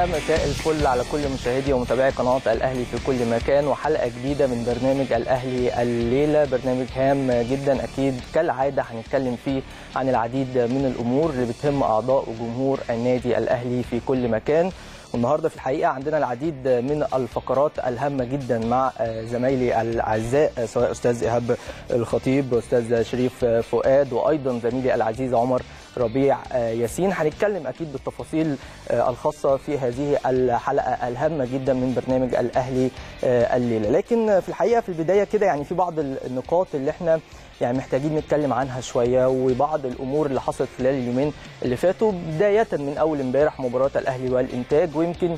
يا مساء الفل على كل مشاهدي ومتابعي قناه الاهلي في كل مكان وحلقه جديده من برنامج الاهلي الليله برنامج هام جدا اكيد كالعاده هنتكلم فيه عن العديد من الامور اللي بتهم اعضاء وجمهور النادي الاهلي في كل مكان والنهارده في الحقيقه عندنا العديد من الفقرات الهامه جدا مع زمايلي الاعزاء سواء استاذ ايهاب الخطيب واستاذ شريف فؤاد وايضا زميلي العزيز عمر ربيع ياسين هنتكلم اكيد بالتفاصيل الخاصه في هذه الحلقه الهامه جدا من برنامج الاهلي الليله لكن في الحقيقه في البدايه كده يعني في بعض النقاط اللي احنا يعني محتاجين نتكلم عنها شويه وبعض الامور اللي حصلت خلال اليومين اللي فاتوا بدايه من اول امبارح مباراه الاهلي والانتاج ويمكن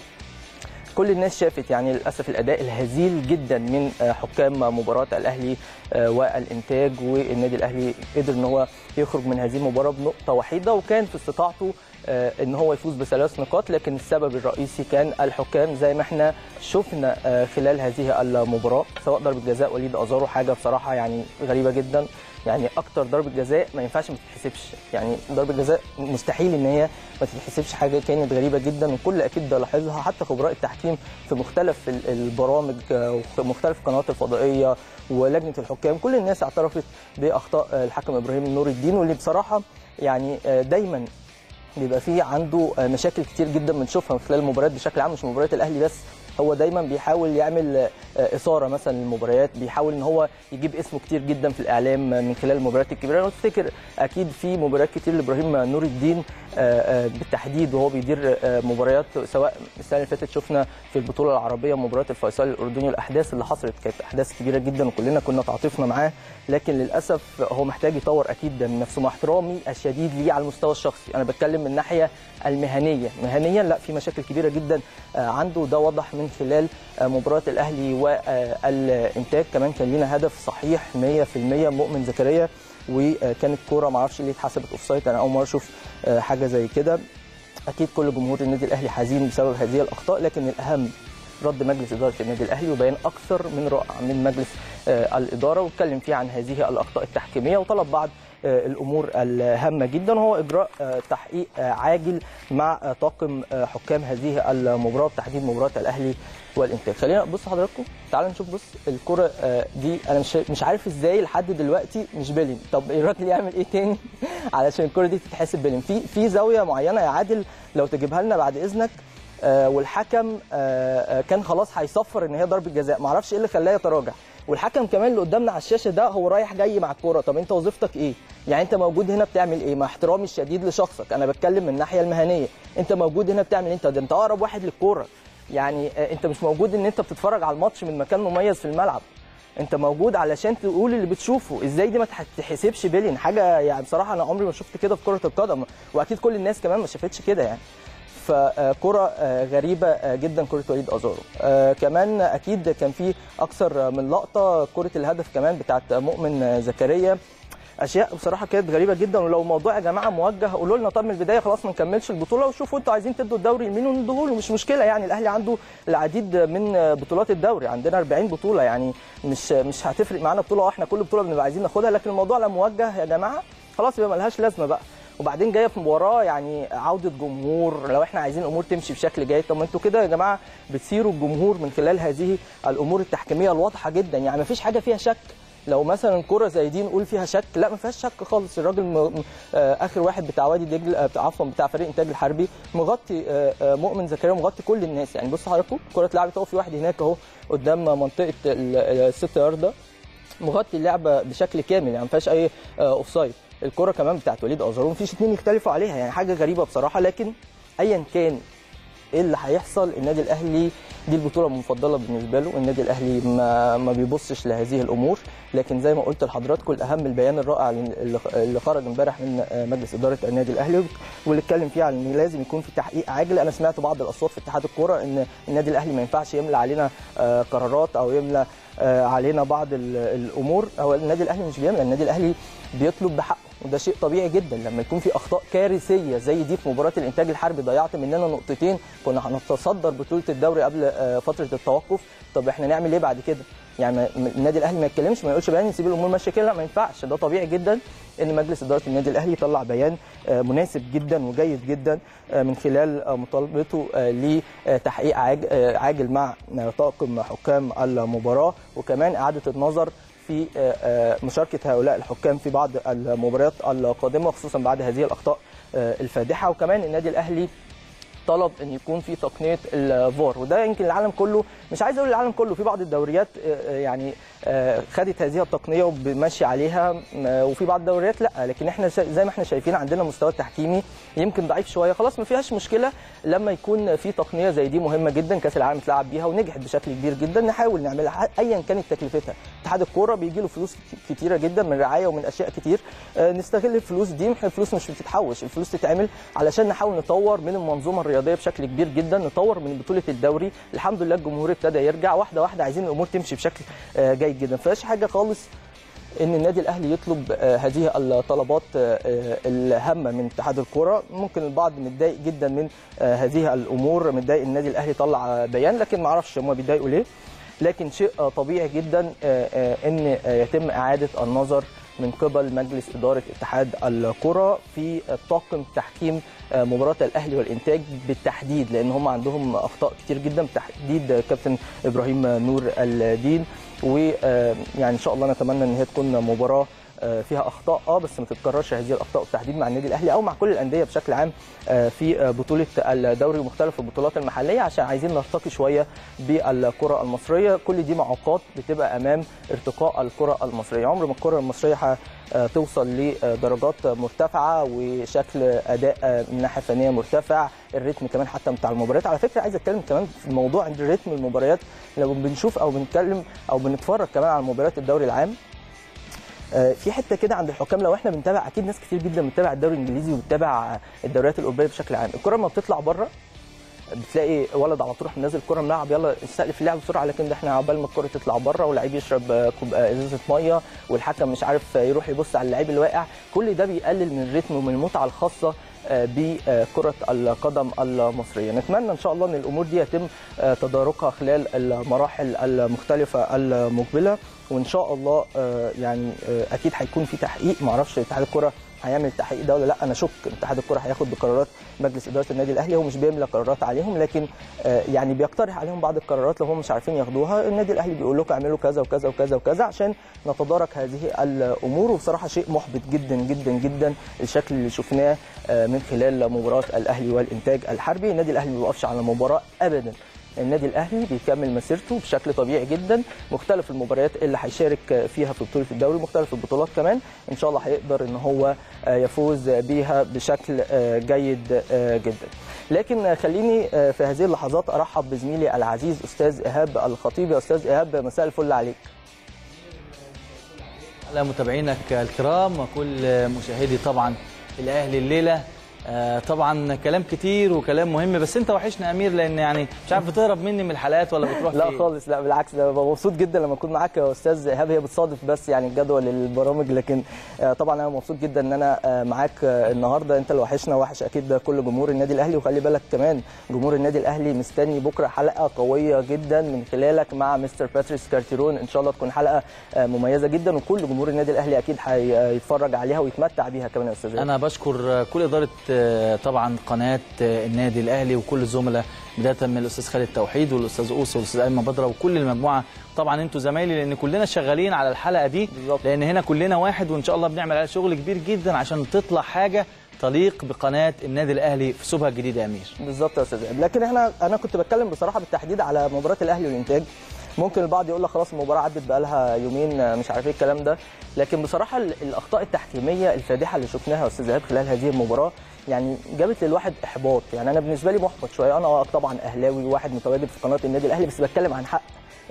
كل الناس شافت يعني للاسف الاداء الهزيل جدا من حكام مباراه الاهلي والانتاج والنادي الاهلي قدر ان هو يخرج من هذه المباراه بنقطه وحيده وكان في استطاعته ان هو يفوز بثلاث نقاط لكن السبب الرئيسي كان الحكام زي ما احنا شفنا خلال هذه المباراه سواء ضربه جزاء وليد ازارو حاجه بصراحه يعني غريبه جدا يعني اكتر ضربه جزاء ما ينفعش ما تتحسبش يعني ضربه جزاء مستحيل ان هي ما تتحسبش حاجه كانت غريبه جدا والكل اكيد ده لاحظها حتى خبراء التحكيم في مختلف البرامج ومختلف القنوات الفضائيه ولجنه الحكام كل الناس اعترفت باخطاء الحكم ابراهيم نور الدين واللي بصراحه يعني دايما بيبقى فيه عنده مشاكل كتير جدا بنشوفها من خلال المباريات بشكل عام مش مباريات الاهلي بس هو دايما بيحاول يعمل اثاره مثلا للمباريات بيحاول ان هو يجيب اسمه كتير جدا في الاعلام من خلال المباريات الكبيره انا افتكر اكيد في مباريات كتير لابراهيم نور الدين بالتحديد وهو بيدير مباريات سواء السنه اللي فاتت شفنا في البطوله العربيه مباراه الفيصل الاردني والاحداث اللي حصلت كانت احداث كبيره جدا وكلنا كنا تعاطفنا معاه لكن للاسف هو محتاج يطور اكيد من نفسه مع احترامي الشديد ليه على المستوى الشخصي انا بتكلم من الناحيه المهنيه مهنيا لا في مشاكل كبيره جدا عنده ده وضح من خلال مباراه الاهلي والانتاج كمان كان لينا هدف صحيح 100% مؤمن زكريا وكانت كوره ما اعرفش ليه اتحسبت اوف سايد انا اول مره اشوف حاجه زي كده اكيد كل جمهور النادي الاهلي حزين بسبب هذه الاخطاء لكن الاهم رد مجلس اداره النادي الاهلي وبيان اكثر من رائع من مجلس الاداره واتكلم فيه عن هذه الاخطاء التحكيميه وطلب بعض الامور الهامه جدا وهو اجراء تحقيق عاجل مع طاقم حكام هذه المباراه بتحديد مباراه الاهلي والانتاج خلينا بص حضراتكم تعالوا نشوف بص الكره دي انا مش مش عارف ازاي لحد دلوقتي مش بيلين طب الراجل يعمل ايه تاني علشان الكره دي تتحسب بيلين في في زاويه معينه يا عادل لو تجيبها لنا بعد اذنك والحكم كان خلاص هيصفر ان هي ضربه جزاء معرفش ايه اللي خلاه يتراجع والحكم كمان اللي قدامنا على الشاشه ده هو رايح جاي مع الكوره طب انت وظيفتك ايه يعني انت موجود هنا بتعمل ايه مع احترامي الشديد لشخصك انا بتكلم من الناحيه المهنيه انت موجود هنا بتعمل انت ده انت اقرب واحد للكوره يعني انت مش موجود ان انت بتتفرج على الماتش من مكان مميز في الملعب انت موجود علشان تقول اللي بتشوفه ازاي دي ما تحسبش بيلين حاجه يعني بصراحه انا عمري ما شفت كده في كره القدم واكيد كل الناس كمان ما شافتش كده يعني فكرة غريبة جدا كرة وليد أزارو كمان أكيد كان في أكثر من لقطة كرة الهدف كمان بتاعت مؤمن زكريا اشياء بصراحه كانت غريبه جدا ولو الموضوع يا جماعه موجه قولوا لنا طب من البدايه خلاص ما نكملش البطوله وشوفوا انتوا عايزين تدوا الدوري لمين وندوه له مش مشكله يعني الاهلي عنده العديد من بطولات الدوري عندنا 40 بطوله يعني مش مش هتفرق معانا بطوله واحده كل بطوله بنبقى عايزين ناخدها لكن الموضوع لو موجه يا جماعه خلاص يبقى ملهاش لازمه بقى وبعدين جايه في مباراه يعني عوده جمهور لو احنا عايزين الامور تمشي بشكل جيد طب ما انتوا كده يا جماعه بتثيروا الجمهور من خلال هذه الامور التحكيميه الواضحه جدا يعني ما فيش حاجه فيها شك لو مثلا كره زي دي نقول فيها شك لا ما فيهاش شك خالص الراجل م... اخر واحد بتاع وادي دجله عفوا بتاع فريق انتاج الحربي مغطي مؤمن زكريا مغطي كل الناس يعني بصوا حضراتكم الكره اتلعبت اهو في واحد هناك اهو قدام منطقه الست يارده مغطي اللعبه بشكل كامل يعني ما فيهاش اي اوف سايد الكره كمان بتاعت وليد ازارو مفيش اثنين يختلفوا عليها يعني حاجه غريبه بصراحه لكن ايا كان ايه اللي هيحصل النادي الاهلي دي البطوله المفضله بالنسبه له النادي الاهلي ما, ما بيبصش لهذه الامور لكن زي ما قلت لحضراتكم الاهم البيان الرائع اللي خرج امبارح من مجلس اداره النادي الاهلي واللي اتكلم فيه عن ان لازم يكون في تحقيق عاجل انا سمعت بعض الاصوات في اتحاد الكوره ان النادي الاهلي ما ينفعش يملى علينا قرارات او يملى علينا بعض الامور هو النادي الاهلي مش بيملى النادي الاهلي بيطلب بحقه وده شيء طبيعي جدا لما يكون في اخطاء كارثيه زي دي في مباراه الانتاج الحربي ضيعت مننا نقطتين كنا هنتصدر بطوله الدوري قبل آه، فتره التوقف طب احنا نعمل ايه بعد كده يعني ما- م- النادي الاهلي ما يتكلمش ما يقولش بيان يسيب الامور ماشيه كده لا ما ينفعش ده طبيعي جدا ان مجلس اداره النادي الاهلي يطلع بيان آه، مناسب جدا وجيد جدا آه، من خلال آه، مطالبته آه، لتحقيق عاج- آه، عاجل مع آه، طاقم حكام المباراه وكمان اعاده النظر في آه، آه، مشاركه هؤلاء الحكام في بعض المباريات القادمه خصوصا بعد هذه الاخطاء آه، الفادحه وكمان النادي الاهلي طلب ان يكون في تقنيه الفار وده يمكن العالم كله مش عايز اقول العالم كله في بعض الدوريات آه، آه، يعني آه، خدت هذه التقنيه وماشيه عليها آه، وفي بعض الدوريات لا لكن احنا شا- زي ما احنا شايفين عندنا مستوى التحكيمي يمكن ضعيف شويه خلاص ما فيهاش مشكله لما يكون في تقنيه زي دي مهمه جدا كاس العالم اتلعب بيها ونجحت بشكل كبير جدا نحاول نعملها ايا كانت تكلفتها اتحاد الكوره بيجي له فلوس كتيره جدا من رعايه ومن اشياء كتير آه، نستغل الفلوس دي احنا الفلوس مش بتتحوش الفلوس تتعمل علشان نحاول نطور من المنظومه الرياضيه بشكل كبير جدا نطور من بطوله الدوري الحمد لله الجمهور ابتدى يرجع واحده واحده عايزين الامور تمشي بشكل آه، جيد جدا فيهاش حاجه خالص ان النادي الاهلي يطلب آه، هذه الطلبات آه، آه، الهامه من اتحاد الكره ممكن البعض متضايق جدا من آه، هذه الامور متضايق النادي الاهلي طلع آه، بيان لكن ما اعرفش هم بيتضايقوا ليه لكن شيء آه، طبيعي جدا آه، آه، ان آه، يتم اعاده النظر من قبل مجلس اداره اتحاد الكره في طاقم تحكيم آه، مباراه الاهلي والانتاج بالتحديد لان هم عندهم اخطاء كتير جدا بالتحديد كابتن ابراهيم نور الدين ويعني ان شاء الله نتمنى ان هي تكون مباراه آه، فيها اخطاء اه بس ما تتكررش هذه الاخطاء بالتحديد مع النادي الاهلي او مع كل الانديه بشكل عام آه، في آه، بطوله الدوري ومختلف البطولات المحليه عشان عايزين نرتقي شويه بالكره المصريه كل دي معوقات بتبقى امام ارتقاء الكره المصريه عمر ما الكره المصريه ح- آه، توصل لدرجات مرتفعه وشكل اداء آه، من ناحيه فنيه مرتفع الريتم كمان حتى بتاع المباريات على فكره عايز اتكلم كمان في موضوع الريتم المباريات لو بنشوف او بنتكلم او بنتفرج كمان على مباريات الدوري العام آه، في حته كده عند الحكام لو احنا بنتابع اكيد ناس كتير جدا بتتابع الدوري الانجليزي وبتتابع الدوريات الاوروبيه بشكل عام الكره لما بتطلع بره بتلاقي ولد على طول راح منزل الكره من الملعب يلا استقلف اللعب بسرعه لكن ده احنا عقبال ما الكره تطلع بره واللعيب يشرب آه، كوب آه، ازازه ميه والحكم مش عارف آه، يروح يبص على اللعيب اللي واقع كل ده بيقلل من الريتم ومن المتعه الخاصه آه، بكرة القدم المصرية نتمنى إن شاء الله أن الأمور دي يتم آه، تداركها خلال المراحل المختلفة المقبلة وإن شاء الله آه، يعني آه، أكيد هيكون في تحقيق معرفش اتحاد الكرة هيعمل التحقيق ده ولا لا انا شك اتحاد الكره هياخد بقرارات مجلس اداره النادي الاهلي هو مش بيملى قرارات عليهم لكن آه، يعني بيقترح عليهم بعض القرارات لو هم مش عارفين ياخدوها النادي الاهلي بيقول لكم اعملوا كذا وكذا وكذا وكذا عشان نتدارك هذه الامور وبصراحه شيء محبط جدا جدا جدا الشكل اللي شفناه آه، من خلال مباراه الاهلي والانتاج الحربي النادي الاهلي ما بيوقفش على المباراه ابدا النادي الاهلي بيكمل مسيرته بشكل طبيعي جدا مختلف المباريات اللي هيشارك فيها في بطوله الدوري مختلف البطولات كمان ان شاء الله هيقدر ان هو آه، يفوز بيها بشكل آه، جيد آه، جدا لكن آه، خليني آه، في هذه اللحظات ارحب بزميلي العزيز استاذ ايهاب الخطيب يا استاذ ايهاب مساء الفل عليك على متابعينك الكرام وكل مشاهدي طبعا الاهلي الليله آه، طبعا كلام كتير وكلام مهم بس انت وحشنا يا امير لان يعني مش عارف بتهرب مني من الحلقات ولا بتروح لا فين؟ خالص لا بالعكس ده ببقى مبسوط جدا لما اكون معاك يا استاذ ايهاب هي بتصادف بس يعني الجدول البرامج لكن آه، طبعا انا مبسوط جدا ان انا آه، معاك آه، النهارده انت اللي وحشنا وحش اكيد كل جمهور النادي الاهلي وخلي بالك كمان جمهور النادي الاهلي مستني بكره حلقه قويه جدا من خلالك مع مستر باتريس كارتيرون ان شاء الله تكون حلقه آه، مميزه جدا وكل جمهور النادي الاهلي اكيد هيتفرج عليها ويتمتع بيها كمان يا استاذ إيهاب. انا بشكر كل اداره آه، طبعا قناه آه، النادي الاهلي وكل الزملاء بدايه من الاستاذ خالد توحيد والاستاذ اوس والاستاذ ايمن بدره وكل المجموعه طبعا انتوا زمايلي لان كلنا شغالين على الحلقه دي بالظبط. لان هنا كلنا واحد وان شاء الله بنعمل عليها شغل كبير جدا عشان تطلع حاجه تليق بقناه النادي الاهلي في سوبها الجديد يا امير بالظبط يا استاذ إيهاب. لكن احنا انا كنت بتكلم بصراحه بالتحديد على مباراه الاهلي والانتاج ممكن البعض يقول لك خلاص المباراه عدت بقى لها يومين آه، مش عارف ايه الكلام ده لكن بصراحه ال- الاخطاء التحكيميه الفادحه اللي شفناها يا استاذ ايهاب خلال هذه المباراه يعني جابت للواحد احباط يعني انا بالنسبه لي محبط شويه انا طبعا اهلاوي وواحد متواجد في قناه النادي الاهلي بس بتكلم عن حق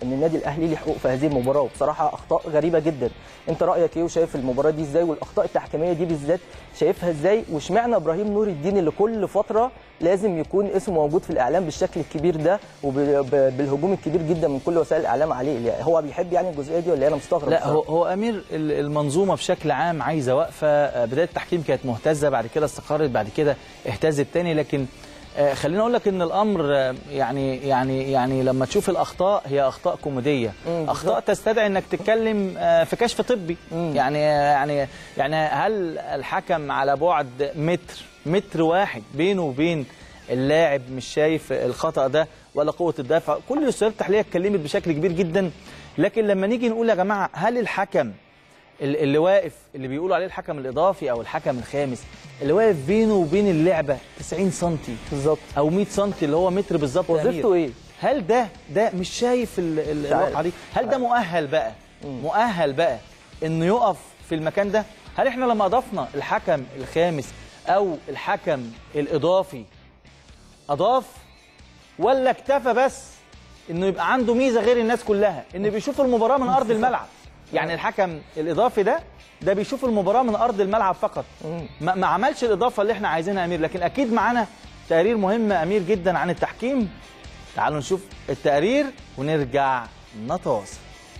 ان النادي الاهلي ليه حقوق في هذه المباراه وبصراحه اخطاء غريبه جدا انت رايك ايه وشايف المباراه دي ازاي والاخطاء التحكيميه دي بالذات شايفها ازاي واشمعنى ابراهيم نور الدين اللي كل فتره لازم يكون اسمه موجود في الاعلام بالشكل الكبير ده وبالهجوم الكبير جدا من كل وسائل الاعلام عليه يعني هو بيحب يعني الجزئيه دي ولا انا مستغرب لا هو هو امير ال- المنظومه بشكل عام عايزه واقفه بدايه التحكيم كانت مهتزه بعد كده استقرت بعد كده اهتزت تاني لكن آه، خليني اقول لك ان الامر آه، يعني يعني يعني لما تشوف الاخطاء هي اخطاء كوميديه مم، اخطاء تستدعي انك تتكلم آه، في كشف طبي يعني يعني يعني هل الحكم على بعد متر متر واحد بينه وبين اللاعب مش شايف الخطا ده ولا قوه الدفع كل السؤال التحليليه اتكلمت بشكل كبير جدا لكن لما نيجي نقول يا جماعه هل الحكم ال- اللي واقف اللي بيقولوا عليه الحكم الاضافي او الحكم الخامس اللي واقف بينه وبين اللعبه 90 سم بالظبط او 100 سم اللي هو متر بالظبط يا وظيفته أمير. ايه؟ هل ده ده مش شايف ال- ال- مش عارف. الواقعه دي هل ده مؤهل بقى مؤهل بقى انه يقف في المكان ده هل احنا لما اضفنا الحكم الخامس او الحكم الاضافي اضاف ولا اكتفى بس انه يبقى عنده ميزه غير الناس كلها انه بيشوف المباراه من ارض الملعب يعني الحكم الاضافي ده ده بيشوف المباراه من ارض الملعب فقط ما, ما عملش الاضافه اللي احنا عايزينها يا امير لكن اكيد معانا تقرير مهم يا امير جدا عن التحكيم تعالوا نشوف التقرير ونرجع نتواصل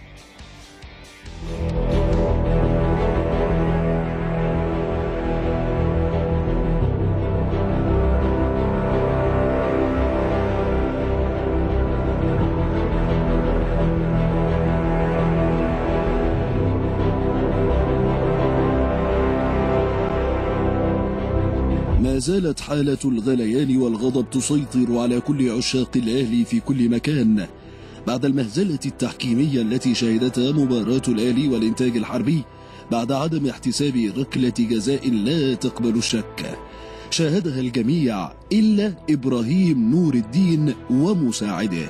ما زالت حالة الغليان والغضب تسيطر على كل عشاق الأهلي في كل مكان بعد المهزلة التحكيمية التي شهدتها مباراة الأهلي والإنتاج الحربي بعد عدم احتساب ركلة جزاء لا تقبل الشك شاهدها الجميع إلا إبراهيم نور الدين ومساعده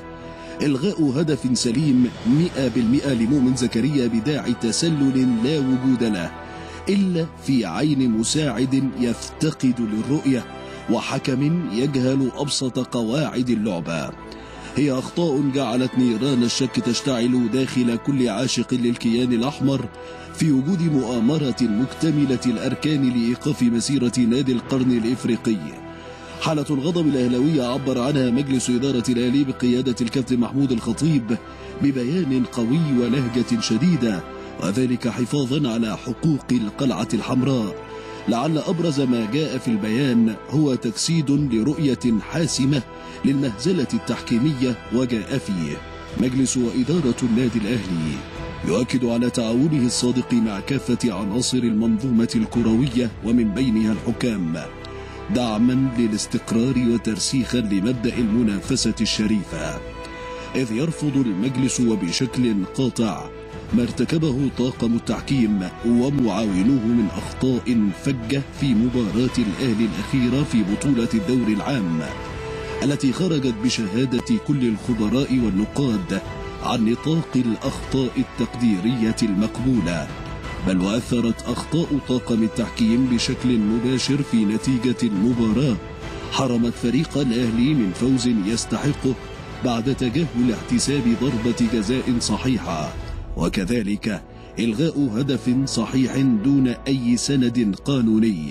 إلغاء هدف سليم 100% لمؤمن زكريا بداعي تسلل لا وجود له إلا في عين مساعد يفتقد للرؤية وحكم يجهل أبسط قواعد اللعبة هي أخطاء جعلت نيران الشك تشتعل داخل كل عاشق للكيان الأحمر في وجود مؤامرة مكتملة الأركان لإيقاف مسيرة نادي القرن الإفريقي حالة الغضب الأهلوية عبر عنها مجلس إدارة الأهلي بقيادة الكابتن محمود الخطيب ببيان قوي ولهجة شديدة وذلك حفاظا على حقوق القلعة الحمراء لعل أبرز ما جاء في البيان هو تجسيد لرؤية حاسمة للمهزلة التحكيمية وجاء فيه مجلس وإدارة النادي الأهلي يؤكد على تعاونه الصادق مع كافة عناصر المنظومة الكروية ومن بينها الحكام دعما للاستقرار وترسيخا لمبدأ المنافسة الشريفة إذ يرفض المجلس وبشكل قاطع ما ارتكبه طاقم التحكيم ومعاونوه من أخطاء فجة في مباراة الأهلي الأخيرة في بطولة الدور العام التي خرجت بشهادة كل الخبراء والنقاد عن نطاق الأخطاء التقديرية المقبولة بل وأثرت أخطاء طاقم التحكيم بشكل مباشر في نتيجة المباراة حرمت فريق الأهلي من فوز يستحقه بعد تجاهل احتساب ضربة جزاء صحيحة وكذلك إلغاء هدف صحيح دون أي سند قانوني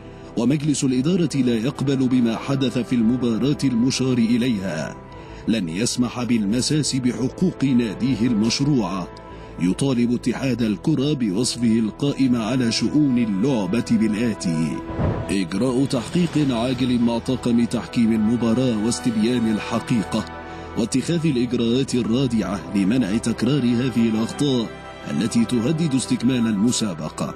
ومجلس الإدارة لا يقبل بما حدث في المباراة المشار إليها لن يسمح بالمساس بحقوق ناديه المشروعة يطالب اتحاد الكرة بوصفه القائم على شؤون اللعبة بالآتي إجراء تحقيق عاجل مع طاقم تحكيم المباراة واستبيان الحقيقة واتخاذ الإجراءات الرادعة لمنع تكرار هذه الأخطاء التي تهدد استكمال المسابقة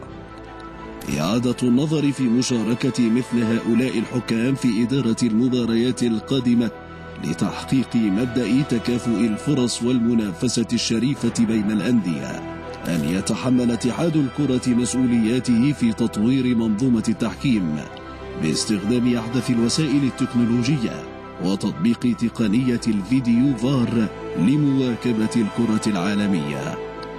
إعادة النظر في مشاركة مثل هؤلاء الحكام في إدارة المباريات القادمة لتحقيق مبدأ تكافؤ الفرص والمنافسة الشريفة بين الأندية أن يتحمل اتحاد الكرة مسؤولياته في تطوير منظومة التحكيم باستخدام أحدث الوسائل التكنولوجية وتطبيق تقنية الفيديو فار لمواكبة الكرة العالمية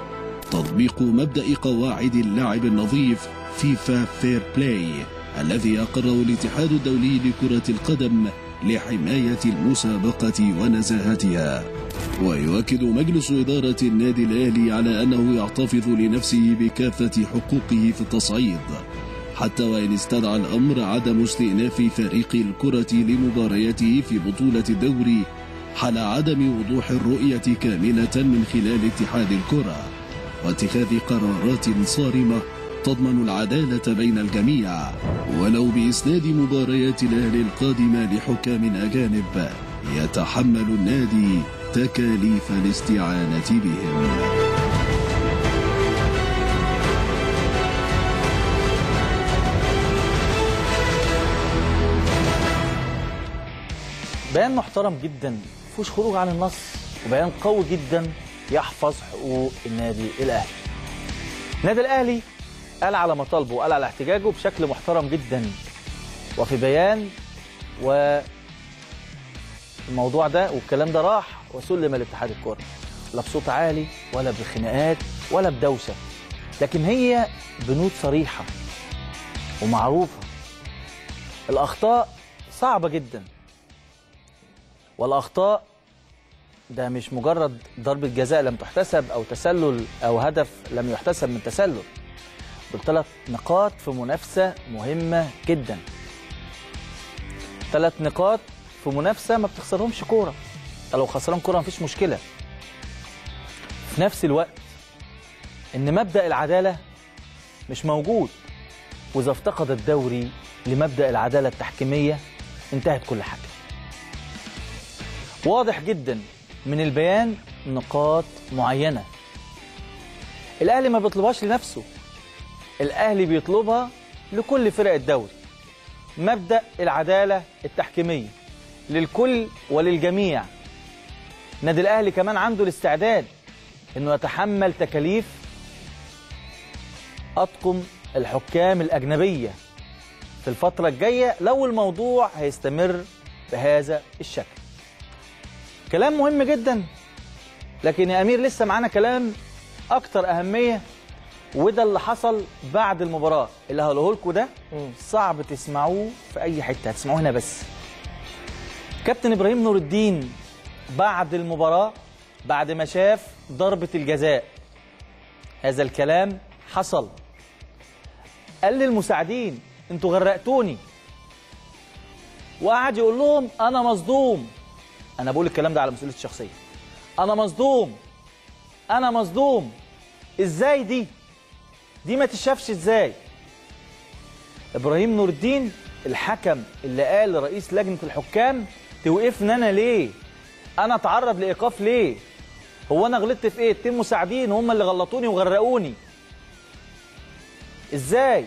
تطبيق مبدأ قواعد اللعب النظيف فيفا فير بلاي الذي أقره الاتحاد الدولي لكرة القدم لحماية المسابقة ونزاهتها ويؤكد مجلس إدارة النادي الأهلي على أنه يحتفظ لنفسه بكافة حقوقه في التصعيد حتى وإن استدعى الأمر عدم استئناف فريق الكرة لمبارياته في بطولة الدوري حال عدم وضوح الرؤية كاملة من خلال اتحاد الكرة واتخاذ قرارات صارمة تضمن العدالة بين الجميع ولو بإسناد مباريات الأهلي القادمة لحكام أجانب يتحمل النادي تكاليف الاستعانة بهم بيان محترم جدا مفيهوش خروج عن النص وبيان قوي جدا يحفظ حقوق النادي الاهلي. النادي الاهلي قال على مطالبه وقال على احتجاجه بشكل محترم جدا وفي بيان و الموضوع ده والكلام ده راح وسلم لاتحاد الكره لا بصوت عالي ولا بخناقات ولا بدوشه لكن هي بنود صريحه ومعروفه الاخطاء صعبه جدا والاخطاء ده مش مجرد ضربه جزاء لم تحتسب او تسلل او هدف لم يحتسب من تسلل دول ثلاث نقاط في منافسه مهمه جدا ثلاث نقاط في منافسه ما بتخسرهمش كوره انت لو خسران كوره مفيش مشكله في نفس الوقت ان مبدا العداله مش موجود واذا افتقد الدوري لمبدا العداله التحكيميه انتهت كل حاجه واضح جدا من البيان نقاط معينه الاهلي ما بيطلبهاش لنفسه الاهلي بيطلبها لكل فرق الدوري مبدا العداله التحكيميه للكل وللجميع النادي الاهلي كمان عنده الاستعداد انه يتحمل تكاليف اطقم الحكام الاجنبيه في الفتره الجايه لو الموضوع هيستمر بهذا الشكل كلام مهم جدا لكن يا امير لسه معانا كلام اكتر اهميه وده اللي حصل بعد المباراه اللي هقوله لكم ده صعب تسمعوه في اي حته هتسمعوه هنا بس كابتن ابراهيم نور الدين بعد المباراه بعد ما شاف ضربه الجزاء هذا الكلام حصل قال للمساعدين انتوا غرقتوني وقعد يقول لهم انا مصدوم انا بقول الكلام ده على مسؤوليتي الشخصيه انا مصدوم انا مصدوم ازاي دي دي ما تشافش ازاي ابراهيم نور الدين الحكم اللي قال لرئيس لجنه الحكام توقفني انا ليه انا اتعرض لايقاف ليه هو انا غلطت في ايه اتنين مساعدين هم اللي غلطوني وغرقوني ازاي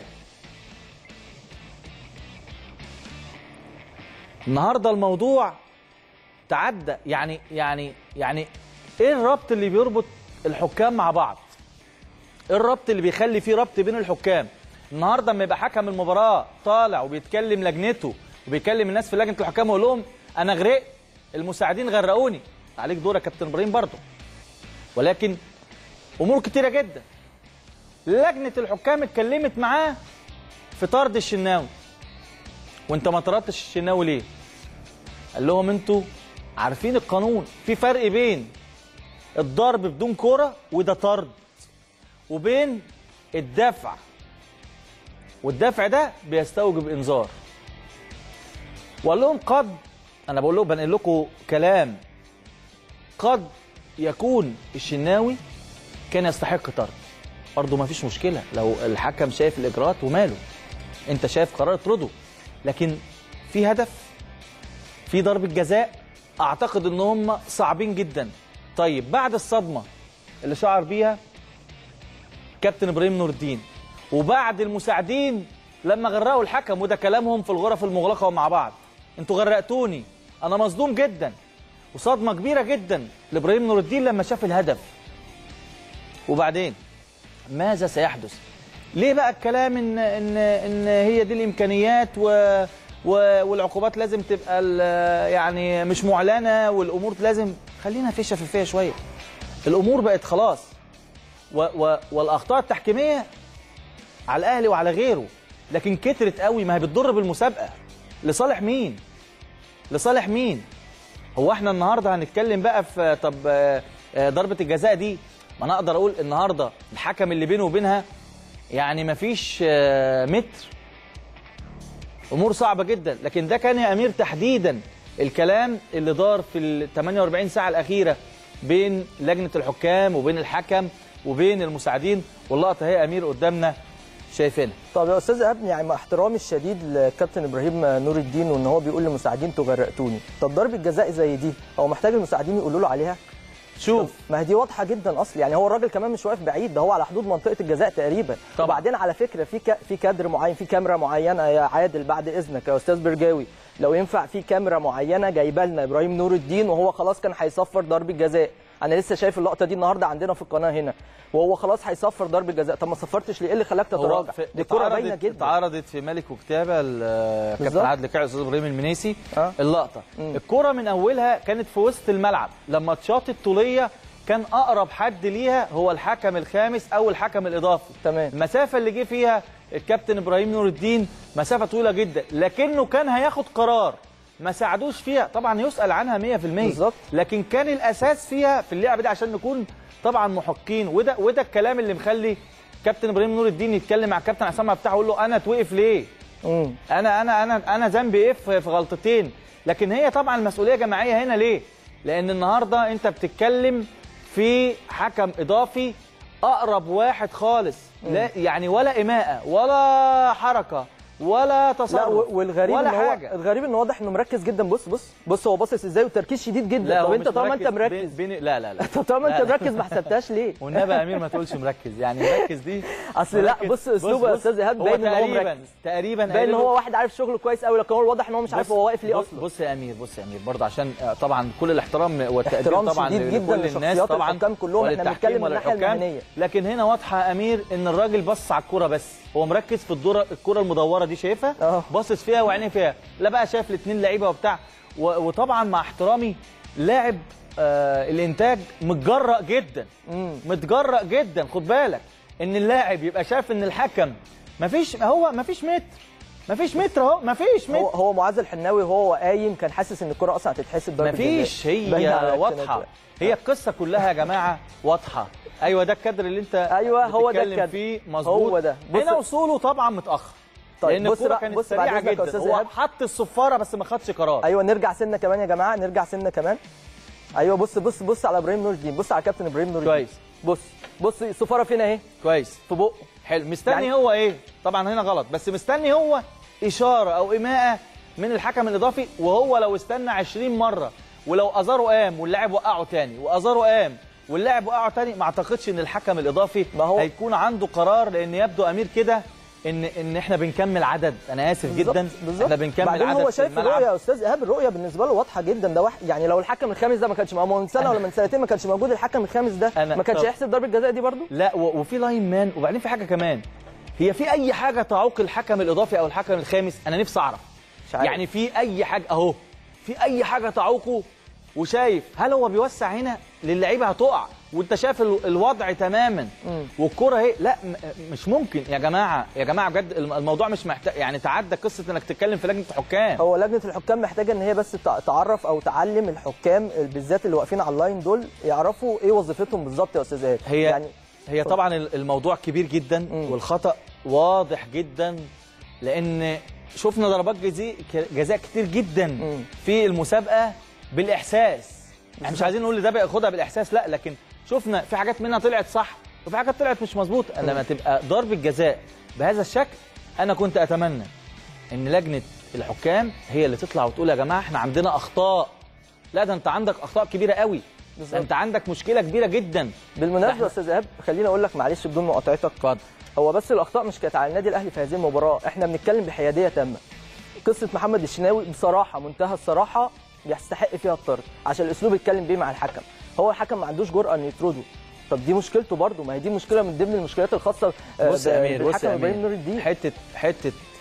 النهارده الموضوع تعدى يعني يعني يعني ايه الربط اللي بيربط الحكام مع بعض ايه الربط اللي بيخلي فيه ربط بين الحكام النهارده لما يبقى حكم المباراه طالع وبيتكلم لجنته وبيكلم الناس في لجنه الحكام ويقول لهم انا غرقت المساعدين غرقوني عليك دور يا كابتن ابراهيم برضه ولكن امور كتيره جدا لجنه الحكام اتكلمت معاه في طرد الشناوي وانت ما طردتش الشناوي ليه قال لهم انتوا عارفين القانون في فرق بين الضرب بدون كرة وده طرد وبين الدفع والدفع ده بيستوجب انذار وقال لهم قد انا بقول لكم بنقل لكم كلام قد يكون الشناوي كان يستحق طرد برضه ما فيش مشكله لو الحكم شايف الاجراءات وماله انت شايف قرار اطرده لكن في هدف في ضربه جزاء اعتقد ان هم صعبين جدا طيب بعد الصدمه اللي شعر بيها كابتن ابراهيم نور الدين وبعد المساعدين لما غرقوا الحكم وده كلامهم في الغرف المغلقه ومع بعض انتوا غرقتوني انا مصدوم جدا وصدمه كبيره جدا لابراهيم نور الدين لما شاف الهدف وبعدين ماذا سيحدث ليه بقى الكلام ان ان ان هي دي الامكانيات و و- والعقوبات لازم تبقى ال- يعني مش معلنه والامور لازم خلينا في شفافيه شويه الامور بقت خلاص و و والاخطاء التحكيميه على الاهلي وعلى غيره لكن كترت قوي ما هي بتضر بالمسابقه لصالح مين لصالح مين هو احنا النهارده هنتكلم بقى في طب آه، آه، ضربه الجزاء دي ما انا اقدر اقول النهارده الحكم اللي بينه وبينها يعني مفيش آه، متر امور صعبه جدا لكن ده كان يا امير تحديدا الكلام اللي دار في ال 48 ساعه الاخيره بين لجنه الحكام وبين الحكم وبين المساعدين واللقطه هي امير قدامنا شايفينها طب يا استاذ ابني يعني مع احترامي الشديد لكابتن ابراهيم نور الدين وان هو بيقول للمساعدين انتوا غرقتوني طب ضربه جزاء زي دي هو محتاج المساعدين يقولوا له عليها شوف ما هي دي واضحه جدا اصلا يعني هو الراجل كمان مش واقف بعيد ده هو على حدود منطقه الجزاء تقريبا طبعا. وبعدين على فكره في ك... في كادر معين في كاميرا معينه يا عادل بعد اذنك يا استاذ برجاوي لو ينفع في كاميرا معينه جايبه لنا ابراهيم نور الدين وهو خلاص كان هيصفر ضربه جزاء انا لسه شايف اللقطه دي النهارده عندنا في القناه هنا وهو خلاص هيصفر ضربه جزاء طب ما صفرتش ليه ايه اللي خلاك هو تتراجع في- دي كوره باينه اتعرضت- جدا اتعرضت في ملك وكتابه ال- بالظبط. كابتن عادل كعب استاذ ابراهيم المنيسي آه. اللقطه الكره من اولها كانت في وسط الملعب لما اتشاطت طوليه كان اقرب حد ليها هو الحكم الخامس او الحكم الاضافي تمام. المسافه اللي جه فيها الكابتن ابراهيم نور الدين مسافه طويله جدا لكنه كان هياخد قرار ما ساعدوش فيها طبعا يسال عنها 100% بالظبط. لكن كان الاساس فيها في اللعبه دي عشان نكون طبعا محقين وده وده الكلام اللي مخلي كابتن ابراهيم نور الدين يتكلم مع الكابتن عصام مفتاح يقول له انا اتوقف ليه؟ امم انا انا انا انا ذنبي ايه في في غلطتين؟ لكن هي طبعا المسؤوليه جماعيه هنا ليه؟ لان النهارده انت بتتكلم في حكم اضافي اقرب واحد خالص لا يعني ولا اماءه ولا حركه ولا تصرف لا و- والغريب ولا ان هو حاجه الغريب ان واضح انه مركز جدا بص بص بص هو باصص ازاي وتركيز شديد جدا لا طب هو انت مش طالما انت بين- مركز بين لا لا لا طب طالما لا، انت لا. مركز ما حسبتهاش ليه؟ والنبي يا امير ما تقولش مركز يعني مركز دي اصل لا مركز. بص اسلوبه يا بص، استاذ ايهاب هو باين ان هو تقريبا مركز تقريبا باين ان قال له- هو واحد عارف شغله كويس قوي لكن هو واضح ان هو مش عارف هو واقف ليه بص اصلا بص يا امير بص يا امير برضه عشان آه، طبعا كل الاحترام والتقدير احترام طبعا شديد جدا لكل الناس لشخصيات طبعا الحكام كلهم، احنا وللتحكيم بنتكلم من الناحية وللحكام. المهنية. لكن هنا واضحه يا امير ان الراجل بص على الكوره بس هو مركز في الدوره الكوره المدوره دي شايفها اه. باصص فيها وعينيه فيها لا بقى شايف الاثنين لعيبه وبتاع و- وطبعا مع احترامي لاعب آه الانتاج متجرأ جدا مم. متجرأ جدا خد بالك ان اللاعب يبقى شايف ان الحكم مفيش هو مفيش متر مفيش متر اهو مفيش متر هو هو معاذ الحناوي وهو قايم كان حاسس ان الكره اصلا هتتحسب ضربه مفيش جزاء. باينة هي على واضحه الكلام. هي القصه كلها يا جماعه واضحه ايوه ده الكادر اللي انت أيوة، هو ده بتتكلم الكادر. فيه مظبوط هو ده. بص- هنا وصوله طبعا متاخر طيب لان بص الكوره بقى- كانت بص بعد سريعه إذنك يا جدا أستاذ هو إيهاب. حط الصفاره بس ما خدش قرار ايوه نرجع سنه كمان يا جماعه نرجع سنه كمان ايوه بص بص بص على ابراهيم نور الدين بص على كابتن ابراهيم نور الدين كويس. بص بص الصفاره فين اهي كويس في بقه حلو مستني يعني- يعني هو ايه طبعا هنا غلط بس مستني هو اشاره او ايماءه من الحكم الاضافي وهو لو استنى 20 مره ولو ازاره قام واللاعب وقعه تاني وازاره قام واللاعب وقعه تاني ما اعتقدش ان الحكم الاضافي ما هو- هيكون عنده قرار لان يبدو امير كده ان ان احنا بنكمل عدد انا اسف جدا بالظبط، بالظبط. احنا بنكمل بعدين عدد هو في شايف الملعب. الرؤيه يا استاذ ايهاب الرؤيه بالنسبه له واضحه جدا ده واحد يعني لو الحكم الخامس ده ما كانش ما هو من سنه ولا من سنتين ما كانش موجود الحكم الخامس ده أنا- ما كانش طب- هيحسب ضربه جزاء دي برضو لا و- وفي لاين مان وبعدين في حاجه كمان هي في اي حاجه تعوق الحكم الاضافي او الحكم الخامس انا نفسي اعرف مش عارف. يعني في اي حاجه اهو في اي حاجه تعوقه وشايف هل هو بيوسع هنا للعيبه هتقع وانت شايف ال- الوضع تماما والكره اهي لا م- مش ممكن يا جماعه يا جماعه بجد الم- الموضوع مش محتاج يعني تعدى قصه انك تتكلم في لجنه حكام هو لجنه الحكام محتاجه ان هي بس تع- تعرف او تعلم الحكام بالذات اللي واقفين على اللاين دول يعرفوا ايه وظيفتهم بالظبط يا استاذ ايهاب هي يعني هي طبعا ال- الموضوع كبير جدا والخطا واضح جدا لان شفنا ضربات جزي- ك- جزاء كتير جدا في المسابقه بالاحساس احنا مش عايزين نقول ده بقى خدها بالاحساس لا لكن شفنا في حاجات منها طلعت صح وفي حاجات طلعت مش مظبوطه لما تبقى ضربه جزاء بهذا الشكل انا كنت اتمنى ان لجنه الحكام هي اللي تطلع وتقول يا جماعه احنا عندنا اخطاء لا ده انت عندك اخطاء كبيره قوي ده بالظبط. انت عندك مشكله كبيره جدا بالمناسبه يا استاذ ايهاب خليني اقول لك معلش بدون مقاطعتك اتفضل هو بس الاخطاء مش كانت على النادي الاهلي في هذه المباراه احنا بنتكلم بحياديه تامه قصه محمد الشناوي بصراحه منتهى الصراحه يستحق فيها الطرد عشان الاسلوب اللي اتكلم بيه مع الحكم هو الحكم ما عندوش جرأه انه يطرده طب دي مشكلته برضه ما هي دي مشكله من ضمن المشكلات الخاصه آه، بص يا ب- امير بص بالحكم يا ابراهيم نور امير الدين حته حته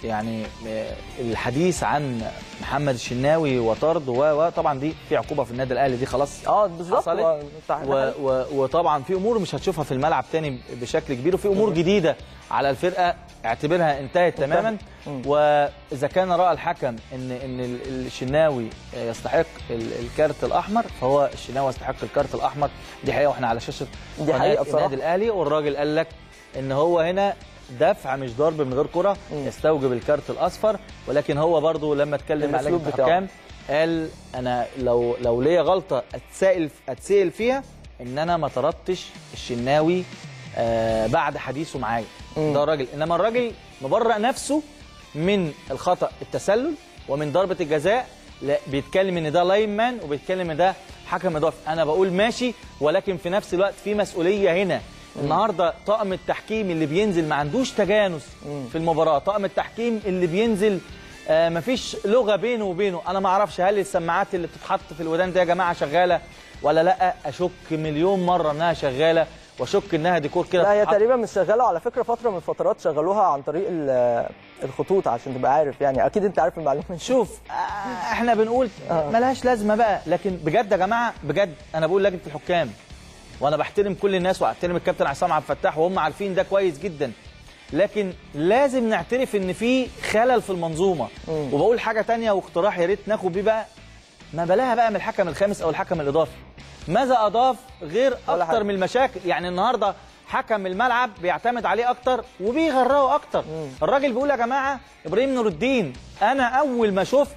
يعني آه، الحديث عن محمد الشناوي وطرد و- وطبعا دي في عقوبه في النادي الاهلي دي خلاص اه بالظبط حصلت. هو- و و وطبعا في امور مش هتشوفها في الملعب تاني بشكل كبير وفي امور جديده على الفرقه اعتبرها انتهت تماما واذا كان راى الحكم ان ان ال- الشناوي يستحق ال- الكارت الاحمر فهو الشناوي يستحق الكارت الاحمر دي حقيقه واحنا على شاشه دي قناة حقيقة بصراحة. النادي الاهلي والراجل قال لك ان هو هنا دفع مش ضرب من غير كره يستوجب الكارت الاصفر ولكن هو برضو لما اتكلم مع الأسلوب لجنه بتاعه. الحكام قال انا لو لو ليا غلطه اتسائل اتسال فيها ان انا ما طردتش الشناوي آه بعد حديثه معايا ده الراجل انما الراجل مبرأ نفسه من الخطا التسلل ومن ضربه الجزاء لا بيتكلم ان ده لاين مان وبيتكلم ان ده حكم اضافي انا بقول ماشي ولكن في نفس الوقت في مسؤوليه هنا النهارده طاقم التحكيم اللي بينزل ما عندوش تجانس في المباراه طاقم التحكيم اللي بينزل آه مفيش لغه بينه وبينه انا ما اعرفش هل السماعات اللي بتتحط في الودان دي يا جماعه شغاله ولا لا اشك مليون مره انها شغاله واشك انها ديكور كده لا هي بتتحط. تقريبا مش شغاله على فكره فتره من الفترات شغلوها عن طريق ال- الخطوط عشان تبقى عارف يعني اكيد انت عارف المعلومه دي. شوف آه، احنا بنقول ملهاش لازمه بقى لكن بجد يا جماعه بجد انا بقول لجنه الحكام وانا بحترم كل الناس واحترم الكابتن عصام عبد الفتاح وهم عارفين ده كويس جدا لكن لازم نعترف ان في خلل في المنظومه وبقول حاجه تانية واقتراح يا ريت ناخد بيه بقى ما بلاها بقى من الحكم الخامس او الحكم الاضافي ماذا اضاف غير ولا حاجة. اكتر من المشاكل يعني النهارده حكم الملعب بيعتمد عليه اكتر وبيغرقه اكتر الراجل بيقول يا جماعه ابراهيم نور الدين انا اول ما شفت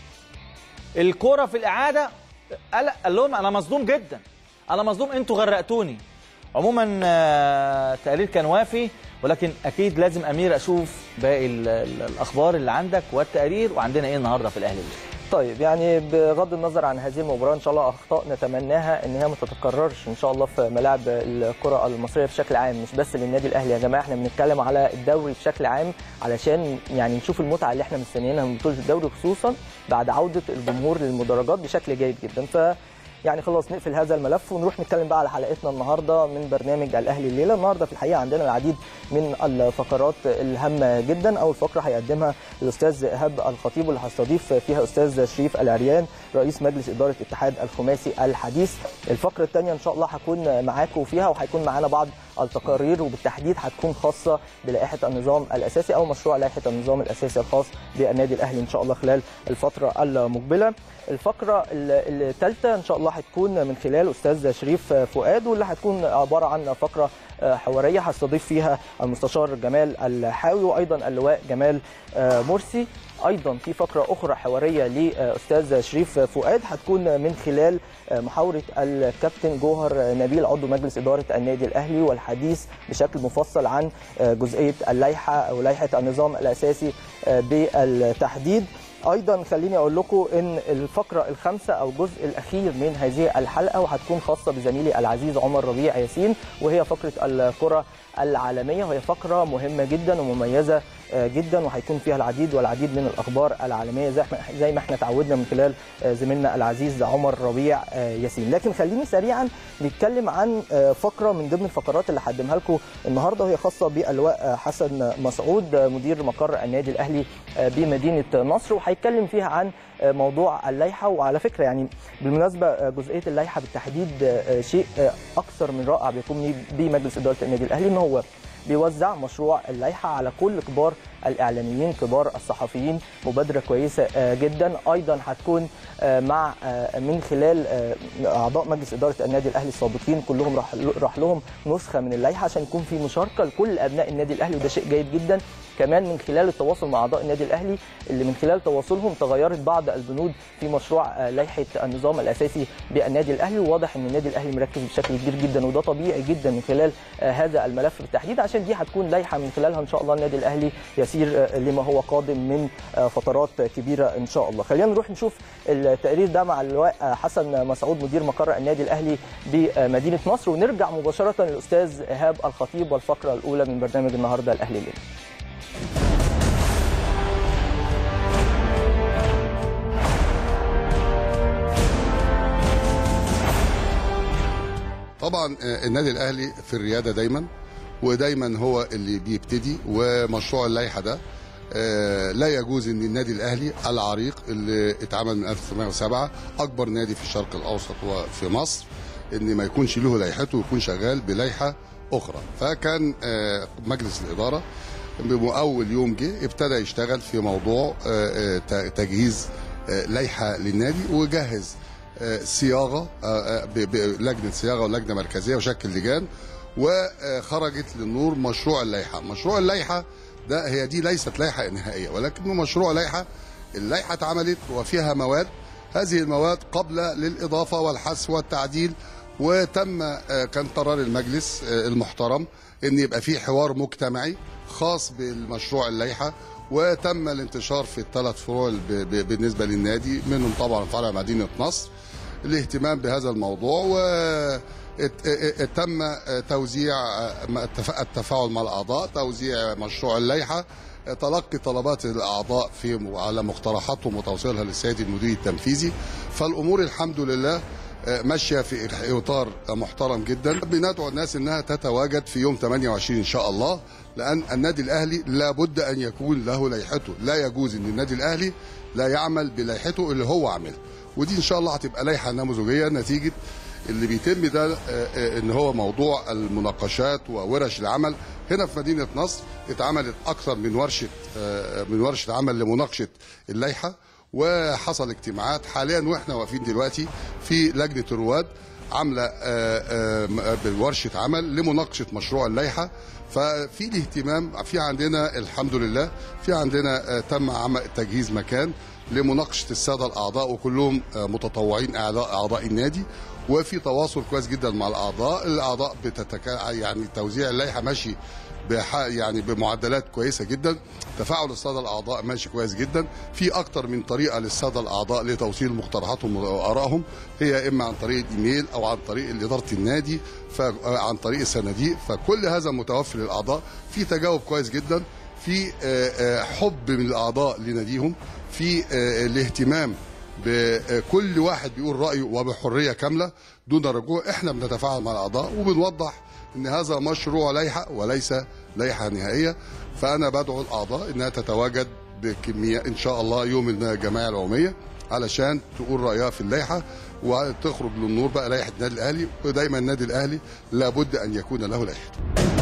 الكرة في الإعادة قال, قال لهم أنا مصدوم جدا أنا مصدوم أنتوا غرقتوني عموما آه، تقرير كان وافي ولكن أكيد لازم أمير أشوف باقي ال- ال- الأخبار اللي عندك والتقرير وعندنا إيه النهاردة في الأهلي الليل. طيب يعني بغض النظر عن هذه المباراه ان شاء الله اخطاء نتمناها ان هي ما تتكررش ان شاء الله في ملاعب الكره المصريه بشكل عام مش بس للنادي الاهلي يا جماعه احنا بنتكلم على الدوري بشكل عام علشان يعني نشوف المتعه اللي احنا مستنيينها من بطوله الدوري خصوصا بعد عوده الجمهور للمدرجات بشكل جيد جدا ف يعني خلاص نقفل هذا الملف ونروح نتكلم بقى على حلقتنا النهارده من برنامج الاهلي الليله النهارده في الحقيقه عندنا العديد من الفقرات الهامه جدا اول فقره هيقدمها الاستاذ ايهاب الخطيب واللي هستضيف فيها استاذ شريف العريان رئيس مجلس اداره اتحاد الخماسي الحديث الفقره الثانيه ان شاء الله هكون معاكم فيها وهيكون معانا بعض التقارير وبالتحديد هتكون خاصه بلائحه النظام الاساسي او مشروع لائحه النظام الاساسي الخاص بالنادي الاهلي ان شاء الله خلال الفتره المقبله الفقره الثالثه ان شاء الله هتكون من خلال استاذ شريف فؤاد واللي هتكون عباره عن فقره حواريه هستضيف فيها المستشار جمال الحاوي وايضا اللواء جمال مرسي ايضا في فقره اخرى حواريه لاستاذ شريف فؤاد هتكون من خلال محاوره الكابتن جوهر نبيل عضو مجلس اداره النادي الاهلي والحديث بشكل مفصل عن جزئيه اللائحه او لائحه النظام الاساسي بالتحديد ايضا خليني اقول لكم ان الفقره الخامسه او الجزء الاخير من هذه الحلقه وهتكون خاصه بزميلي العزيز عمر ربيع ياسين وهي فقره الكره العالميه وهي فقره مهمه جدا ومميزه جدا وهيكون فيها العديد والعديد من الاخبار العالميه زي زي ما احنا تعودنا من خلال زميلنا العزيز عمر ربيع ياسين لكن خليني سريعا نتكلم عن فقره من ضمن الفقرات اللي هقدمها لكم النهارده وهي خاصه باللواء حسن مسعود مدير مقر النادي الاهلي بمدينه نصر وهيتكلم فيها عن موضوع اللائحه وعلى فكره يعني بالمناسبه جزئيه اللائحه بالتحديد شيء اكثر من رائع بيقوم به مجلس اداره النادي الاهلي ان هو بيوزع مشروع اللائحه على كل كبار الاعلاميين كبار الصحفيين مبادره كويسه جدا ايضا هتكون مع من خلال اعضاء مجلس اداره النادي الاهلي السابقين كلهم راح راح لهم نسخه من اللائحه عشان يكون في مشاركه لكل ابناء النادي الاهلي وده شيء جيد جدا كمان من خلال التواصل مع اعضاء النادي الاهلي اللي من خلال تواصلهم تغيرت بعض البنود في مشروع لائحه النظام الاساسي بالنادي الاهلي وواضح ان النادي الاهلي مركز بشكل كبير جدا وده طبيعي جدا من خلال هذا الملف بالتحديد عشان دي هتكون لائحه من خلالها ان شاء الله النادي الاهلي يسير لما هو قادم من فترات كبيره ان شاء الله خلينا نروح نشوف التقرير ده مع اللواء حسن مسعود مدير مقر النادي الاهلي بمدينه نصر ونرجع مباشره للاستاذ ايهاب الخطيب والفقره الاولى من برنامج النهارده الاهلي ليله طبعا النادي الاهلي في الرياده دايما ودايما هو اللي بيبتدي ومشروع اللائحه ده آه، لا يجوز ان النادي الاهلي العريق اللي اتعمل من 1907 اكبر نادي في الشرق الاوسط وفي مصر ان ما يكونش له لائحته ويكون شغال بلائحه اخرى فكان آه، مجلس الاداره بأول يوم جه ابتدى يشتغل في موضوع آه، آه، تجهيز آه، لائحه للنادي وجهز آه، صياغه آه، آه، ب- بلجنه صياغه ولجنه مركزيه وشكل لجان وخرجت للنور مشروع اللائحه، مشروع اللائحه ده هي دي ليست لائحه نهائيه ولكنه مشروع لائحه اللائحه اتعملت وفيها مواد هذه المواد قابله للاضافه والحذف والتعديل وتم آه، كان قرار المجلس آه، المحترم ان يبقى في حوار مجتمعي خاص بالمشروع اللائحه وتم الانتشار في الثلاث فروع ب- ب- بالنسبه للنادي منهم طبعا فرع مدينه نصر الاهتمام بهذا الموضوع وتم توزيع التف- التفاعل مع الاعضاء توزيع مشروع اللائحه تلقي طلبات الاعضاء في على مقترحاتهم وتوصيلها للسيد المدير التنفيذي فالامور الحمد لله ماشيه في اطار محترم جدا بندعو الناس انها تتواجد في يوم 28 ان شاء الله لان النادي الاهلي لابد ان يكون له لائحته لا يجوز ان النادي الاهلي لا يعمل بلائحته اللي هو عاملها ودي ان شاء الله هتبقى لائحه نموذجيه نتيجه اللي بيتم ده آه، آه، ان هو موضوع المناقشات وورش العمل هنا في مدينه نصر اتعملت اكثر من ورشه آه، من ورشه عمل لمناقشه اللائحه وحصل اجتماعات حاليا واحنا واقفين دلوقتي في لجنه الرواد عامله آه، آه، م- ورشه عمل لمناقشه مشروع اللائحه ففي الاهتمام في عندنا الحمد لله في عندنا آه، تم عمل تجهيز مكان لمناقشه الساده الاعضاء وكلهم آه، متطوعين اعضاء اعضاء النادي وفي تواصل كويس جدا مع الاعضاء الاعضاء بتتكا يعني توزيع اللائحه ماشي بح... يعني بمعدلات كويسه جدا تفاعل الساده الاعضاء ماشي كويس جدا في اكتر من طريقه للساده الاعضاء لتوصيل مقترحاتهم وارائهم هي اما عن طريق الايميل او عن طريق اداره النادي ف... عن طريق الصناديق فكل هذا متوفر للاعضاء في تجاوب كويس جدا في آه، آه، حب من الاعضاء لناديهم في آه، الاهتمام بكل واحد بيقول رايه وبحريه كامله دون رجوع احنا بنتفاعل مع الاعضاء وبنوضح ان هذا مشروع لائحه وليس لائحه نهائيه فانا بدعو الاعضاء انها تتواجد بكميه ان شاء الله يوم الجمعيه العموميه علشان تقول رايها في اللائحه وتخرج للنور بقى لائحه النادي الاهلي ودايما النادي الاهلي لابد ان يكون له لائحته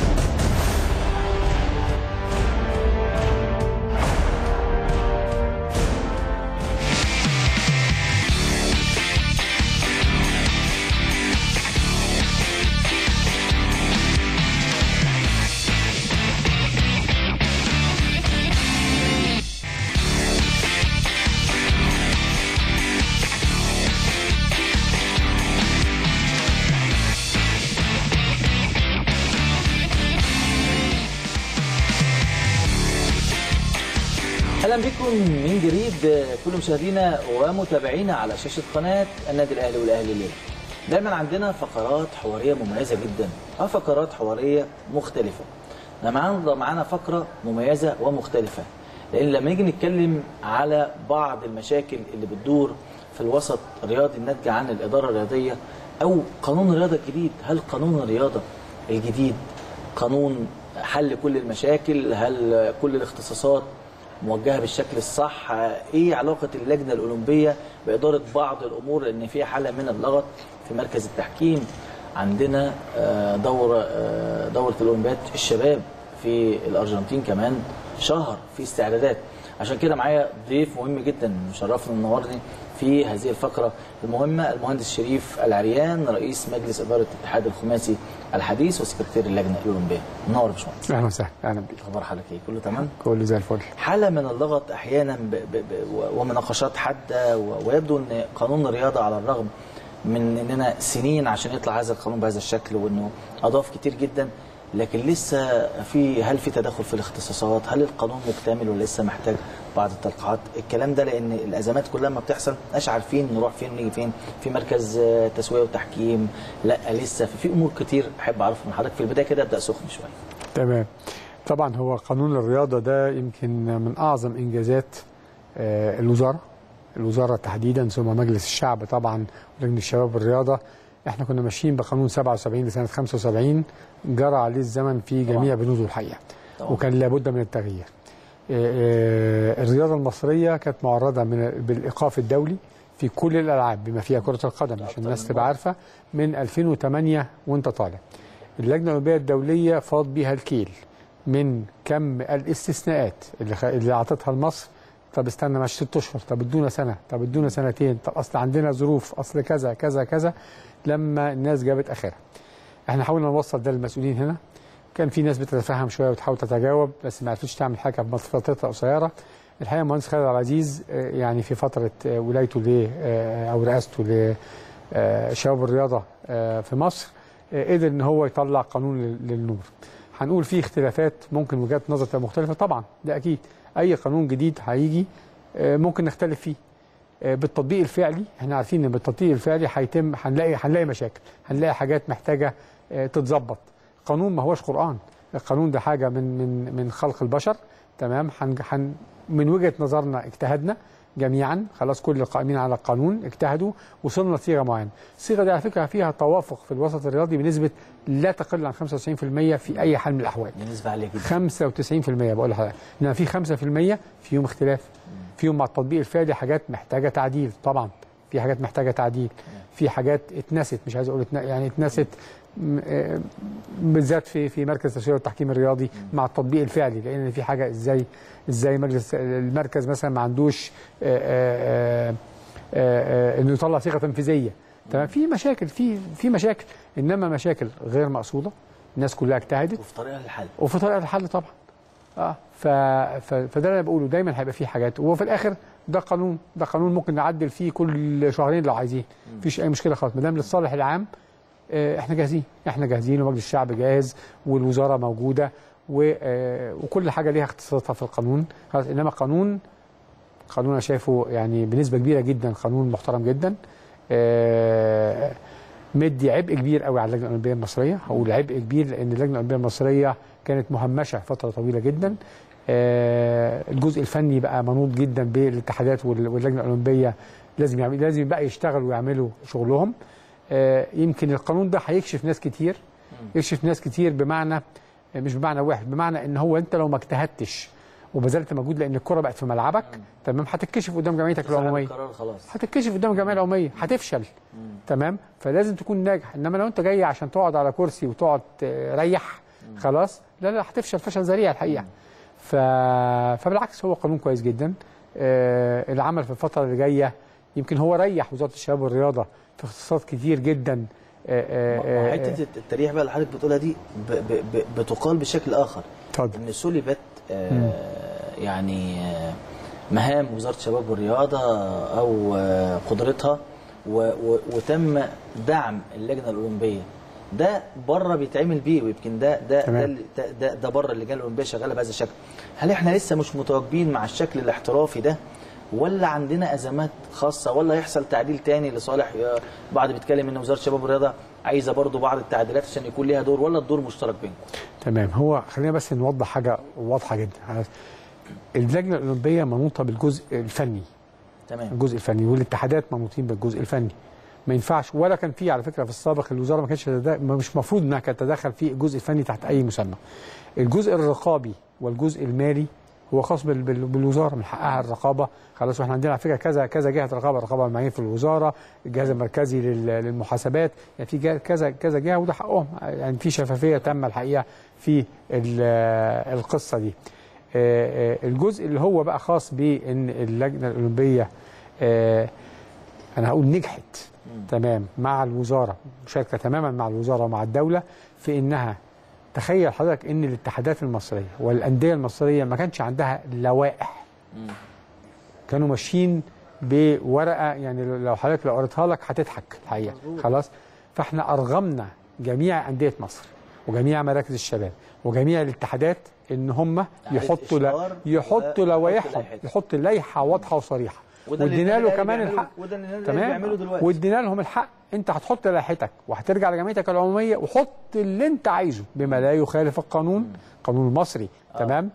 اهلا بكم من جديد كل مشاهدينا ومتابعينا على شاشه قناه النادي الاهلي والاهلي الليله. دايما عندنا فقرات حواريه مميزه جدا او فقرات حواريه مختلفه. احنا معانا معانا فقره مميزه ومختلفه لان لما نيجي نتكلم على بعض المشاكل اللي بتدور في الوسط الرياضي الناتجه عن الاداره الرياضيه او قانون الرياضه الجديد، هل قانون الرياضه الجديد قانون حل كل المشاكل؟ هل كل الاختصاصات موجهه بالشكل الصح ايه علاقه اللجنه الاولمبيه باداره بعض الامور لان في حاله من اللغط في مركز التحكيم عندنا آه، دوره آه، دوره الاولمبياد الشباب في الارجنتين كمان شهر في استعدادات عشان كده معايا ضيف مهم جدا مشرفني منورني في هذه الفقره المهمه المهندس شريف العريان رئيس مجلس اداره الاتحاد الخماسي الحديث وسكرتير اللجنه الاولمبيه منور يا باشمهندس اهلا وسهلا اهلا بيك اخبار حضرتك ايه كله تمام كله زي الفل حاله من اللغط احيانا ب ب ب ومناقشات حاده و- ويبدو ان قانون الرياضه على الرغم من اننا سنين عشان يطلع هذا القانون بهذا الشكل وانه اضاف كتير جدا لكن لسه في هل في تدخل في الاختصاصات؟ هل القانون مكتمل ولا لسه محتاج بعض التلقيحات؟ الكلام ده لان الازمات كلها ما بتحصل مش عارفين نروح فين ونيجي فين، في مركز آه، تسويه وتحكيم، لا لسه في, في امور كتير احب اعرفها من حضرتك في البدايه كده ابدا سخن شويه. تمام طبعا هو قانون الرياضه ده يمكن من اعظم انجازات آه، الوزاره الوزاره تحديدا ثم مجلس الشعب طبعا ولجنه الشباب والرياضه احنا كنا ماشيين بقانون 77 لسنه 75 جرى عليه الزمن في جميع بنوده الحقيقه طبعاً. وكان لابد من التغيير آه، الرياضه المصريه كانت معرضه من بالايقاف الدولي في كل الالعاب بما فيها كره القدم عشان الناس تبقى عارفه من 2008 وانت طالع اللجنه الاولمبيه الدوليه فاض بيها الكيل من كم الاستثناءات اللي خ... اللي اعطتها لمصر طب استنى مش ست اشهر طب ادونا سنه طب ادونا سنتين طب اصل عندنا ظروف اصل كذا كذا كذا لما الناس جابت اخرها احنا حاولنا نوصل ده للمسؤولين هنا كان في ناس بتتفهم شويه وتحاول تتجاوب بس ما عرفتش تعمل حاجه في فترتها قصيره الحقيقه المهندس خالد عبد العزيز آه، يعني في فتره آه، ولايته ل آه، او رئاسته لشباب الرياضه آه، في مصر آه، قدر ان هو يطلع قانون لل- للنور هنقول فيه اختلافات ممكن وجهات نظر تبقى مختلفه طبعا ده اكيد اي قانون جديد هيجي آه، ممكن نختلف فيه آه، بالتطبيق الفعلي احنا عارفين ان بالتطبيق الفعلي هيتم هنلاقي هنلاقي مشاكل هنلاقي حاجات محتاجه آه، تتظبط قانون ما هوش قران القانون ده حاجه من من من خلق البشر تمام حن حن من وجهه نظرنا اجتهدنا جميعا خلاص كل القائمين على القانون اجتهدوا وصلنا لصيغه معينه الصيغه دي على فكره فيها توافق في الوسط الرياضي بنسبه لا تقل عن 95% في اي حال من الاحوال دي نسبه عاليه جدا 95% بقول لحضرتك انما في 5% فيهم اختلاف فيهم مع التطبيق الفعلي حاجات محتاجه تعديل طبعا في حاجات محتاجه تعديل في حاجات اتنست مش عايز اقول اتن... يعني اتنست م- آه، بالذات في في مركز التسويق والتحكيم الرياضي مع التطبيق الفعلي لان في حاجه ازاي ازاي مجلس المركز مثلا ما عندوش آه، آه، آه، آه، انه يطلع صيغه تنفيذيه تمام في مشاكل في في مشاكل انما مشاكل غير مقصوده الناس كلها اجتهدت وفي طريقه للحل وفي طريقه الحل طبعا اه ف... ف... فده اللي انا بقوله دايما هيبقى فيه حاجات وفي الاخر ده قانون ده قانون ممكن نعدل فيه كل شهرين لو عايزين مفيش اي مشكله خالص ما دام للصالح العام آه، احنا جاهزين احنا جاهزين ومجلس الشعب جاهز والوزاره موجوده و... آه، وكل حاجه ليها اختصاصاتها في القانون خلاص انما قانون قانون انا شايفه يعني بنسبه كبيره جدا قانون محترم جدا آه، مدي عبء كبير قوي على اللجنه الاولمبيه المصريه هقول عبء كبير لان اللجنه الاولمبيه المصريه كانت مهمشه فتره طويله جدا آه، الجزء الفني بقى منوط جدا بالاتحادات وال- واللجنه الاولمبيه لازم يعمل لازم بقى يشتغلوا ويعملوا شغلهم آه، يمكن القانون ده هيكشف ناس كتير يكشف ناس كتير بمعنى مش بمعنى واحد بمعنى ان هو انت لو ما اجتهدتش وبذلت مجهود لان الكره بقت في ملعبك تمام هتتكشف قدام جمعيتك صاحب العموميه القرار خلاص هتتكشف قدام الجمعيه العموميه هتفشل تمام فلازم تكون ناجح انما لو انت جاي عشان تقعد على كرسي وتقعد تريح خلاص لا لا هتفشل فشل ذريع الحقيقه ف... فبالعكس هو قانون كويس جدا آه العمل في الفتره اللي جايه يمكن هو ريح وزاره الشباب والرياضه في اختصاصات كتير جدا آه آه آه حته التريح بقى اللي حضرتك بتقولها دي ب ب ب بتقال بشكل اخر اتفضل ان سلبت آه يعني آه مهام وزاره الشباب والرياضه او آه قدرتها و و وتم دعم اللجنه الاولمبيه ده بره بيتعمل بيه ويمكن ده ده ده تمام. اللي- ده, ده, ده بره اللجان الاولمبيه شغاله بهذا الشكل هل احنا لسه مش متواجدين مع الشكل الاحترافي ده ولا عندنا ازمات خاصه ولا يحصل تعديل تاني لصالح آه، بعض بيتكلم ان وزاره الشباب والرياضه عايزه برضو بعض التعديلات عشان يكون ليها دور ولا الدور مشترك بينكم تمام هو خلينا بس نوضح حاجه واضحه جدا اللجنه الاولمبيه منوطه بالجزء الفني تمام الجزء الفني والاتحادات منوطين بالجزء الفني ما ينفعش ولا كان في على فكره في السابق الوزاره ما كانتش تتدا- مش مفروض انها كانت تتدخل في الجزء الفني تحت اي مسمى الجزء الرقابي والجزء المالي هو خاص بال- بال- بالوزاره من حقها الرقابه خلاص واحنا عندنا على فكره كذا كذا جهه رقابه الرقابه الماليه في الوزاره الجهاز المركزي لل- للمحاسبات يعني في جهة- كذا كذا جهه وده حقهم يعني في شفافيه تامه الحقيقه في ال- القصه دي آه، آه، الجزء اللي هو بقى خاص بان اللجنه الاولمبيه آه، انا هقول نجحت تمام مع الوزاره مشاركه تماما مع الوزاره ومع الدوله في انها تخيل حضرتك ان الاتحادات المصريه والانديه المصريه ما كانش عندها لوائح كانوا ماشيين بورقه يعني لو حضرتك لو قريتها لك هتضحك الحقيقه خلاص فاحنا ارغمنا جميع انديه مصر وجميع مراكز الشباب وجميع الاتحادات ان هم يحطوا لا إشهار يحطوا و- لوائحهم لائحتهم. يحط لائحه واضحه وصريحه وده اللي وادينا له النادي كمان بيعمله- الحق وده اللي النادي بيعمله دلوقتي وادينا لهم الحق انت هتحط لائحتك وهترجع لجمعيتك العموميه وحط اللي انت عايزه بما لا يخالف القانون القانون المصري تمام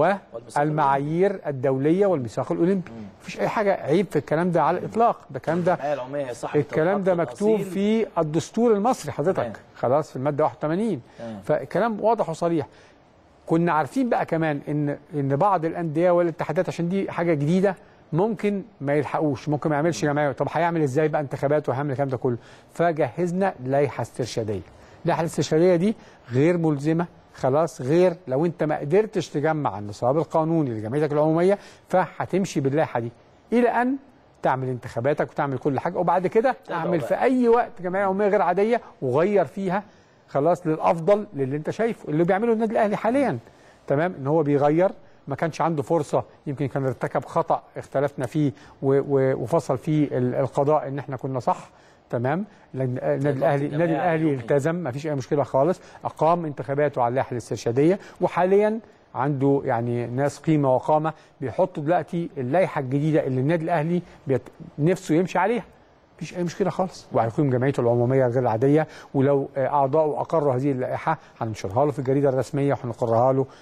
والمعايير الدوليه والميثاق الاولمبي مفيش اي حاجه عيب في الكلام ده على الاطلاق ده الكلام ده الحياه العموميه هي صاحبه الكلام ده الحق مكتوب الأصيل. في الدستور المصري تمام. حضرتك خلاص في الماده 81 تمام. فالكلام واضح وصريح كنا عارفين بقى كمان ان ان بعض الانديه والاتحادات عشان دي حاجه جديده ممكن ما يلحقوش ممكن ما يعملش جمعيه طب هيعمل ازاي بقى انتخابات وهيعمل الكلام ده كله فجهزنا لائحه استرشاديه اللائحه الاسترشاديه دي غير ملزمه خلاص غير لو انت ما قدرتش تجمع النصاب القانوني لجمعيتك العموميه فهتمشي باللائحه دي الى ان تعمل انتخاباتك وتعمل كل حاجه وبعد كده اعمل بقى. في اي وقت جمعيه عموميه غير عاديه وغير فيها خلاص للافضل للي انت شايفه اللي بيعمله النادي الاهلي حاليا تمام ان هو بيغير ما كانش عنده فرصه يمكن كان ارتكب خطا اختلفنا فيه و- و- وفصل فيه ال- القضاء ان احنا كنا صح تمام لأن النادي الاهلي الجمعية النادي الاهلي العمومية. التزم ما فيش اي مشكله خالص اقام انتخاباته على اللائحه الاسترشاديه وحاليا عنده يعني ناس قيمه وقامه بيحطوا دلوقتي اللائحه الجديده اللي النادي الاهلي بيت... نفسه يمشي عليها مفيش اي مشكله خالص وهيقيم جمعيته العموميه غير العاديه ولو آه، اعضائه اقروا هذه اللائحه هننشرها له في الجريده الرسميه وهنقرها له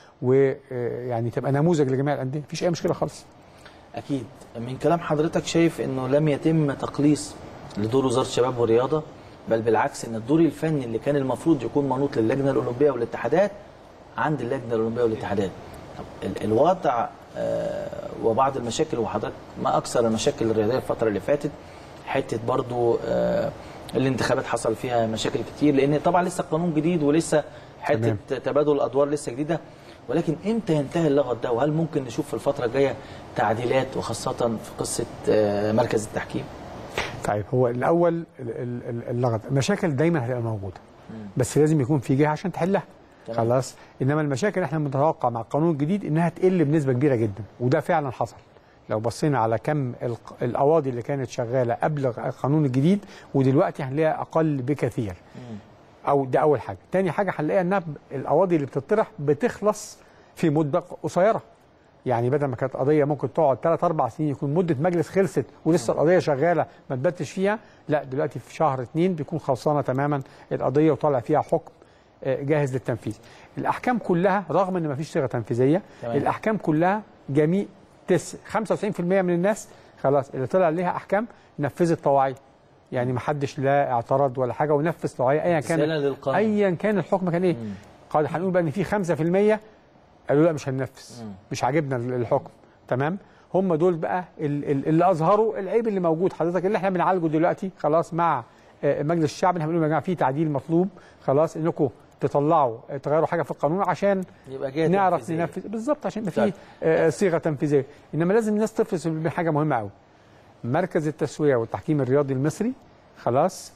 ويعني تبقى نموذج لجميع الانديه مفيش اي مشكله خالص اكيد من كلام حضرتك شايف انه لم يتم تقليص لدور وزاره الشباب والرياضه بل بالعكس ان الدور الفني اللي كان المفروض يكون منوط للجنه الاولمبيه والاتحادات عند اللجنه الاولمبيه والاتحادات طب ال- الوضع آه، وبعض المشاكل وحضرتك ما اكثر المشاكل الرياضيه الفتره اللي فاتت حته برضو آه، الانتخابات حصل فيها مشاكل كتير لان طبعا لسه قانون جديد ولسه حته تمام. تبادل الادوار لسه جديده ولكن امتى ينتهي اللغط ده وهل ممكن نشوف في الفتره الجايه تعديلات وخاصه في قصه آه، مركز التحكيم طيب هو الاول ال- ال- ال- اللغط المشاكل دايما هتبقى موجوده بس لازم يكون في جهه عشان تحلها تمام. خلاص انما المشاكل احنا متوقع مع القانون الجديد انها تقل بنسبه كبيره جدا وده فعلا حصل لو بصينا على كم الق- القواضي اللي كانت شغاله قبل القانون الجديد ودلوقتي هنلاقيها اقل بكثير او ده اول حاجه تاني حاجه هنلاقيها انها ب- القواضي اللي بتطرح بتخلص في مده قصيره يعني بدل ما كانت قضيه ممكن تقعد 3 4 سنين يكون مده مجلس خلصت ولسه القضيه شغاله ما تبتش فيها لا دلوقتي في شهر اتنين بيكون خلصانه تماما القضيه وطالع فيها حكم آه، جاهز للتنفيذ الاحكام كلها رغم ان ما فيش صيغه تنفيذيه تمام. الاحكام كلها جميع تس 95% من الناس خلاص اللي طلع ليها احكام نفذت طواعية يعني ما حدش لا اعترض ولا حاجه ونفذ طواعية ايا كان رسالة للقانون. ايا كان الحكم كان ايه قال هنقول بقى ان في 5% قالوا لا مش هننفذ مش عاجبنا الحكم تمام هم دول بقى ال- ال- اللي اظهروا العيب اللي موجود حضرتك اللي احنا بنعالجه دلوقتي خلاص مع آه، مجلس الشعب احنا بنقول يا جماعه في تعديل مطلوب خلاص انكم تطلعوا آه، تغيروا حاجه في القانون عشان يبقى جهه نعرف تنفيذية. ننفذ بالظبط عشان يبقى طيب. في آه، صيغه تنفيذيه انما لازم الناس تفرز بحاجه مهمه قوي مركز التسويه والتحكيم الرياضي المصري خلاص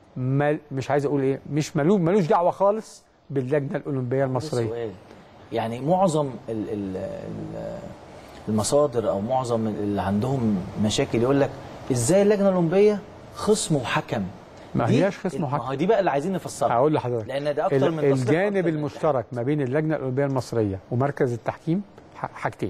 مل مش عايز اقول ايه مش ملوش ملوش دعوه خالص باللجنه الاولمبيه ده المصريه سؤال يعني معظم ال ال ال المصادر او معظم اللي عندهم مشاكل يقول لك ازاي اللجنه الاولمبيه خصم وحكم ما دي- هياش خصم ما وحكم. هو دي بقى اللي عايزين نفسرها هقول لحضرتك لان ده اكتر ال- من تصريح الجانب أكتر من المشترك ما بين اللجنه الاولمبيه المصريه ومركز التحكيم ح- حاجتين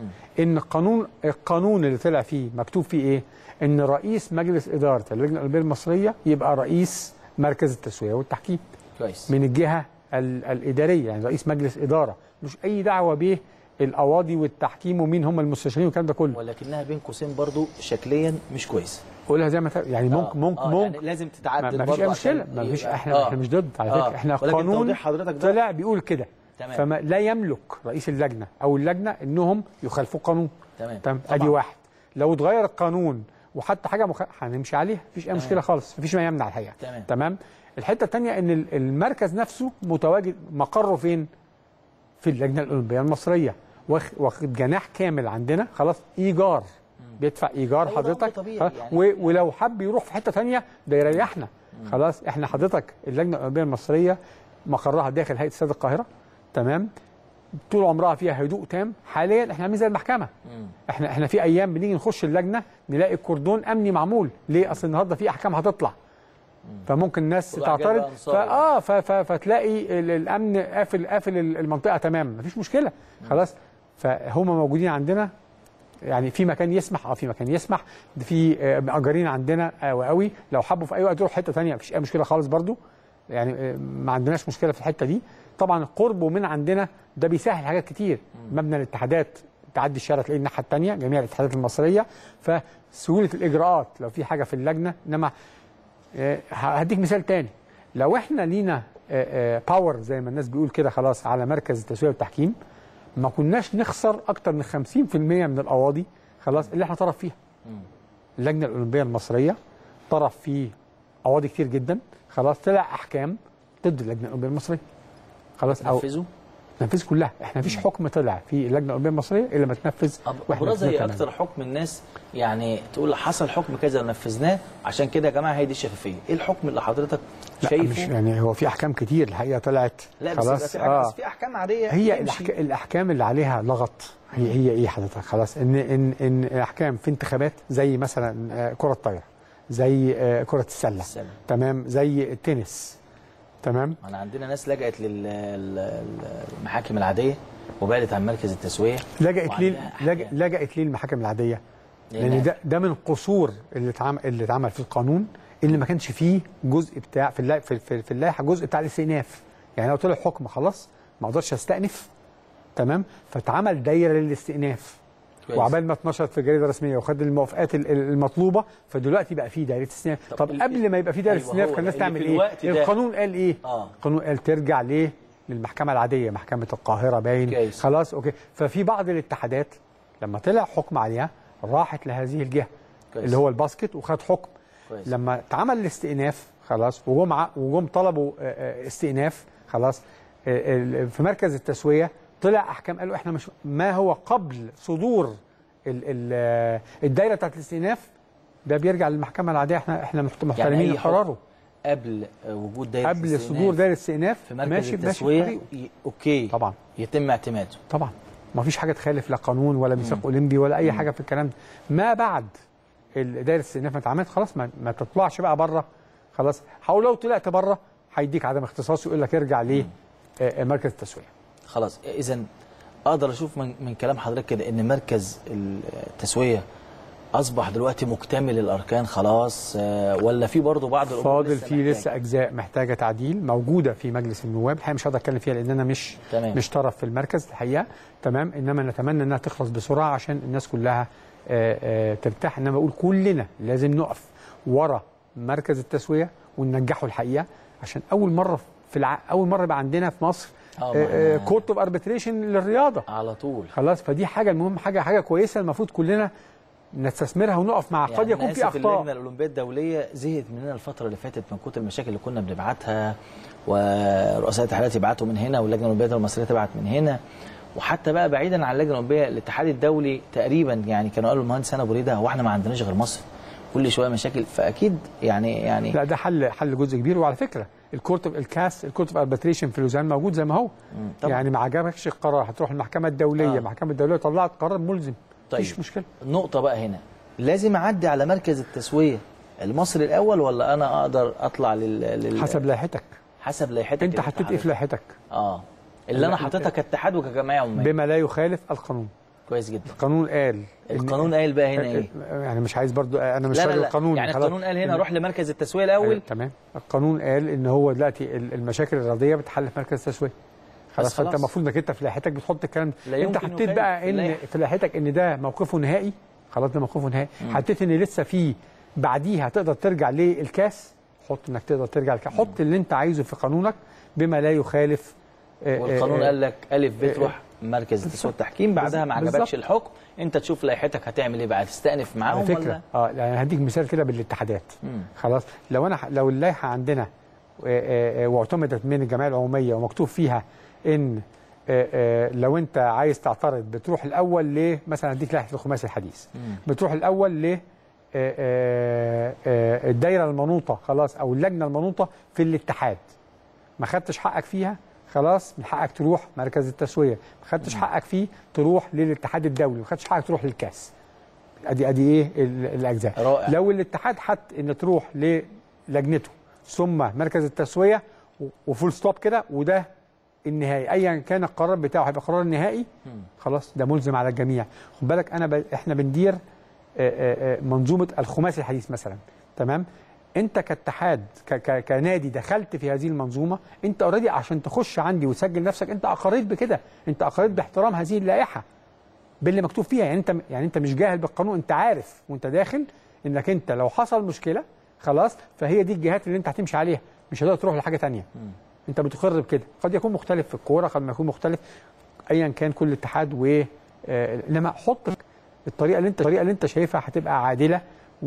ان القانون القانون اللي طلع فيه مكتوب فيه ايه ان رئيس مجلس اداره اللجنه الاولمبيه المصريه يبقى رئيس مركز التسويه والتحكيم كويس من الجهه ال- الاداريه يعني رئيس مجلس اداره مش اي دعوه به القواضي والتحكيم ومين هم المستشارين والكلام ده كله ولكنها بين قوسين برضو شكليا مش كويسه قولها زي ما ت- يعني ممكن ممكن آه ممكن يعني لازم تتعدل ما فيش برضو اي عشان مشكله ما فيش يبقى- احنا آه. احنا مش ضد على آه. فكره احنا ولكن قانون توضيح حضرتك ده طلع بيقول كده تمام. فما لا يملك رئيس اللجنه او اللجنه انهم يخالفوا القانون تمام. تمام طبعاً. ادي واحد لو اتغير القانون وحتى حاجه مخ... هنمشي عليها مفيش اي مشكله خالص مفيش ما يمنع الحقيقه تمام. تمام الحته الثانيه ان ال- المركز نفسه متواجد مقره فين في اللجنه الاولمبيه المصريه واخ- واخد جناح كامل عندنا خلاص ايجار بيدفع ايجار أيوة، ده أمر حضرتك طبيعي خلاص؟ يعني. و- ولو حب يروح في حته ثانيه ده يريحنا خلاص احنا حضرتك اللجنه الاولمبيه المصريه مقرها داخل هيئه استاد القاهره تمام طول عمرها فيها هدوء تام حاليا احنا عاملين زي المحكمه احنا احنا في ايام بنيجي نخش اللجنه نلاقي كوردون امني معمول ليه اصل النهارده في احكام هتطلع فممكن الناس كل واحد جايب تعترض أنصار فاه ف- ف- فتلاقي ال- الامن قافل قافل المنطقه تمام مفيش مشكله خلاص فهم موجودين عندنا يعني في مكان يسمح اه في مكان يسمح ده في آه، مأجرين عندنا قوي قوي لو حبوا في اي وقت يروحوا حته ثانيه مفيش اي مشكله خالص برضو يعني آه، ما عندناش مشكله في الحته دي طبعا قربه من عندنا ده بيسهل حاجات كتير مبنى الاتحادات تعدي الشارع تلاقي الناحيه الثانيه جميع الاتحادات المصريه فسهوله الاجراءات لو في حاجه في اللجنه انما آه، هديك مثال تاني لو احنا لينا باور زي ما الناس بيقول كده خلاص على مركز التسويه والتحكيم ما كناش نخسر اكتر من 50% من القواضي خلاص اللي احنا طرف فيها اللجنه الاولمبيه المصريه طرف في قواضي كتير جدا خلاص طلع احكام ضد اللجنه الاولمبيه المصريه خلاص او نفذوا تنفذ كلها احنا مفيش حكم طلع في اللجنه الاولمبيه المصريه الا ما تنفذ واحنا ابرز نفذناه هي تماماً. اكتر حكم الناس يعني تقول حصل حكم كذا ونفذناه عشان كده يا جماعه هي دي الشفافيه ايه الحكم اللي حضرتك لا شايفه مش يعني هو في احكام كتير الحقيقه طلعت لا بس يبقى خلاص في حاجة بس في احكام عاديه هي تمشي. الأحك... الاحكام اللي عليها لغط هي هي ايه حضرتك خلاص ان ان ان احكام في انتخابات زي مثلا آه، كره الطايره زي آه، كره السله السلة. تمام زي التنس تمام انا عندنا ناس لجأت للمحاكم العاديه وبعدت عن مركز التسويه لجأت ليه وعندها لج... أحكام. لجأت ليه المحاكم العاديه لان لأن- ده ده من قصور اللي اتعمل اللي اتعمل في القانون اللي ما كانش فيه جزء بتاع في اللائحه في, في, في اللائحه جزء بتاع الاستئناف يعني لو طلع حكم خلاص ما اقدرش استأنف تمام فاتعمل دايره للاستئناف كويس. وعبال ما اتنشرت في الجريده الرسميه وخد الموافقات ال- ال- المطلوبه فدلوقتي بقى في دايره استئناف طب طب ال- قبل ما يبقى في دايره أيوة استئناف هو كان الناس اللي تعمل في ايه الوقت ده- القانون قال ايه آه. القانون قال ترجع ليه للمحكمه العاديه محكمه القاهره باين كويس. خلاص اوكي ففي بعض الاتحادات لما طلع حكم عليها راحت لهذه الجهه كويس. اللي هو الباسكت وخد حكم كويس. لما اتعمل الاستئناف خلاص وجم ع- وجم طلبوا آه، آه، استئناف خلاص آه، ال- في مركز التسويه طلع احكام قالوا احنا مش ما هو قبل صدور ال- ال- آه، الدايره بتاعت الاستئناف ده بيرجع للمحكمه العاديه احنا احنا محت- محترمين أي حكم قراره قبل وجود دايره قبل الاستئناف صدور دايره الاستئناف في مركز ماشي ماشي في التسويه طريقه. ي- اوكي طبعا يتم اعتماده طبعا ما فيش حاجه تخالف لا قانون ولا ميثاق اولمبي ولا اي حاجه في الكلام ده ما بعد ال- دايره الاستئناف ما اتعملت خلاص ما, ما تطلعش بقى بره خلاص او لو طلعت بره هيديك عدم اختصاص ويقول لك ارجع لمركز التسويه خلاص اذا اقدر اشوف من, من كلام حضرتك كده ان مركز التسويه اصبح دلوقتي مكتمل الاركان خلاص آه، ولا في برضه بعض الامور فاضل لسه فيه محتاجة؟ لسه اجزاء محتاجه تعديل موجوده في مجلس النواب الحقيقه مش هقدر اتكلم فيها لان انا مش تمام. مش طرف في المركز الحقيقه تمام انما نتمنى انها تخلص بسرعه عشان الناس كلها آه، آه، ترتاح انما بقول كلنا لازم نقف ورا مركز التسويه وننجحه الحقيقه عشان اول مره في الع... اول مره يبقى عندنا في مصر آه، ما- كورت اوف اربيتريشن للرياضه على طول خلاص فدي حاجه المهم حاجه حاجه كويسه المفروض كلنا نستثمرها ونقف معها قد يعني يكون أنا في آسف، اخطاء اللجنه الاولمبيه الدوليه زهقت مننا الفتره اللي فاتت من كتر المشاكل اللي كنا بنبعتها ورؤساء الاتحادات يبعتوا من هنا واللجنه الاولمبيه المصريه تبعت من هنا وحتى بقى بعيدا عن اللجنه الاولمبيه الاتحاد الدولي تقريبا يعني كانوا قالوا المهندس هنا ابو ريده هو احنا ما عندناش غير مصر كل شويه مشاكل فاكيد يعني يعني لا ده حل حل جزء كبير وعلى فكره الكورت اوف الكاس الكورت اوف اربيتريشن في لوزان موجود زي ما هو طبعا. يعني ما عجبكش القرار هتروح المحكمه الدوليه آه. المحكمه الدوليه طلعت قرار ملزم طيب. مفيش مشكله النقطه بقى هنا لازم اعدي على مركز التسويه المصري الاول ولا انا اقدر اطلع لل, لل... حسب لائحتك حسب لائحتك انت اللي حطيت ايه حضرتك- في لائحتك اه اللي انا لا، حاططها كاتحاد وكجمعيه عموميه بما لا يخالف القانون كويس جدا القانون قال إن- القانون قايل بقى هنا ايه يعني مش عايز برضو انا مش لا لا راجل لا القانون يعني خلاص. القانون قال هنا إن- روح لمركز التسويه الاول أيوة، تمام القانون قال ان هو دلوقتي ال- المشاكل الرياضيه بتحل في مركز التسويه خلاص فانت خلاص. المفروض انك انت في لائحتك بتحط الكلام لا ده انت يمكن حطيت يخالف بقى في ان اللائحة. في لائحتك ان ده موقفه نهائي خلاص ده موقفه نهائي حطيت ان لسه في بعديها تقدر ترجع للكاس حط انك تقدر ترجع للكاس حط اللي انت عايزه في قانونك بما لا يخالف آه، والقانون آه، قال لك الف ب تروح مركز التسويه والتحكيم بعدها ما بالظبط. عجبكش الحكم انت تشوف لائحتك هتعمل ايه بقى تستأنف معاهم على فكره ولا اه يعني هديك مثال كده بالاتحادات مم. خلاص لو انا لو اللائحه عندنا آه، آه، آه، واعتمدت من الجمعيه العموميه ومكتوب فيها ان آه، آه، لو انت عايز تعترض بتروح الاول ل مثلا هديك لائحه الخماسي الحديث بتروح الاول ل آه، آه، آه، الدايره المنوطه خلاص او اللجنه المنوطه في الاتحاد ما خدتش حقك فيها خلاص من حقك تروح مركز التسويه ما خدتش حقك فيه تروح للاتحاد الدولي ما خدتش حقك تروح للكاس ادي ادي ايه ال- الاجزاء رائع. لو الاتحاد حط ان تروح للجنته ثم مركز التسويه و- وفول ستوب كده وده النهائي ايا كان القرار بتاعه هيبقى قرار نهائي خلاص ده ملزم على الجميع خد بالك انا ب... احنا بندير آه، آه، آه، منظومه الخماسي الحديث مثلا تمام انت كاتحاد ك... ك... كنادي دخلت في هذه المنظومه انت اوريدي عشان تخش عندي وتسجل نفسك انت اقريت بكده انت اقريت باحترام هذه اللائحه باللي مكتوب فيها يعني انت يعني انت مش جاهل بالقانون انت عارف وانت داخل انك انت لو حصل مشكله خلاص فهي دي الجهات اللي انت هتمشي عليها مش هتقدر تروح لحاجه تانية انت بتقر بكده قد يكون مختلف في الكوره قد ما يكون مختلف ايا كان كل اتحاد و آه، انما حط الطريقه اللي انت الطريقه اللي انت شايفها هتبقى عادله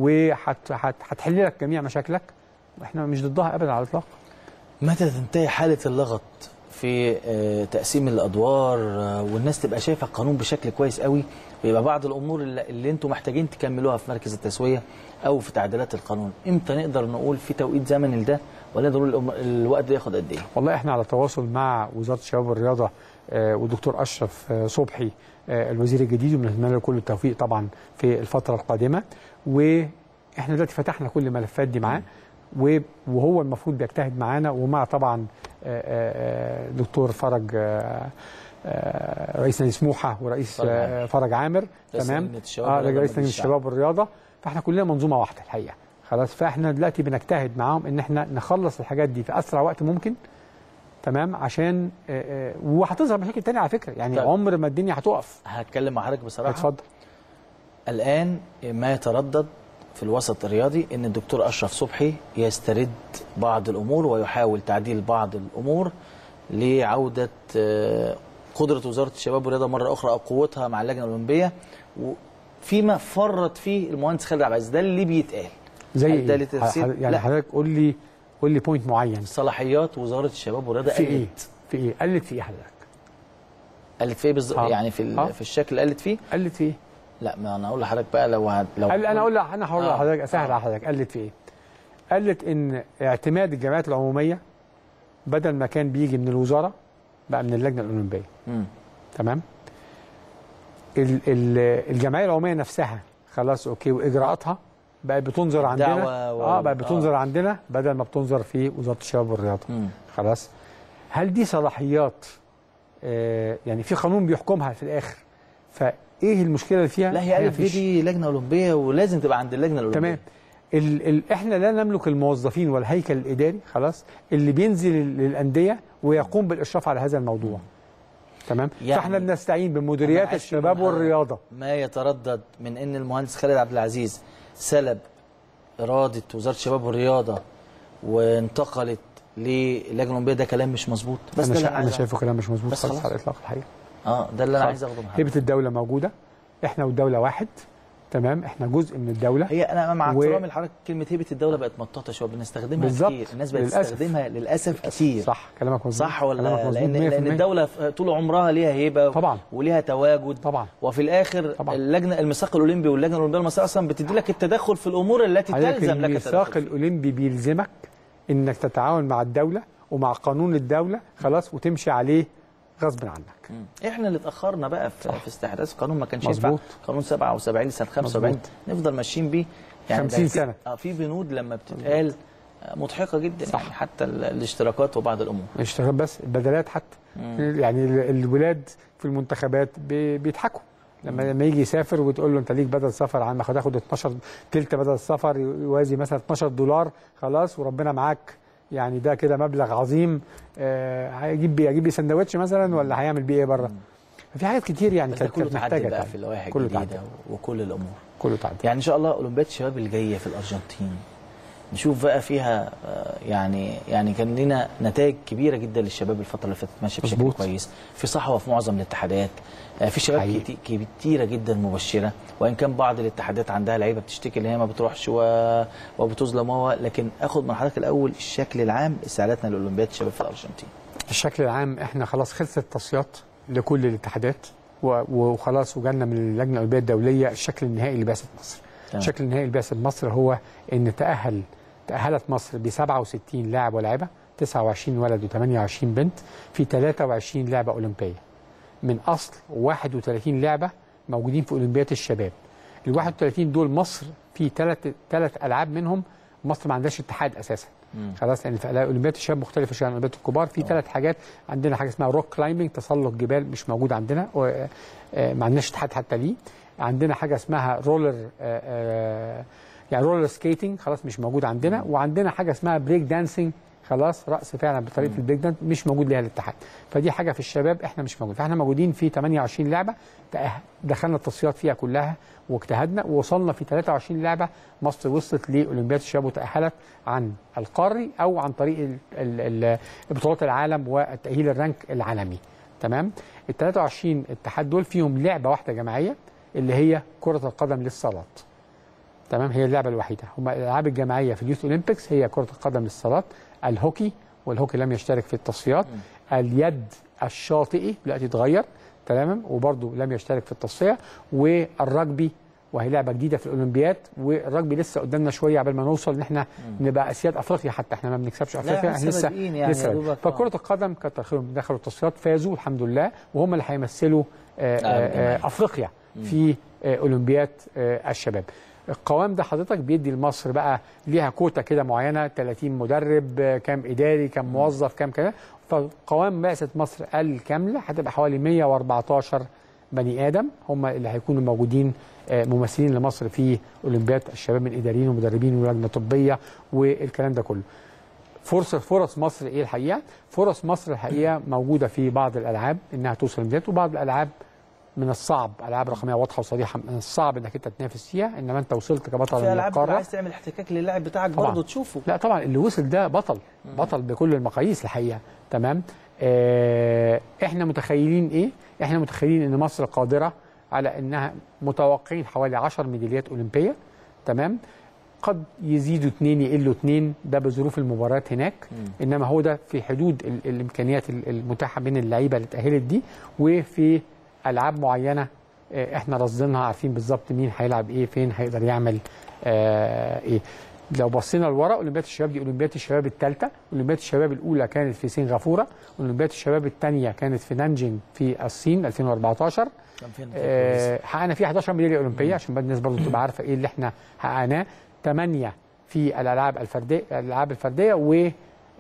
وهتحل لك جميع مشاكلك واحنا مش ضدها ابدا على الاطلاق متى تنتهي حالة اللغط في آه، تقسيم الأدوار آه، والناس تبقى شايفة القانون بشكل كويس قوي ويبقى بعض الأمور اللي, اللي أنتم محتاجين تكملوها في مركز التسوية أو في تعديلات القانون إمتى نقدر نقول في توقيت زمني لده ولا ضروري الأم- الوقت ده ياخد قد إيه؟ والله احنا على تواصل مع وزاره الشباب والرياضه آه، والدكتور اشرف آه، صبحي آه، الوزير الجديد وبنتمنى له كل التوفيق طبعا في الفتره القادمه واحنا دلوقتي فتحنا كل الملفات دي معاه و- وهو المفروض بيجتهد معانا ومع طبعا آه، آه، آه، دكتور فرج آه، آه، رئيس نادي سموحه ورئيس فرج عامر. آه، فرج عامر رئيس تمام لجنة الشباب اه والرياضة رئيس مجلس نادي الشعب. الشباب والرياضه فاحنا كلنا منظومه واحده الحقيقه خلاص فاحنا دلوقتي بنجتهد معاهم ان احنا نخلص الحاجات دي في اسرع وقت ممكن تمام عشان آه، آه، وهتظهر مشاكل تانية على فكره يعني طيب. عمر ما الدنيا هتقف هتكلم مع حضرتك بصراحة اتفضل الآن ما يتردد في الوسط الرياضي ان الدكتور اشرف صبحي يسترد بعض الامور ويحاول تعديل بعض الامور لعوده آه، قدره وزاره الشباب والرياضه مره اخرى او قوتها مع اللجنه الاولمبيه فيما فرط فيه المهندس خالد عبد العزيز ده اللي بيتقال زي هل ده ايه لتفسير؟ ح- يعني لا. حضرتك قول لي قول لي بوينت معين صلاحيات وزاره الشباب والرياضه في ايه قلت في ايه قلت في ايه حضرتك قلت في ايه بالظبط آه. يعني في ال- آه. في الشكل اللي قلت فيه قلت في ايه لا ما انا اقول لحضرتك بقى لو هت- لو قال انا اقول لك انا هقول آه. لحضرتك اسهل آه. على حضرتك قلت في ايه قلت ان اعتماد الجمعيات العموميه بدل ما كان بيجي من الوزاره بقى من اللجنه الاولمبيه مم. تمام ال- ال- الجمعيه العموميه نفسها خلاص اوكي واجراءاتها بقت بتنظر عندنا الدعوة وال- اه بقت بتنظر آه. عندنا بدل ما بتنظر في وزاره الشباب والرياضه مم. خلاص هل دي صلاحيات آه يعني في قانون بيحكمها في الاخر فايه المشكله اللي فيها لا هي الحقيقة الف دي, مفيش. دي لجنه اولمبيه ولازم تبقى عند اللجنه الاولمبيه تمام ال ال احنا لا نملك الموظفين والهيكل الاداري خلاص اللي بينزل للانديه ويقوم بالاشراف على هذا الموضوع تمام يعني يعني فاحنا بنستعين أنا بمديريات عايز الشباب منها والرياضه ما يتردد من ان المهندس خالد عبد العزيز سلب اراده وزاره الشباب والرياضه وانتقلت للجنه الاولمبيه ده كلام مش مظبوط بس انا ده اللي شا... أنا انا عايز شايفه كلام مش مظبوط بس خالص خلاص. على الاطلاق الحقيقه اه ده اللي انا خلاص. عايز اخده من حضرتك. هيبه الدوله موجوده احنا والدوله واحد تمام احنا جزء من الدوله هي انا مع و- احترامي لحضرتك كلمه هيبه الدوله بقت مطاطه شويه بنستخدمها بالظبط. كتير الناس بقت للأسف. تستخدمها للاسف كتير صح كلامك مظبوط صح ولا كلامك مظبوط لان لان 100%. الدوله طول عمرها ليها هيبه طبعا. وليها تواجد طبعا. وفي الاخر طبعا. اللجنه الميثاق الاولمبي واللجنه الاولمبيه المصريه اصلا بتدي لك التدخل في الامور التي حضرتك تلزم لك الميثاق التدخل فيها. الاولمبي بيلزمك انك تتعاون مع الدوله ومع قانون الدوله خلاص وتمشي عليه غصب عنك مم. احنا اللي اتاخرنا بقى في, في استحداث القانون ما كانش ينفع مظبوط. قانون 77 لسنه 75 مظبوط. نفضل ماشيين بيه ده 50 في- سنة. اه في بنود لما بتتقال آه، مضحكه جدا صح. يعني حتى ال- الاشتراكات وبعض الامور مش اشتغال بس البدلات حتى يعني ال- الولاد في المنتخبات بي- بيضحكوا لما لما يجي يسافر وتقول له انت ليك بدل سفر عم هتاخد 12 تلت بدل السفر يوازي مثلا 12 دولار خلاص وربنا معاك يعني ده كده مبلغ عظيم آه، هيجيب بيه هيجيب بيه سندوتش مثلا ولا هيعمل بيه ايه بره ففي حاجات كتير يعني بس ده كانت كله كانت تعدل محتاجه بقى تعدل. في اللوائح كله الجديده تعدل وكل الامور كله تعدل يعني ان شاء الله اولمبياد الشباب الجايه في الارجنتين نشوف بقى فيها آه، يعني يعني كان لنا نتائج كبيره جدا للشباب الفتره اللي فاتت ماشيه بشكل مظبوط. كويس في صحوه في معظم الاتحادات آه، في شباب حقيقي. كتي- كتيره جدا مبشره وان كان بعض الاتحادات عندها لعيبه بتشتكي ان هي ما بتروحش و- وبتظلم و لكن اخد من حضرتك الاول الشكل العام استعداداتنا لاولمبياد الشباب في الارجنتين الشكل العام احنا خلاص خلصت التصفيات لكل الاتحادات و- وخلاص وجالنا من اللجنه الاولمبيه الدوليه الشكل النهائي لبعثه مصر. تمام. الشكل النهائي لبعثه مصر هو ان تاهل تاهلت مصر ب 67 لاعب ولاعبه 29 ولد و28 بنت في 23 لعبه اولمبيه. من اصل 31 لعبه موجودين في اولمبياد الشباب. ال 31 دول مصر في ثلاث ثلاث العاب منهم مصر ما عندهاش اتحاد اساسا. خلاص لان في اولمبياد الشباب مختلفه شويه عن اولمبياد الكبار في ثلاث حاجات عندنا حاجه اسمها روك كلايمبنج تسلق جبال مش موجود عندنا و- آه، ما عندناش اتحاد حتى ليه عندنا حاجه اسمها رولر آه، آه، يعني رولر سكيتنج خلاص مش موجود عندنا وعندنا حاجه اسمها بريك دانسينج خلاص راس فعلا بطريقه البريك دانس مش موجود ليها الاتحاد فدي حاجه في الشباب احنا مش موجود فاحنا موجودين في 28 لعبه تأه- دخلنا التصفيات فيها كلها واجتهدنا ووصلنا في 23 لعبه مصر وصلت لاولمبياد الشباب وتاهلت عن القاري او عن طريق ال- ال- ال- بطولات العالم والتاهيل الرانك العالمي تمام ال 23 اتحاد دول فيهم لعبه واحده جماعيه اللي هي كره القدم للصالات تمام هي اللعبه الوحيده هم الالعاب الجماعيه في اليوث اولمبيكس هي كره القدم للصالات الهوكي والهوكي لم يشترك في التصفيات اليد الشاطئي دلوقتي اتغير تماما وبرضه لم يشترك في التصفيه والرجبي وهي لعبه جديده في الاولمبياد والرجبي لسه قدامنا شويه قبل ما نوصل ان احنا نبقى اسياد افريقيا حتى احنا ما بنكسبش افريقيا إحنا احنا بادئين يعني لسه يا دوبك. فكره القدم كتر خيرهم دخلوا التصفيات فازوا الحمد لله وهم اللي هيمثلوا آه، آه، آه، افريقيا في آه، اولمبياد آه، الشباب القوام ده حضرتك بيدي لمصر بقى ليها كوتا كده معينه 30 مدرب آه، كام اداري كام موظف كام كده فقوام بعثه مصر الكامله هتبقى حوالي 114 بني ادم هم اللي هيكونوا موجودين آه، ممثلين لمصر في اولمبياد الشباب من اداريين ومدربين ولجنه طبيه والكلام ده كله فرصة فرص مصر ايه الحقيقه؟ فرص مصر الحقيقه موجوده في بعض الالعاب انها توصل اولمبياد وبعض الالعاب من الصعب العاب رقميه واضحه وصريحه من الصعب انك انت تنافس فيها انما انت وصلت كبطل في من العاب بتبقى القاره عايز تعمل احتكاك للاعب بتاعك طبعاً. برضه تشوفه لا طبعا اللي وصل ده بطل بطل بكل المقاييس الحقيقه تمام آه احنا متخيلين ايه احنا متخيلين ان مصر قادره على انها متوقعين حوالي 10 ميداليات اولمبيه تمام قد يزيدوا اثنين يقلوا اثنين ده بظروف المباريات هناك انما هو ده في حدود ال- الامكانيات ال- المتاحه بين اللعيبه اللي اتاهلت دي وفي العاب معينه آه، احنا رصدينها عارفين بالظبط مين هيلعب ايه فين هيقدر يعمل آه ايه لو بصينا لورا اولمبياد الشباب دي اولمبياد الشباب الثالثه اولمبياد الشباب الاولى كانت في سنغافوره اولمبياد الشباب الثانيه كانت في نانجينج في الصين 2014 كان فين آه، حققنا فيه 11 ميداليه اولمبيه عشان بقى الناس برضه تبقى عارفه ايه اللي احنا حققناه 8 في الالعاب الفرديه الالعاب الفرديه و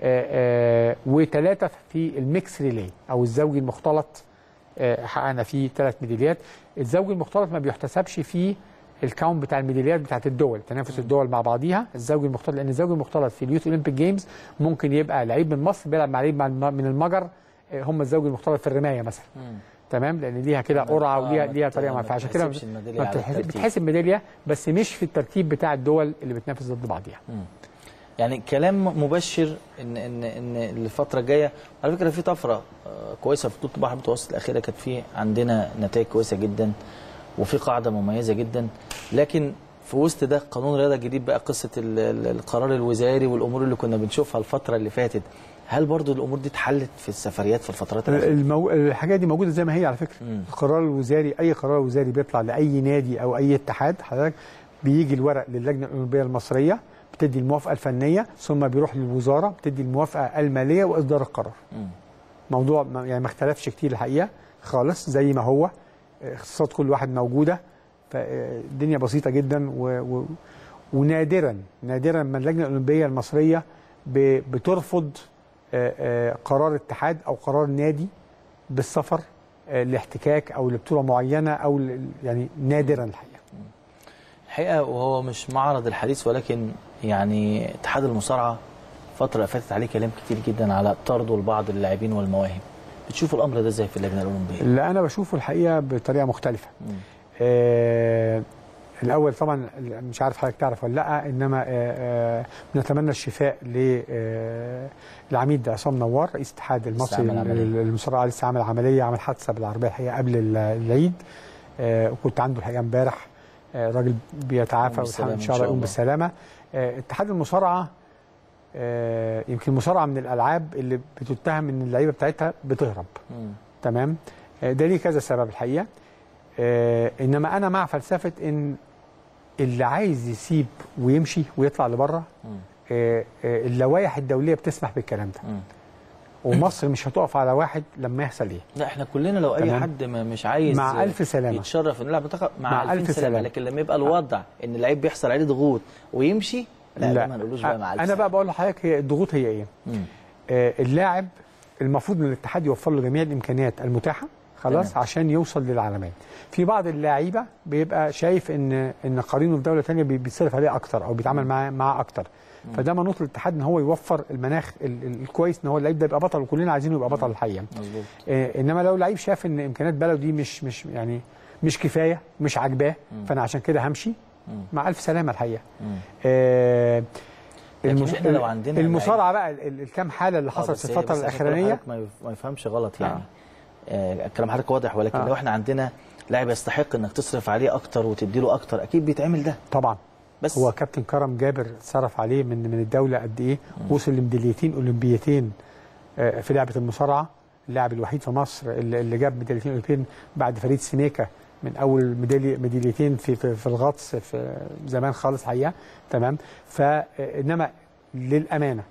وثلاثه في الميكس ريلي او الزوجي المختلط آه، حققنا فيه ثلاث ميداليات الزوجي المختلط ما بيحتسبش فيه الكاونت بتاع الميداليات بتاعت الدول تنافس الدول مع بعضيها الزوجي المختلط لان الزوجي المختلط في اليوث اولمبيك جيمز ممكن يبقى لعيب من مصر بيلعب مع لعيب مع- من المجر آه، هم الزوجي المختلط في الرمايه مثلا تمام لان ليها كده قرعه آه، وليها ما ليها ت- طريقه ما ما فعشان كده تحسبش الميدالية ما على بتتحسب- الترتيب. بتتحسب ميداليه بس مش في الترتيب بتاع الدول اللي بتنافس ضد بعضيها يعني كلام مبشر ان ان ان الفتره الجايه على فكره في طفره آه، كويسه في بطوله البحر المتوسط الاخيره كانت في عندنا نتائج كويسه جدا وفي قاعده مميزه جدا لكن في وسط ده قانون الرياضه الجديد بقى قصه ال- ال- القرار الوزاري والامور اللي كنا بنشوفها الفتره اللي فاتت هل برضو الامور دي اتحلت في السفريات في الفترات الاخيره؟ المو... الحاجات دي موجوده زي ما هي على فكره مم. القرار الوزاري اي قرار وزاري بيطلع لاي نادي او اي اتحاد حضرتك بيجي الورق للجنه الاولمبيه المصريه بتدي الموافقه الفنيه ثم بيروح للوزاره بتدي الموافقه الماليه واصدار القرار مم. موضوع ما- يعني ما اختلفش كتير الحقيقه خالص زي ما هو اختصاصات كل واحد موجوده فالدنيا بسيطه جدا و... و... ونادرا نادرا ما اللجنه الاولمبيه المصريه ب... بترفض آه، آه، قرار اتحاد او قرار نادي بالسفر آه، لاحتكاك او لبطوله معينه او ل... يعني نادرا الحقيقه الحقيقه وهو مش معرض الحديث ولكن يعني اتحاد المصارعه فتره اللي فاتت عليه كلام كتير جدا على طرده لبعض اللاعبين والمواهب بتشوفوا الامر ده ازاي في اللجنه الاولمبيه؟ اللي انا بشوفه الحقيقه بطريقه مختلفه مم. آه الاول طبعا مش عارف حضرتك تعرف ولا لا انما آه آه نتمنى الشفاء للعميد عصام نوار رئيس الاتحاد المصري عمل عملية. للمصارعه لسه عامل عمليه عمل حادثه بالعربيه الحقيقه قبل ال- العيد آه وكنت عنده الحقيقه امبارح آه راجل بيتعافى يقوم ويتحمل ان بالسلامة شاء الله إن شاء يقوم الله. بالسلامه آه اتحاد المصارعه آه يمكن المصارعه من الالعاب اللي بتتهم ان اللعيبه بتاعتها بتهرب مم. تمام آه، ده ليه كذا سبب الحقيقه آه، انما انا مع فلسفه ان اللي عايز يسيب ويمشي ويطلع لبره مم. آه، آه، اللوائح الدوليه بتسمح بالكلام ده مم. ومصر مش هتقف على واحد لما يحصل ايه لا احنا كلنا لو اي تمام. حد ما مش عايز مع ألف سلامة. يتشرف انه يلعب منتخب مع, مع ألف, ألف سلامة. سلامة. لكن لما يبقى الوضع ان اللعيب بيحصل عليه ضغوط ويمشي لا, لا ما نقولوش بقى مع ألف انا بقى بقول لحضرتك هي الضغوط هي ايه مم. آه، اللاعب المفروض ان الاتحاد يوفر له جميع الامكانيات المتاحه خلاص عشان يوصل للعالمين في بعض اللعيبه بيبقى شايف ان ان قرينه في دوله ثانيه بيتصرف عليه اكتر او بيتعامل معاه معاه اكتر فده منوط للاتحاد ان هو يوفر المناخ ال- ال- الكويس ان هو اللعيب ده يبقى بطل وكلنا عايزينه يبقى بطل الحقيقه مظبوط آه، انما لو لعيب شاف ان امكانيات بلده دي مش مش يعني مش كفايه مش عاجباه فانا عشان كده همشي مع الف سلامه الحقيقه آه لكن المس- إحنا لو عندنا المصارعه بقى ال- ال- الكام حاله اللي آه، حصلت بس في هي- الفتره بس عشان كلام الاخرانيه حضرتك ما يف- ما يفهمش غلط يعني آه. كلام حضرتك واضح ولكن آه. لو احنا عندنا لاعب يستحق انك تصرف عليه اكتر وتدي له اكتر اكيد بيتعمل ده طبعا بس هو كابتن كرم جابر صرف عليه من من الدوله قد ايه وصل لميداليتين اولمبيتين آه، في لعبه المصارعه اللاعب الوحيد في مصر اللي اللي جاب ميداليتين اولمبيتين بعد فريد سينيكا من اول ميداليه ميداليتين في في, في الغطس في زمان خالص حقيقه تمام فانما للامانه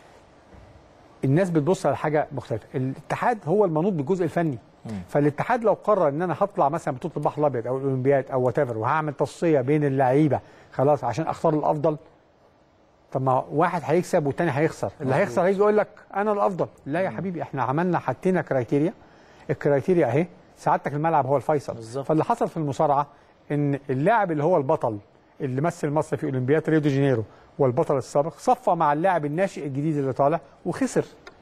الناس بتبص على حاجه مختلفه الاتحاد هو المنوط بالجزء الفني فالاتحاد لو قرر ان انا هطلع مثلا بطوله البحر الابيض او الاولمبياد او وات وهعمل تصفيه بين اللعيبه خلاص عشان اختار الافضل طب ما واحد هيكسب والتاني هيخسر اللي هيخسر هيجي يقول لك انا الافضل لا يا حبيبي احنا عملنا حطينا كرايتيريا الكرايتيريا اهي سعادتك الملعب هو الفيصل بالظبط. فاللي حصل في المصارعه ان اللاعب اللي هو البطل اللي مثل مصر في اولمبياد ريو دي جانيرو والبطل السابق صفى مع اللاعب الناشئ الجديد اللي طالع وخسر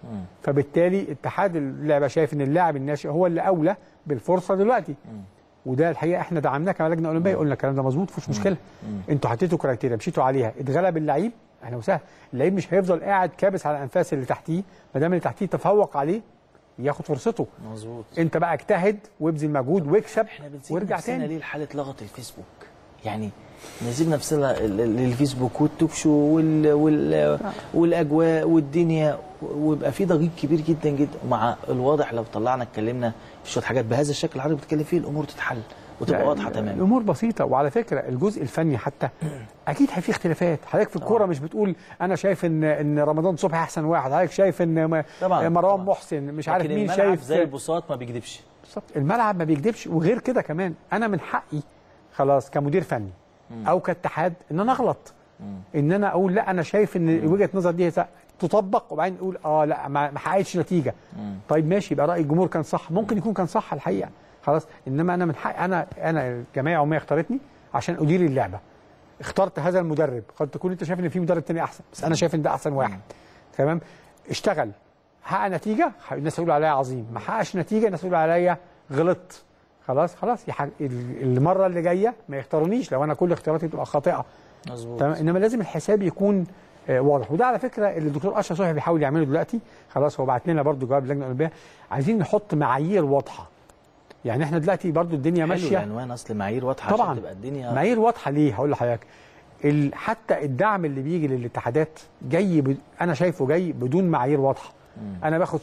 فبالتالي اتحاد اللعبه شايف ان اللاعب الناشئ هو اللي اولى بالفرصه دلوقتي وده الحقيقه احنا دعمناه كلجنه اولمبيه قلنا الكلام ده مظبوط مفيش مشكله انتوا حطيتوا كرايتيريا مشيتوا عليها اتغلب اللعيب اهلا وسهلا اللعيب مش هيفضل قاعد كابس على انفاس اللي تحتيه ما دام اللي تحتيه تفوق عليه ياخد فرصته مظبوط انت بقى اجتهد وابذل مجهود واكسب احنا بنسيب وارجع نفسنا تاني ليه لحاله لغط الفيسبوك يعني نسيب نفسنا ل- ل- للفيسبوك والتوك شو وال... وال... والاجواء والدنيا ويبقى في ضجيج كبير جدا جدا مع الواضح لو طلعنا اتكلمنا في شويه حاجات بهذا الشكل اللي حضرتك بتتكلم فيه الامور تتحل وتبقى لا، واضحه تماما الامور بسيطه وعلى فكره الجزء الفني حتى اكيد في اختلافات حضرتك في الكوره مش بتقول انا شايف ان ان رمضان صبحي احسن واحد حضرتك شايف ان م- طبعاً، مروان طبعاً. محسن مش عارف لكن مين الملعب شايف زي البساط ما بيكذبش بالظبط الملعب ما بيكذبش وغير كده كمان انا من حقي خلاص كمدير فني او كاتحاد ان انا اغلط ان انا اقول لا انا شايف ان وجهه نظر دي س- تطبق وبعدين اقول اه لا ما ما حققتش نتيجه طيب ماشي يبقى راي الجمهور كان صح ممكن يكون كان صح الحقيقه خلاص انما انا من حقي انا انا الجمعيه العموميه اختارتني عشان ادير اللعبه اخترت هذا المدرب قد تكون انت شايف ان في مدرب تاني احسن بس انا شايف ان ده احسن واحد تمام اشتغل حقق نتيجه الناس يقولوا عليا عظيم ما حققش نتيجه الناس يقولوا عليا غلط خلاص خلاص يح- ال- المره اللي جايه ما يختارونيش لو انا كل اختياراتي بتبقى خاطئه مظبوط تمام انما لازم الحساب يكون آه، واضح وده على فكره اللي الدكتور اشرف صبحي بيحاول يعمله دلوقتي خلاص هو بعت لنا برضو جواب اللجنه الاولمبيه عايزين نحط معايير واضحه يعني احنا دلوقتي برضو الدنيا حلو ماشيه العنوان اصل معايير واضحه طبعا عشان تبقى الدنيا معايير واضحه ليه هقول لحضرتك ال- حتى الدعم اللي بيجي للاتحادات جاي ب... انا شايفه جاي بدون معايير واضحه انا باخد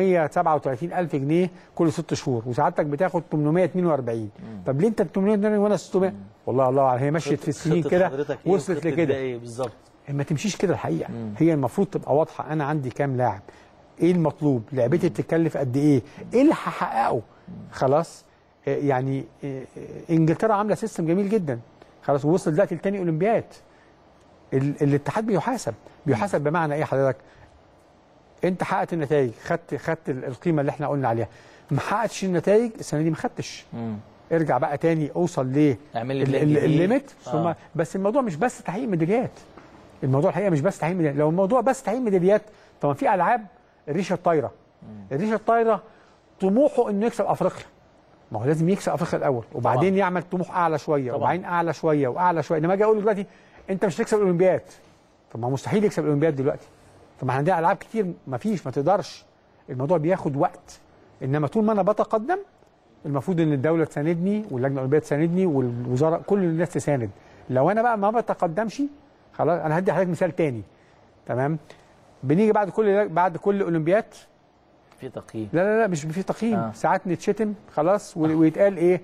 637 الف جنيه كل ست شهور وسعادتك بتاخد 842 طب ليه انت 842 وانا 600 والله الله أعلم، هي مشيت في السنين خطة كده حضرتك إيه وصلت وخطة ده لكده ايه بالظبط ما تمشيش كده الحقيقه هي المفروض تبقى واضحه انا عندي كام لاعب ايه المطلوب لعبتي بتتكلف قد ايه ايه اللي هحققه خلاص آه، يعني آه، آه، انجلترا عامله سيستم جميل جدا خلاص ووصل دلوقتي لتاني اولمبياد ال- الاتحاد بيحاسب بيحاسب بمعنى ايه حضرتك انت حققت النتائج خدت خدت ال- القيمه اللي احنا قلنا عليها ما حققتش النتائج السنه دي ما خدتش مم. ارجع بقى تاني اوصل ليه اعمل لي ال- بلان ال- جديد. الليميت آه. ثم بس الموضوع مش بس تحقيق ميداليات الموضوع الحقيقه مش بس تحقيق ميداليات لو الموضوع بس تحقيق ميداليات طب ما في العاب الريشه الطايره الريشه الطايره طموحه انه يكسب افريقيا ما هو لازم يكسب افريقيا الاول وبعدين طبعاً. يعمل طموح اعلى شويه طبعاً. وبعدين اعلى شويه واعلى شويه انما اجي اقول له دلوقتي انت مش هتكسب الاولمبياد طب ما هو مستحيل يكسب الاولمبياد دلوقتي طب ما احنا عندنا العاب كتير ما فيش ما تقدرش الموضوع بياخد وقت انما طول ما انا بتقدم المفروض ان الدوله تساندني واللجنه الاولمبيه تساندني والوزاره كل الناس تساند لو انا بقى ما بتقدمش خلاص انا هدي حضرتك مثال تاني تمام بنيجي بعد كل بعد كل اولمبياد في تقييم لا لا لا مش في تقييم آه. آه. ساعات نتشتم خلاص و- ويتقال ايه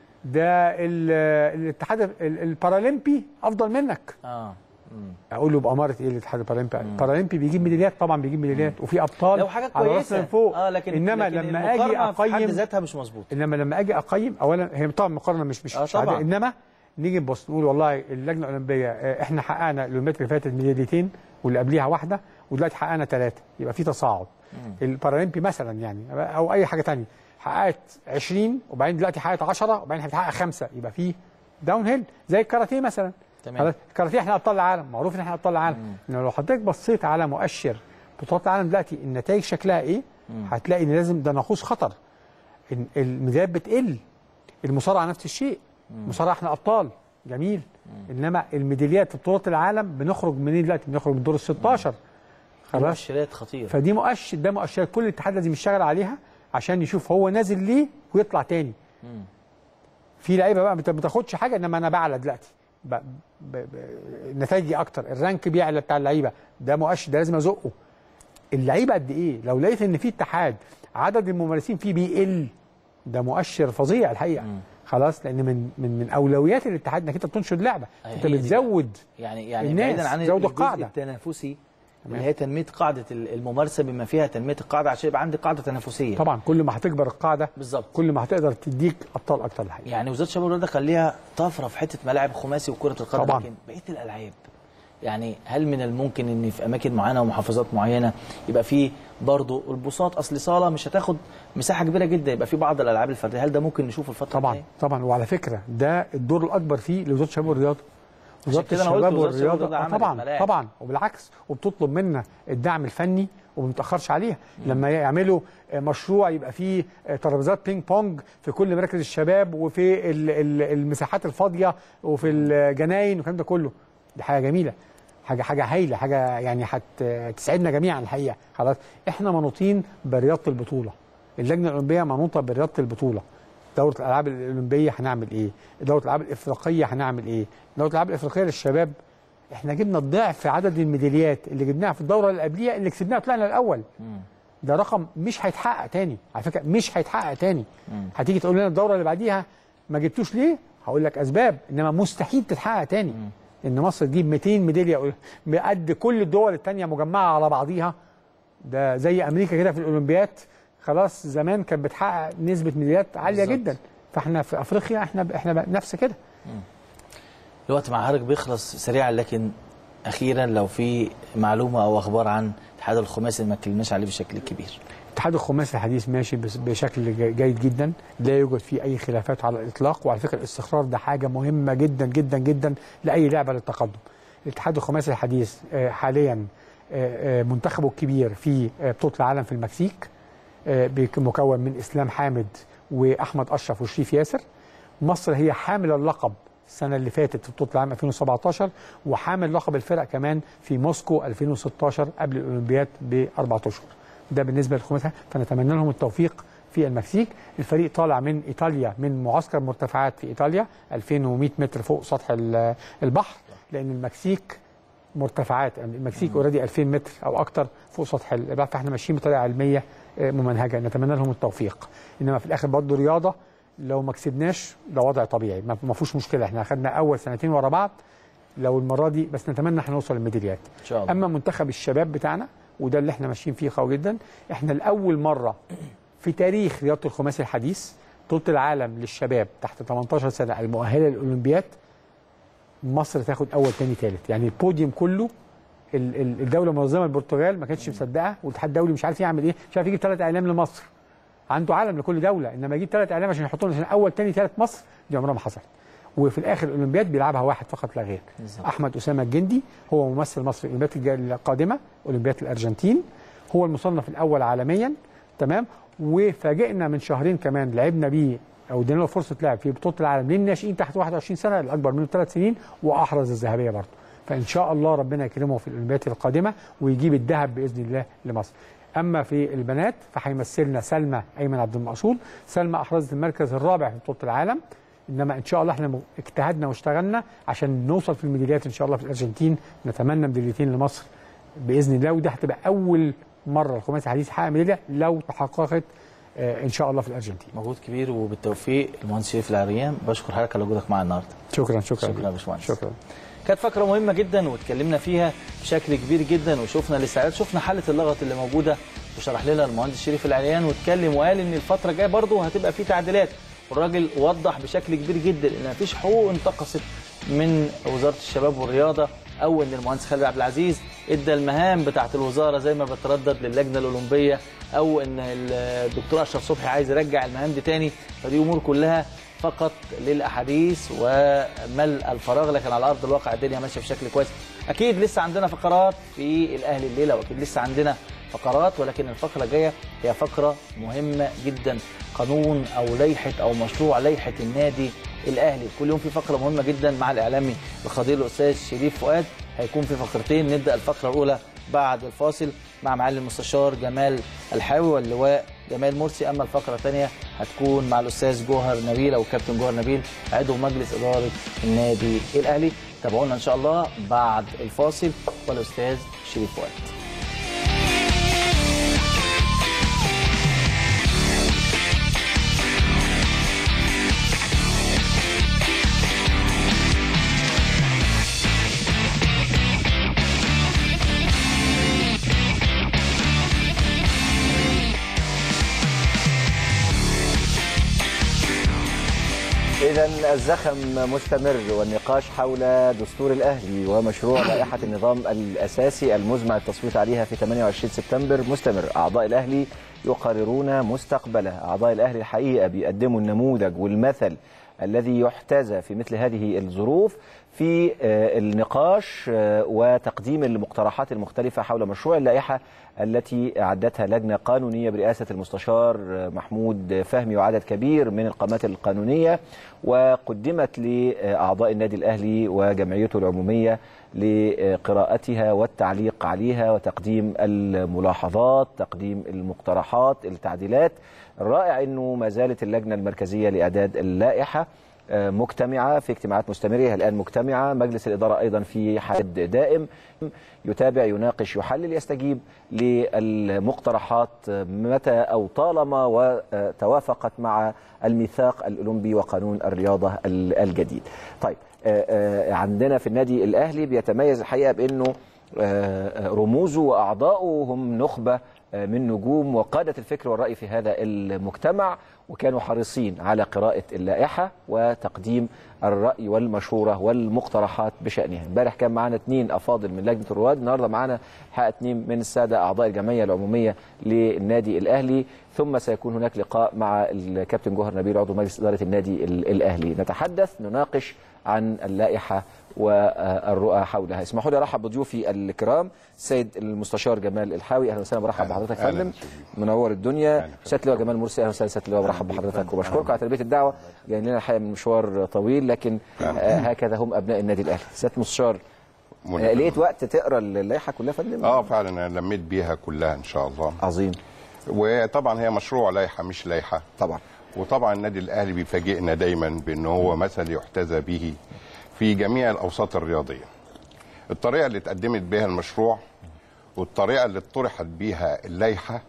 ده ال- الاتحاد ال- البارالمبي افضل منك اه مم. اقول له باماره ايه الاتحاد البارالمبي البارالمبي بيجيب ميداليات طبعا بيجيب ميداليات وفي ابطال لو حاجه على كويسه راسنا من فوق اه لكن انما لكن لما اجي المقارنة في حد اقيم ذاتها مش مظبوط انما لما اجي اقيم اولا هي طبعا مقارنه مش مش, آه مش عادية. طبعاً. انما نيجي نبص نقول والله اللجنه الاولمبيه آه، احنا حققنا الاولمبياد اللي فاتت ميداليتين واللي قبليها واحده ودلوقتي حققنا ثلاثه يبقى في تصاعد البارالمبي مثلا يعني او اي حاجه ثانيه حققت 20 وبعدين دلوقتي حققت 10 وبعدين هتحقق خمسه يبقى في داون هيل زي الكاراتيه مثلا تمام. خلاص الكاراتيه احنا ابطال العالم معروف ان احنا ابطال العالم انما لو حضرتك بصيت على مؤشر بطولات العالم دلوقتي النتائج شكلها ايه هتلاقي ان لازم ده ناقوس خطر إن الميداليات بتقل المصارعه نفس الشيء المصارعه احنا ابطال جميل انما الميداليات في بطولات العالم بنخرج منين دلوقتي بنخرج من دور ال 16 خلاص مؤشرات خطيره فدي مؤشر ده مؤشرات كل الاتحاد لازم يشتغل عليها عشان يشوف هو نازل ليه ويطلع تاني في لعيبه بقى ما بتاخدش حاجه انما انا بعلى دلوقتي ب... ب... ب... نتائجي اكتر الرانك بيعلى بتاع اللعيبه ده مؤشر ده لازم ازقه اللعيبه قد ايه لو لقيت ان في اتحاد عدد الممارسين فيه بيقل ده مؤشر فظيع الحقيقه خلاص لان من من من اولويات الاتحاد انك انت بتنشر لعبه أيوة، انت هي دي بتزود يعني يعني الناس بعيدا عن زود الجزء القاعدة. التنافسي اللي هي تنميه قاعده الممارسه بما فيها تنميه القاعده عشان يبقى عندي قاعده تنافسيه طبعا كل ما هتكبر القاعده بالظبط. كل ما هتقدر تديك ابطال اكتر الحقيقه يعني وزاره الشباب والرياضه خليها طفره في حته ملاعب خماسي وكره القدم طبعاً. لكن بقيه الالعاب يعني هل من الممكن ان في اماكن معينه ومحافظات معينه يبقى في برضه البساط اصل صاله مش هتاخد مساحه كبيره جدا يبقى في بعض الالعاب الفرديه هل ده ممكن نشوفه الفتره طبعا الجاية؟ طبعا وعلى فكره ده الدور الاكبر فيه لوزاره الشباب والرياضه وزاره كده أنا قلت الشباب وزارة الشباب والرياضه والرياضة آه عملت طبعا ملاعب. طبعا وبالعكس وبتطلب منا الدعم الفني وما بنتاخرش عليها لما يعملوا آه، مشروع يبقى فيه آه، ترابيزات بينج بونج في كل مراكز الشباب وفي ال- ال- المساحات الفاضيه وفي الجناين والكلام ده كله دي حاجه جميله حاجه حاجه هايله حاجه يعني هتسعدنا جميعا الحقيقه خلاص احنا منوطين برياضه البطوله اللجنه الاولمبيه منوطه برياضه البطوله دوره الالعاب الاولمبيه هنعمل ايه دوره الالعاب الافريقيه هنعمل ايه دوره الالعاب الافريقيه للشباب احنا جبنا الضعف عدد الميداليات اللي جبناها في الدوره اللي قبليها اللي كسبناها طلعنا الاول ده رقم مش هيتحقق تاني على فكره مش هيتحقق تاني هتيجي تقول لنا الدوره اللي بعديها ما جبتوش ليه هقول لك اسباب انما مستحيل تتحقق تاني ان مصر تجيب 200 ميداليه قد كل الدول التانيه مجمعه على بعضيها ده زي امريكا كده في الاولمبياد خلاص زمان كانت بتحقق نسبه ميداليات عاليه بالظبط. جدا فاحنا في افريقيا احنا احنا نفس كده الوقت مع حضرتك بيخلص سريعا لكن اخيرا لو في معلومه او اخبار عن الاتحاد الخماسي اللي ما اتكلمناش عليه بشكل كبير الاتحاد الخماسي الحديث ماشي بس- بشكل جي- جيد جدا لا يوجد فيه اي خلافات على الاطلاق وعلى فكره الاستقرار ده حاجه مهمه جدا جدا جدا لاي لعبه للتقدم الاتحاد الخماسي الحديث آه، حاليا آه، آه، منتخبه الكبير في آه، بطوله العالم في المكسيك آه، بيك- مكون من اسلام حامد واحمد اشرف وشريف ياسر مصر هي حامل اللقب السنه اللي فاتت في بطوله العالم 2017 وحامل لقب الفرق كمان في موسكو 2016 قبل الاولمبياد باربع اشهر ده بالنسبه للخماسي فنتمنى لهم التوفيق في المكسيك الفريق طالع من ايطاليا من معسكر مرتفعات في ايطاليا 2100 متر فوق سطح ال- البحر لان المكسيك مرتفعات يعني المكسيك اوريدي 2000 متر او اكتر فوق سطح البحر فاحنا ماشيين بطريقه علميه آه، ممنهجه نتمنى لهم التوفيق انما في الاخر برضه رياضه لو ما كسبناش ده وضع طبيعي ما ما فيهوش مشكله احنا اخذنا اول سنتين ورا بعض لو المره دي بس نتمنى احنا نوصل للميداليات ان شاء الله اما منتخب الشباب بتاعنا وده اللي احنا ماشيين فيه قوي جدا احنا لاول مره في تاريخ رياضه الخماسي الحديث بطوله العالم للشباب تحت 18 سنه المؤهله للاولمبياد مصر تاخد اول تاني تالت يعني البوديوم كله ال- ال- الدوله المنظمه البرتغال ما كانتش مصدقه والاتحاد الدولي مش عارف يعمل ايه مش عارف يجيب ثلاث اعلام لمصر عنده علم لكل دوله انما يجيب ثلاث اعلام عشان يحطوا عشان اول تاني تالت مصر دي عمرها ما حصلت وفي الاخر الاولمبياد بيلعبها واحد فقط لا غير بالظبط. احمد اسامه الجندي هو ممثل مصر في الاولمبياد الج- القادمه اولمبياد الارجنتين هو المصنف الاول عالميا تمام وفاجئنا من شهرين كمان لعبنا بيه او ادينا له فرصه لعب في بطوله العالم للناشئين تحت 21 سنه الاكبر منه ثلاث سنين واحرز الذهبيه برضه فان شاء الله ربنا يكرمه في الاولمبياد القادمه ويجيب الذهب باذن الله لمصر اما في البنات فهيمثلنا سلمى ايمن عبد المقصود سلمى احرزت المركز الرابع في بطوله العالم انما ان شاء الله احنا م- اجتهدنا واشتغلنا عشان نوصل في الميداليات ان شاء الله في الارجنتين نتمنى ميداليتين لمصر باذن الله وده هتبقى اول مره الخماسي الحديث يحقق ميداليه لو تحققت آه، ان شاء الله في الارجنتين مجهود كبير وبالتوفيق المهندس شريف العريان بشكر حضرتك على وجودك معنا النهارده شكرا شكرا شكرا يا باشمهندس. شكرا كانت فقره مهمه جدا واتكلمنا فيها بشكل كبير جدا وشفنا الاستعداد شفنا حاله اللغط اللي موجوده وشرح لنا المهندس شريف العريان واتكلم وقال ان الفتره الجايه برضه هتبقى في تعديلات والراجل وضح بشكل كبير جدا ان مفيش حقوق انتقصت من وزاره الشباب والرياضه او ان المهندس خالد عبد العزيز ادى المهام بتاعه الوزاره زي ما بتردد للجنه الاولمبيه او ان الدكتور اشرف صبحي عايز يرجع المهام دي تاني فدي امور كلها فقط للاحاديث وملء الفراغ لكن على ارض الواقع الدنيا ماشيه بشكل كويس اكيد لسه عندنا فقرات في الاهلي الليله واكيد لسه عندنا فقرات ولكن الفقره الجايه هي فقره مهمه جدا قانون او لائحه او مشروع لائحه النادي الاهلي كل يوم في فقره مهمه جدا مع الاعلامي الخطير الاستاذ شريف فؤاد هيكون في فقرتين نبدا الفقره الاولى بعد الفاصل مع معالي المستشار جمال الحاوي واللواء جمال مرسي اما الفقره الثانيه هتكون مع الاستاذ جوهر نبيل او كابتن جوهر نبيل عضو مجلس اداره النادي الاهلي تابعونا ان شاء الله بعد الفاصل والاستاذ شريف فؤاد إذا الزخم مستمر والنقاش حول دستور الأهلي ومشروع لائحة النظام الأساسي المزمع التصويت عليها في 28 سبتمبر مستمر أعضاء الأهلي يقررون مستقبله أعضاء الأهلي الحقيقة بيقدموا النموذج والمثل الذي يحتذى في مثل هذه الظروف في آه، النقاش آه، وتقديم المقترحات المختلفة حول مشروع اللائحة التي أعدتها لجنة قانونية برئاسة المستشار آه، محمود فهمي وعدد كبير من القامات القانونية وقدمت لأعضاء النادي الأهلي وجمعيته العمومية لقراءتها والتعليق عليها وتقديم الملاحظات تقديم المقترحات التعديلات الرائع أنه ما زالت اللجنة المركزية لإعداد اللائحة مجتمعة في اجتماعات مستمرة هي الآن مجتمعة مجلس الإدارة أيضا في حد دائم يتابع يناقش يحلل يستجيب للمقترحات متى أو طالما وتوافقت مع الميثاق الأولمبي وقانون الرياضة الجديد طيب آه، آه، عندنا في النادي الأهلي بيتميز الحقيقة بأنه آه، رموزه وأعضاؤه هم نخبة من نجوم وقادة الفكر والرأي في هذا المجتمع وكانوا حريصين على قراءة اللائحة وتقديم الرأي والمشورة والمقترحات بشأنها امبارح كان معنا اثنين أفاضل من لجنة الرواد النهاردة معنا حق اثنين من السادة أعضاء الجمعية العمومية للنادي الأهلي ثم سيكون هناك لقاء مع الكابتن جوهر نبيل عضو مجلس إدارة النادي الأهلي نتحدث نناقش عن اللائحة والرؤى حولها اسمحوا لي ارحب بضيوفي الكرام السيد المستشار جمال الحاوي اهلا وسهلا برحب بحضرتك يا أهلاً فندم وسهلاً. منور الدنيا سياده اللواء جمال مرسي اهلا وسهلا سياده اللواء برحب بحضرتك وبشكركم على تلبيه الدعوه جايين لنا الحقيقه من مشوار طويل لكن آه هكذا هم ابناء النادي الاهلي سياده المستشار آه لقيت وقت تقرا اللائحه كلها يا فندم اه فعلا انا لميت بيها كلها ان شاء الله عظيم وطبعا هي مشروع لائحه مش لائحه طبعا وطبعا النادي الاهلي بيفاجئنا دايما بان هو مثل يحتذى به في جميع الاوساط الرياضيه الطريقه اللي اتقدمت بها المشروع والطريقه اللي طرحت بيها اللائحه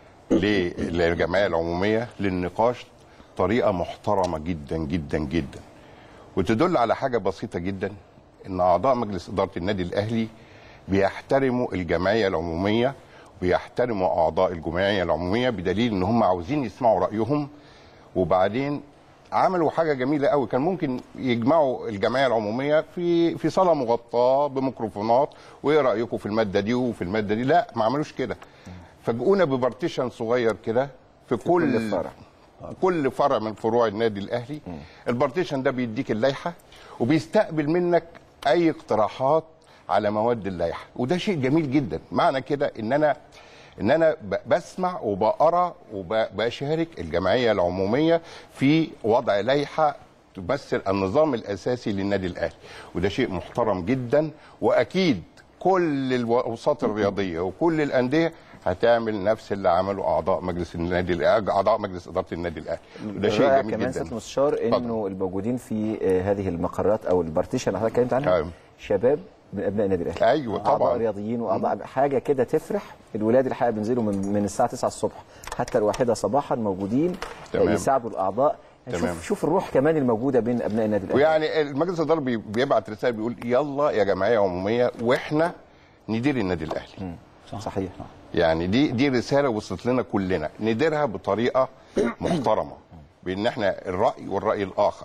ل- للجمعيه العموميه للنقاش طريقه محترمه جدا جدا جدا وتدل على حاجه بسيطه جدا ان اعضاء مجلس اداره النادي الاهلي بيحترموا الجمعيه العموميه وبيحترموا اعضاء الجمعيه العموميه بدليل ان هم عاوزين يسمعوا رايهم وبعدين عملوا حاجه جميله قوي كان ممكن يجمعوا الجمعيه العموميه في في صاله مغطاه بميكروفونات وايه رايكم في الماده دي وفي الماده دي لا ما عملوش كده فاجئونا ببارتيشن صغير كده في كل, كل فرع. كل فرع من فروع النادي الاهلي البارتيشن ده بيديك اللائحه وبيستقبل منك اي اقتراحات على مواد اللائحه وده شيء جميل جدا معنى كده ان انا ان انا ب- بسمع وبقرا وبشارك الجمعيه العموميه في وضع لائحه تمثل النظام الاساسي للنادي الاهلي وده شيء محترم جدا واكيد كل الاوساط الرياضيه وكل الانديه هتعمل نفس اللي عمله اعضاء مجلس النادي الأهلي- اعضاء مجلس اداره النادي الاهلي وده شيء الرائع جميل كمان جدا سياده المستشار انه الموجودين في آه، هذه المقرات او البارتيشن اللي حضرتك اتكلمت عنها أيوة. شباب من ابناء النادي الاهلي أيوة طبعاً. اعضاء رياضيين واعضاء حاجه كده تفرح الولاد الحقيقه بينزلوا من, من الساعه 9 الصبح حتى الواحده صباحا موجودين تمام. آه، يساعدوا الاعضاء تمام. شوف شوف الروح كمان الموجوده بين ابناء النادي الاهلي ويعني المجلس الاداره بي- بيبعت رساله بيقول يلا يا جمعيه عموميه واحنا ندير النادي الاهلي صحيح يعني دي دي رساله وصلت لنا كلنا نديرها بطريقه محترمه بان احنا الراي والراي الاخر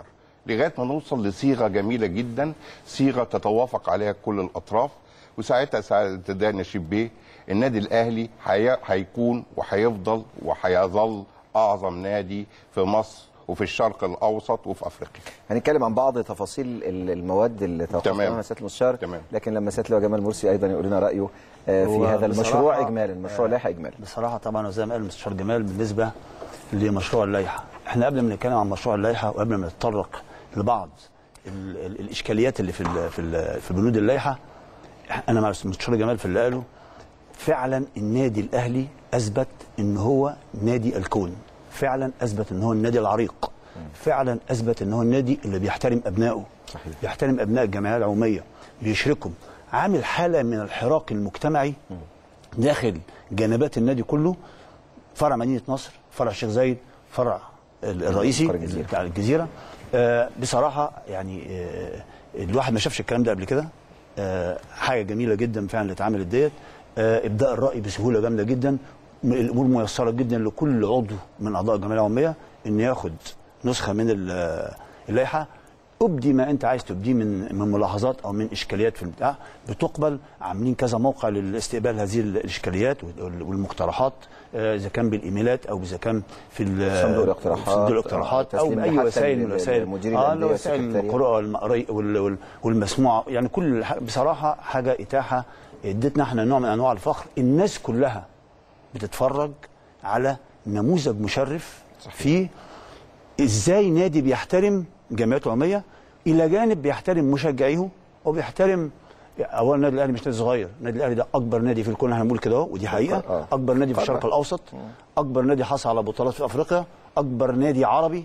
لغايه ما نوصل لصيغه جميله جدا صيغه تتوافق عليها كل الاطراف وساعتها ساعتها ده نشيب بيه النادي الاهلي هي- هيكون وهيفضل وهيظل اعظم نادي في مصر وفي الشرق الاوسط وفي افريقيا هنتكلم عن بعض تفاصيل ال- المواد اللي توقفنا تمام. عنها سياده المستشار تمام. لكن لما سياده اللواء جمال مرسي ايضا يقول لنا رايه آه، في هو هذا المشروع بصراحة- اجمالا مشروع لائحه اجمالا بصراحه طبعا وزي ما قال المستشار جمال بالنسبه لمشروع اللائحه احنا قبل ما نتكلم عن مشروع اللائحه وقبل ما نتطرق لبعض ال ال الاشكاليات اللي في ال في ال في بنود اللائحه انا مع المستشار جمال في اللي قاله فعلا النادي الاهلي اثبت ان هو نادي الكون فعلا اثبت ان هو النادي العريق فعلا اثبت ان هو النادي اللي بيحترم ابنائه صحيح. بيحترم ابناء الجمعيه العموميه بيشركهم عامل حاله من الحراك المجتمعي داخل جنبات النادي كله فرع مدينه نصر فرع الشيخ زايد فرع ال- الرئيسي فرع الجزيرة. بتاع الجزيره آه بصراحه يعني آه الواحد ما شافش الكلام ده قبل كده آه حاجه جميله جدا فعلا اللي اتعملت ديت آه ابداء الراي بسهوله جامده جدا م- الامور ميسره جدا لكل عضو من اعضاء الجمعيه العموميه ان ياخد نسخه من ال- اللائحه ابدي ما انت عايز تبديه من من ملاحظات او من اشكاليات في البتاع بتقبل عاملين كذا موقع لاستقبال هذه الاشكاليات وال- والمقترحات آه، اذا كان بالايميلات او اذا كان في ال- صندوق الاقتراحات، صندوق الاقتراحات او تسليم باي حتى وسائل من لل- الوسائل للمديرين اه الأندية وسائل والسكرتارية. القراءه والمقري وال- وال- والمسموعه يعني كل ح- بصراحه حاجه اتاحه ادتنا احنا نوع من انواع الفخر الناس كلها بتتفرج على نموذج مشرف في ازاي نادي بيحترم جمعيته العموميه الى جانب بيحترم مشجعيه وبيحترم اولا النادي الاهلي مش نادي صغير النادي الاهلي ده اكبر نادي في الكون احنا بنقول كده اهو ودي حقيقه آه. اكبر نادي في الشرق الاوسط اكبر نادي حصل على بطولات في افريقيا اكبر نادي عربي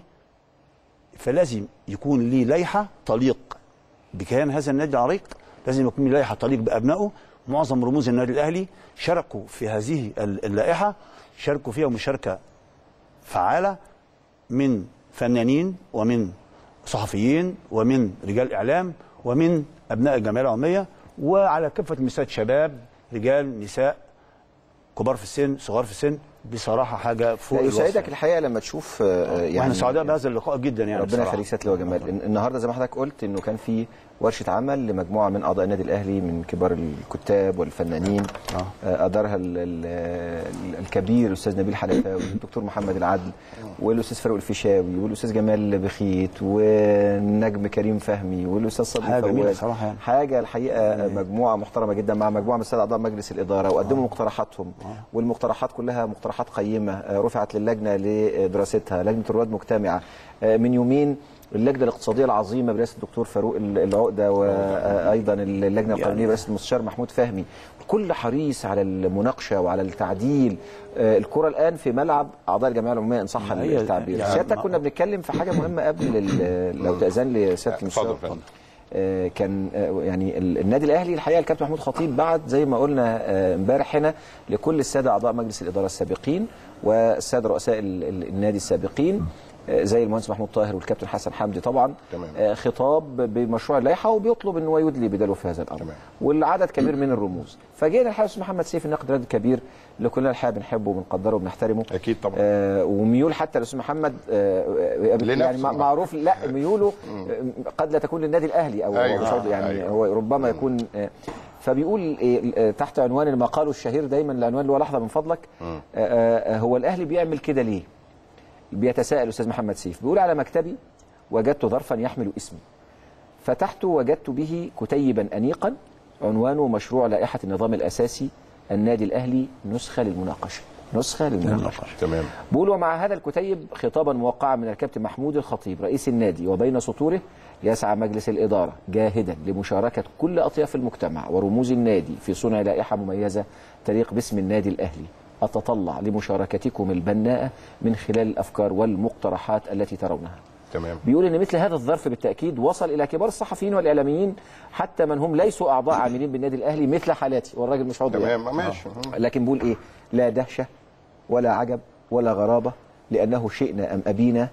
فلازم يكون ليه لائحه تليق بكيان هذا النادي العريق لازم يكون ليه لائحه تليق بابنائه معظم رموز النادي الاهلي شاركوا في هذه ال- اللائحه شاركوا فيها مشاركه فعاله من فنانين ومن صحفيين ومن رجال اعلام ومن ابناء الجمعيه العموميه وعلى كافه المستويات شباب رجال نساء كبار في السن صغار في السن بصراحه حاجه فوق لا، الوصف. يسعدك الحقيقه لما تشوف آه، يعني واحنا سعداء بهذا اللقاء جدا يعني ربنا بصراحة. يخليك سياده اللواء جمال الن- النهارده زي ما حضرتك قلت انه كان في ورشه عمل لمجموعه من اعضاء النادي الاهلي من كبار الكتاب والفنانين آه، ادارها ال- ال- الكبير الاستاذ نبيل حلفاوي والدكتور محمد العدل والاستاذ فاروق الفيشاوي والاستاذ جمال بخيت والنجم كريم فهمي والاستاذ صبري حاجة جميلة فواز صراحة يعني. حاجه الحقيقه مجموعه محترمه جدا مع مجموعه من الساده اعضاء مجلس الاداره وقدموا مقترحاتهم والمقترحات كلها مقترحات قيمه آه، رفعت للجنه لدراستها لجنه الرواد مجتمعه آه، من يومين اللجنه الاقتصاديه العظيمه برئاسه الدكتور فاروق ال- العقده وايضا اللجنه القانونيه برئاسه المستشار محمود فهمي الكل حريص على المناقشه وعلى التعديل آه، الكره الان في ملعب اعضاء الجمعيه العموميه ان صح هي- التعبير يعني- سيادتك كنا بنتكلم في حاجه مهمه قبل ال- لو تاذن لي سياده اتفضل المستشار فندم. آه، كان آه، يعني ال- النادي الاهلي الحقيقه الكابتن محمود خطيب بعت زي ما قلنا آه، امبارح هنا لكل الساده اعضاء مجلس الاداره السابقين والساده رؤساء ال- ال- النادي السابقين آه، زي المهندس محمود طاهر والكابتن حسن حمدي طبعا تمام. آه، خطاب بمشروع اللائحه وبيطلب ان هو يدلي بداله في هذا الامر تمام. والعدد كبير من الرموز فجينا الحقيقه استاذ محمد سيف النقد رد كبير اللي كلنا الحقيقه بنحبه وبنقدره وبنحترمه اكيد طبعا آه وميول حتى الاستاذ محمد آه آه، لنفسه. يعني مع- معروف لا ميوله آه، قد لا تكون للنادي الاهلي او أيوة. أو مش عاوز- يعني أيوة. هو ربما يكون آه، فبيقول آه، آه، تحت عنوان المقال الشهير دايما العنوان اللي هو لحظه من فضلك آه، آه، هو الاهلي بيعمل كده ليه؟ بيتساءل الاستاذ محمد سيف بيقول على مكتبي وجدت ظرفا يحمل اسمي فتحت وجدت به كتيبا انيقا عنوانه مشروع لائحه النظام الاساسي النادي الاهلي نسخه للمناقشه نسخه للمناقشه تمام بقول ومع هذا الكتيب خطابا موقعا من الكابتن محمود الخطيب رئيس النادي وبين سطوره يسعى مجلس الإدارة جاهدا لمشاركة كل أطياف المجتمع ورموز النادي في صنع لائحة مميزة تليق باسم النادي الأهلي أتطلع لمشاركتكم البناءة من خلال الأفكار والمقترحات التي ترونها تمام بيقول ان مثل هذا الظرف بالتاكيد وصل الى كبار الصحفيين والاعلاميين حتى من هم ليسوا اعضاء عاملين بالنادي الاهلي مثل حالاتي والراجل مش عضو يعني. تمام ماشي لكن بيقول ايه لا دهشه ولا عجب ولا غرابه لانه شئنا ام ابينا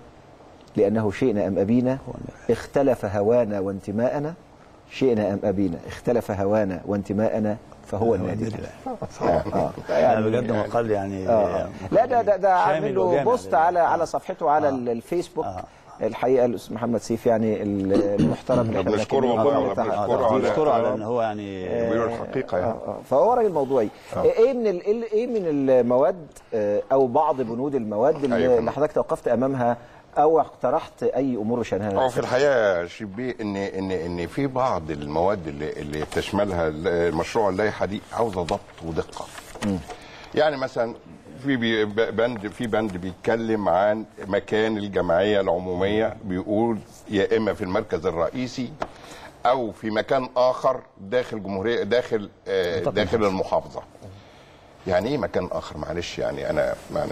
لانه شئنا ام ابينا اختلف هوانا وانتماءنا شئنا ام ابينا اختلف هوانا وانتماءنا فهو النادي الأهلي. آه. يعني بجد مقال يعني آه. لا ده ده ده شامل عامل له وجامع بوست لل- على على صفحته على الفيسبوك الحقيقه الاستاذ محمد سيف يعني المحترم اللي احنا بنشكره بنتكلم والله عنه ولا تحت- بنشكره على- بيشكره على ان هو يعني بيقولوا الحقيقه يعني آه، فهو راجل موضوعي ايه من ال- ايه ايه من المواد آه، او بعض بنود المواد اللي, أيوة. اللي حضرتك توقفت امامها او اقترحت اي امور بشانها هو في الحقيقه شبيه ان ان ان في بعض المواد اللي اللي تشملها ال- مشروع اللائحه دي عاوزه ضبط ودقه. يعني مثلا في بي- ب- بند في بند بيتكلم عن مكان الجمعيه العموميه بيقول يا اما في المركز الرئيسي او في مكان اخر داخل جمهوريه داخل آه، داخل المحافظه. يعني ايه مكان اخر معلش يعني انا يعني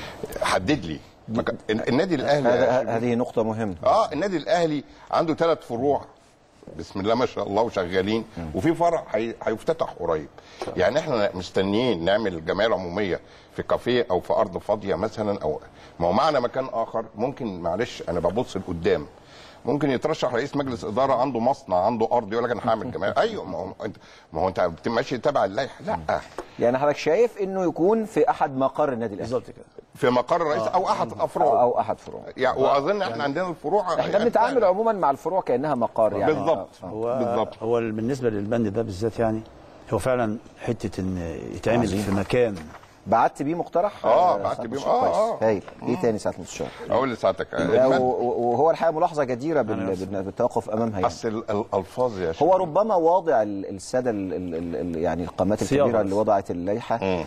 حدد لي مكان النادي الاهلي يا هذا شبيه. هذه نقطه مهمه اه النادي الاهلي عنده ثلاث فروع بسم الله ما شاء الله وشغالين وفي فرع هي- هيفتتح قريب يعني احنا مستنيين نعمل الجمعيه العموميه في كافيه او في ارض فاضيه مثلا او ما هو معنا مكان اخر ممكن معلش انا ببص لقدام ممكن يترشح رئيس مجلس اداره عنده مصنع عنده ارض يقول لك انا هعمل جمعيه ايوه ما هو انت ما هو انت ماشي تبع اللائحه لا يعني حضرتك شايف انه يكون في احد مقر النادي الاهلي بالظبط كده في مقر الرئيس او احد او, افرع أو احد فروع يعني واظن احنا عندنا الفروع احنا يعني بنتعامل عموما مع الفروع كانها مقر يعني بالظبط هو بالظبط هو بالنسبه للبند ده بالذات يعني هو فعلا حته ان يتعمل في مكان بعت بيه مقترح آه، بعت سعادة بيه، المستشار؟ آه، كويس. آه. هايل ايه تاني ساعه المستشار اقول لساعتك لا، المد- و- و- وهو الحقيقه ملاحظه جديره بال- بال- بالتوقف امامها يعني. اصل ال- الالفاظ يا هو شباب. ربما واضع ال- الساده ال- ال- ال- ال- يعني القامات صياغة الكبيره بس. اللي وضعت اللائحه مم. آه،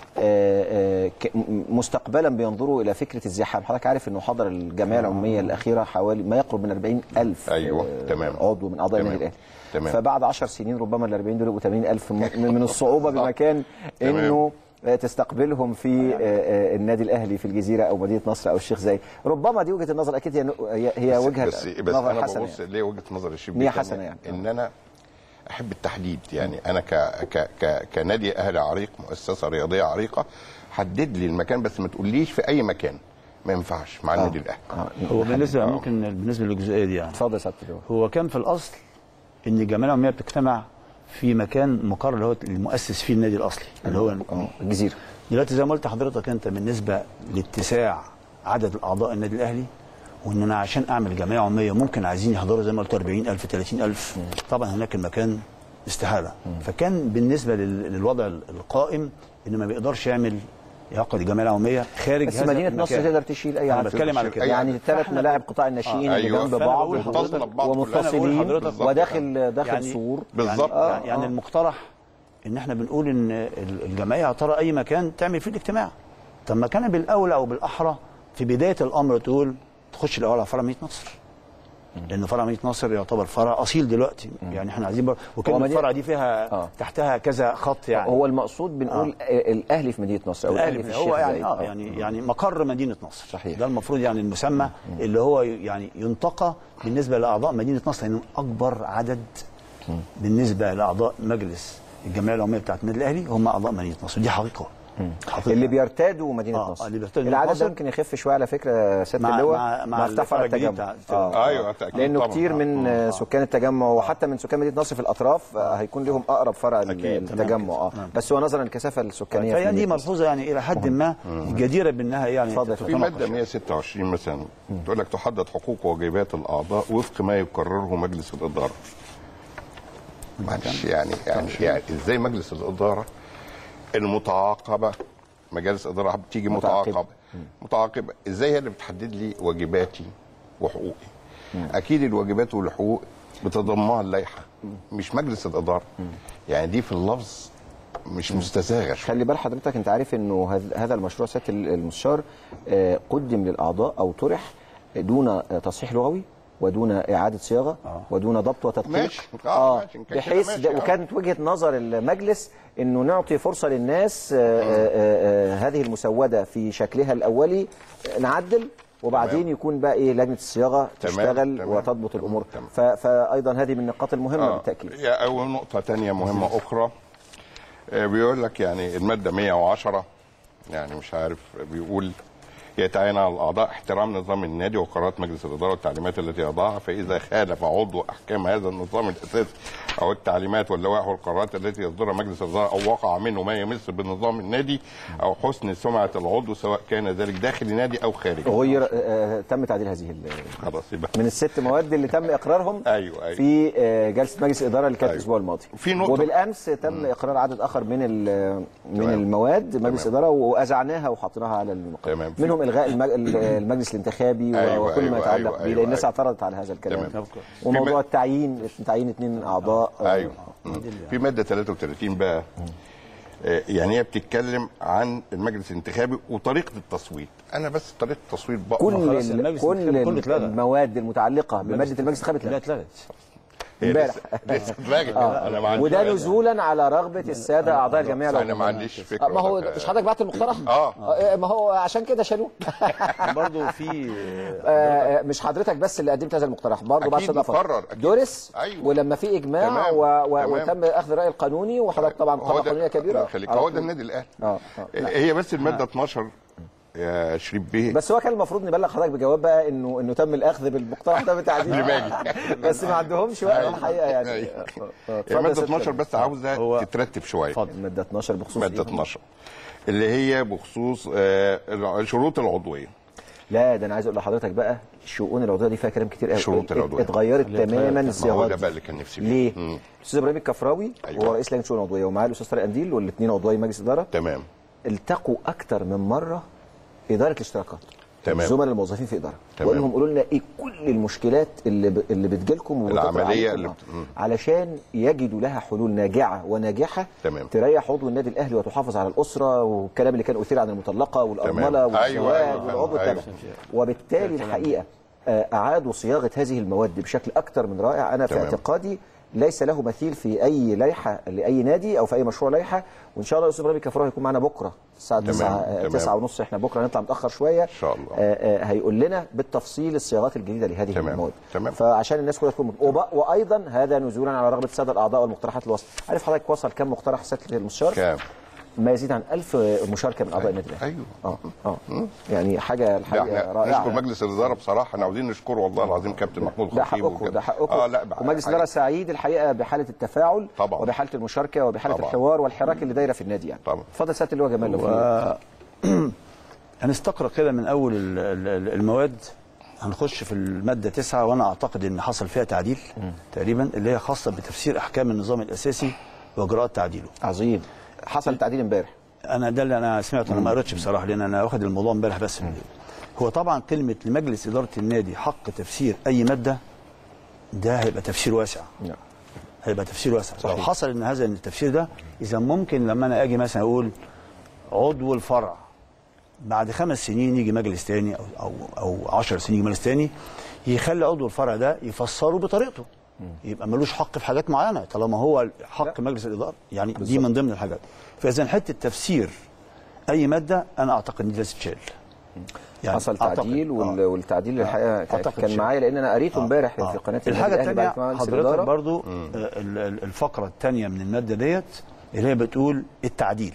آه، ك- م- مستقبلا بينظروا الى فكره الزحام حضرتك عارف انه حضر الجمعيه العموميه الاخيره حوالي ما يقرب من 40 الف أيوة، تمام. عضو من اعضاء تمام. النادي الاهلي تمام. فبعد 10 سنين ربما ال 40 دول يبقوا 80 الف م- من الصعوبه بمكان تمام. انه آه، تستقبلهم في آه، آه، النادي الاهلي في الجزيره او مدينه نصر او الشيخ زايد ربما دي وجهه النظر اكيد هي هي- هي بس وجهه بس, بس نظر انا حسنه ببص يعني. ليه وجهه نظر الشباب نية حسنة يعني. ان انا احب التحديد يعني انا ك ك ك كنادي اهلي عريق مؤسسه رياضيه عريقه حدد لي المكان بس ما تقوليش في اي مكان ما ينفعش مع النادي الاهلي هو بالنسبه ممكن بالنسبه للجزئيه دي يعني اتفضل يا سعاده اللواء. هو كان في الاصل ان الجمعيه العموميه بتجتمع في مكان مقر اللي هو المؤسس فيه النادي الاصلي اللي هو اه الجزيره دلوقتي زي ما قلت لحضرتك انت بالنسبه لاتساع عدد الاعضاء النادي الاهلي وان انا عشان اعمل جمعيه عموميه ممكن عايزين يحضروا زي ما قلت 40000 30000 طبعا هناك المكان استحاله فكان بالنسبه لل- للوضع القائم انه ما بيقدرش يعمل يعقد الجمعيه العموميه خارج بس هذا مدينه المكان. نصر تقدر تشيل اي انا عدد بتكلم على كده يعني ثلاث فإحنا- ملاعب قطاع الناشئين آه، اللي أيوة. جنب فأنا بعض بقول لحضرتك متصلة ببعض كلها. ومتصلين حضرتك وداخل داخل يعني- سور بالظبط يعني, يعني, يعني المقترح ان احنا بنقول ان ال- الجمعيه يا ترى اي مكان تعمل فيه الاجتماع طب ما كان بالاولى او بالاحرى في بدايه الامر تقول تخش الاول على فرع مدينه نصر لان فرع مدينه نصر يعتبر فرع اصيل دلوقتي يعني احنا عايزين بر... وكان مدينة- الفرع دي فيها آه. تحتها كذا خط يعني هو المقصود بنقول آه. الاهلي في مدينه نصر او الاهلي في الأهلي الشيخ هو يعني زايد اه يعني يعني مقر مدينه نصر صحيح. ده المفروض يعني المسمى اللي هو يعني ينتقى بالنسبه لاعضاء مدينه نصر لانهم اكبر عدد بالنسبه لاعضاء مجلس الجمعيه العموميه بتاعت النادي الاهلي هم اعضاء مدينه نصر دي حقيقه حقيقة. اللي بيرتادوا مدينه آه، نصر اللي بيرتادوا مدينة العدد ده نصر. ممكن يخف شويه على فكره يا سياده مع- اللواء مع- مع افتح الفرع فرع الجديد التجمع بتاع- آه. ايوه تأكيد لانه طبعاً. كتير من آه. سكان التجمع وحتى من سكان مدينه نصر في الاطراف آه، هيكون لهم اقرب فرع أكيد. التجمع اه بس هو نظرا للكثافه السكانيه في فهي دي مدينة نصر. ملحوظه يعني الى حد ما جديره بانها يعني اتفضل. في تتناقش. ماده 126 مثلا تقول لك تحدد حقوق وواجبات الاعضاء وفق ما يقرره مجلس الاداره معلش يعني يعني يعني ازاي مجلس الاداره المتعاقبه مجالس اداره بتيجي متعاقبة. متعاقبه متعاقبه ازاي هي اللي بتحدد لي واجباتي وحقوقي اكيد الواجبات والحقوق بتضمنها اللائحه مش مجلس الاداره يعني دي في اللفظ مش مستساغه شويه خلي بال حضرتك انت عارف انه هذ- هذا المشروع سياده المستشار آه، قدم للاعضاء او طرح دون آه، تصحيح لغوي ودون اعاده صياغه ودون ضبط وتدقيق ماشي. آه، ماشي. إن كان كده بحيث ماشي. ده آه. وكانت وجهه نظر المجلس انه نعطي فرصه للناس آه، آه، آه، هذه المسوده في شكلها الاولي آه، نعدل وبعدين تمام. يكون بقى ايه لجنه الصياغه تمام، تشتغل تمام. وتضبط الامور تمام. ف- فايضا هذه من النقاط المهمه آه. بالتاكيد هي أول نقطة تانية مهمة أخرى آه، بيقول لك يعني المادة 110 يعني مش عارف بيقول يتعين على الاعضاء احترام نظام النادي وقرارات مجلس الاداره والتعليمات التي يضعها فاذا خالف عضو احكام هذا النظام الاساسي او التعليمات واللوائح والقرارات التي يصدرها مجلس الاداره او وقع منه ما يمس بنظام النادي او حسن سمعه العضو سواء كان ذلك داخل النادي او خارجه غير آه، تم تعديل هذه ال- خلاص يبقى من الست مواد اللي تم اقرارهم ايوه ايوه في آه، جلسه مجلس الاداره اللي كانت أيوة. الاسبوع الماضي في نقطة- وبالامس تم اقرار عدد اخر من ال- من تمام. المواد مجلس الاداره واذعناها وحطيناها على المقرر تمام. منهم الغاء المج- ال- المجلس الانتخابي و- أيوة، وكل ما أيوة، يتعلق أيوة، به أيوة، لان الناس أيوة. اعترضت على هذا الكلام تمام. وموضوع في التعيين تعيين اثنين اعضاء آه، ايوه مم. في ماده 33 بقى آه، يعني هي بتتكلم عن المجلس الانتخابي وطريقه التصويت انا بس طريقه التصويت بقى كل خلاص ال- المجلس كل الانتخابي كله اتلغى. المواد المتعلقه بماده المجلس الانتخابي لا اتلغت. اتلغت امبارح لسه اتلغت انا ما عنديش وده نزولا على رغبه الساده اعضاء الجمعيه انا ما العموميه عنديش فكره ما هو ولا- مش حضرتك بعت المقترح؟ اه آه، ما هو عشان كده شالوه برضه في آه، مش حضرتك بس اللي قدمت هذا المقترح برضه أكيد بعد سنة فترة. مقرر، أكيد. دورس أيوة. ولما في اجماع تمام، و... و... تمام. وتم اخذ الراي القانوني وحضرتك طبعا هو قامه ده- قانونيه كبيره خليك على هو طول. ده النادي الاهلي اه اه هي بس الماده 12 يا شريف بيه بس هو كان المفروض نبلغ حضرتك بجواب بقى انه انه تم الاخذ بالمقترح ده بتعديل بس ما عندهمش وقت أيوة. الحقيقه يعني أيوة. آه، آه، هي اتفضل يا ماده سيادة 12 النائب. بس عاوزه هو- تترتب شويه الماده 12 بخصوص ماده إيه؟ 12 اللي هي بخصوص آه، شروط العضويه لا ده انا عايز اقول لحضرتك بقى الشؤون العضويه دي فيها كلام كتير قوي شروط العضوية. اتغيرت تماما ما هو الصياغات ده دي. بقى اللي كان نفسي فيه. ليه؟ مم. الاستاذ ابراهيم الكفراوي أيوة. هو رئيس لجنه الشؤون العضويه ومعاه الاستاذ طارق قنديل والاثنين عضوي مجلس اداره تمام التقوا اكتر من مره اداره الاشتراكات تمام. الزملاء الموظفين في اداره تمام. وقال لهم قولوا لنا ايه كل المشكلات اللي ب... اللي بتجيلكم وبتطرح العملية عليكم. اللي آه. بت- مم. علشان يجدوا لها حلول ناجعه وناجحه تمام. تريح عضو النادي الاهلي وتحافظ على الاسره والكلام اللي كان اثير عن المطلقه والارمله تمام. والزواج أيوة، أيوة، والعضو أيوة. التابع وبالتالي الحقيقه آه، اعادوا صياغه هذه المواد بشكل اكثر من رائع انا في تمام. اعتقادي ليس له مثيل في اي لائحه لاي نادي او في اي مشروع لائحه وان شاء الله الاستاذ ابراهيم كفراوي هيكون معنا بكره الساعه تمام، 9 تمام. 9 ونص احنا بكره هنطلع متاخر شويه ان شاء الله. هيقول لنا بالتفصيل الصياغات الجديده لهذه تمام، المواد تمام. فعشان الناس كلها تكون وب- وايضا هذا نزولا على رغبه الساده الاعضاء والمقترحات الوسط عارف حضرتك وصل كم مقترح سياده المستشار كام ما يزيد عن 1000 مشاركه من اعضاء النادي الاهلي ايوه اه اه يعني حاجه ده الحقيقه احنا رائعه نشكر مجلس الاداره بصراحه احنا عاوزين نشكره والله العظيم كابتن محمود ده الخطيب حقكم وكده. ده حقكم اه لا بقى- ومجلس الاداره سعيد الحقيقه بحاله التفاعل طبعا. وبحاله المشاركه وبحاله طبعا. الحوار والحراك اللي دايره في النادي يعني طبعا. اتفضل سياده اللواء جمال لو في و... هنستقرأ كده من أول ال- ال- المواد هنخش في المادة تسعة وأنا أعتقد إن حصل فيها تعديل تقريبا اللي هي خاصة بتفسير أحكام النظام الأساسي وإجراءات تعديله عظيم حصل تعديل امبارح انا ده اللي انا سمعته انا ما قريتش بصراحه لان انا واخد الموضوع امبارح بس هو طبعا كلمه لمجلس اداره النادي حق تفسير اي ماده ده هيبقى تفسير واسع نعم. هيبقى تفسير واسع لو حصل ان هذا التفسير ده اذا ممكن لما انا اجي مثلا اقول عضو الفرع بعد خمس سنين يجي مجلس تاني او او او 10 سنين يجي مجلس تاني يخلي عضو الفرع ده يفسره بطريقته يبقى ملوش حق في حاجات معينه طالما هو حق مجلس الاداره يعني دي من ضمن الحاجات فاذا حته تفسير اي ماده انا اعتقد ان دي لازم تتشال يعني حصل أعتقد. تعديل وال... آه. والتعديل الحقيقه أعتقد كان شيء. معايا لان انا قريته آه. امبارح آه. في قناه الحاجه النادي الأهلي الثانيه بعد ما مجلس حضرتك الإدارة. برضو آه، ال- ال- الفقره الثانيه من الماده ديت اللي هي بتقول التعديل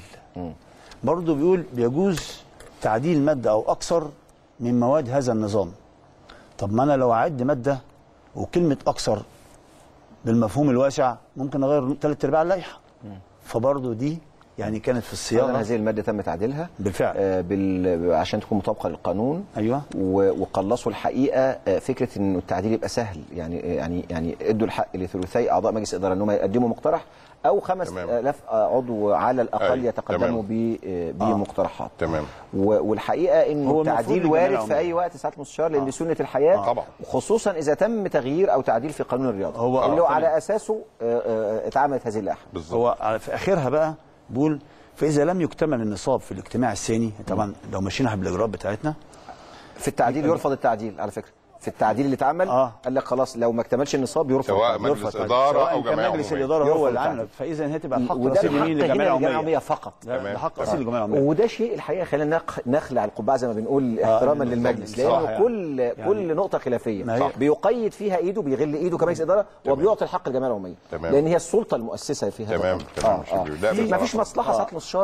برضو بيقول بيجوز تعديل ماده او اكثر من مواد هذا النظام طب ما انا لو اعد ماده وكلمه اكثر بالمفهوم الواسع ممكن اغير ثلاث ارباع اللائحه فبرضو دي يعني كانت في أيضاً الصياغه هذه الماده تم تعديلها بالفعل. آه بال... عشان تكون مطابقه للقانون ايوه و- وقلصوا الحقيقه آه، فكره انه التعديل يبقى سهل يعني يعني يعني ادوا الحق لثلثي اعضاء مجلس الاداره ان هم يقدموا مقترح او خمس تمام. آلاف آه، عضو على الاقل أيوة، يتقدموا تمام. ب- آه، بمقترحات تمام و- والحقيقه انه هو التعديل المفروض وارد الجميع في اي عموماً. وقت ساعه المستشار لان دي سنه الحياه طبعا. وخصوصا اذا تم تغيير او تعديل في قانون الرياضه هو- اللي هو آه، على اساسه آه، آه، اتعملت هذه اللائحه بالظبط هو على- في اخرها بقى بيقول فاذا لم يكتمل النصاب في الاجتماع الثاني طبعا لو مشينا بالاجراءات بتاعتنا في التعديل يرفض التعديل على فكره في التعديل اللي اتعمل آه. قال لك خلاص لو ما اكتملش النصاب يرفض سواء التعديل. مجلس يرفض التعديل. اداره او سواء كان جمعيه مجلس عمومية. الاداره هو يرفض اللي عامل التعديل. فاذا هي تبقى الحق وده نصيب الحق يمين هنا للجمعيه للجمعيه العموميه العموميه فقط ده تمام. ده حق تمام. اصيل للجمعيه العموميه وده شيء الحقيقه خلينا نخ- نخلع القبعه زي ما بنقول احتراما بالظبط. للمجلس صح لانه يعني. كل يعني- كل نقطه خلافيه ما هي- صح. بيقيد فيها ايده بيغل ايده كمجلس اداره وبيعطي الحق للجمعيه العموميه تمام. لان هي السلطه المؤسسه في هذا تمام، الأمر. تمام، آه. شكرا. لا، في ما بصراحة. فيش مصلحه ساعه المستشار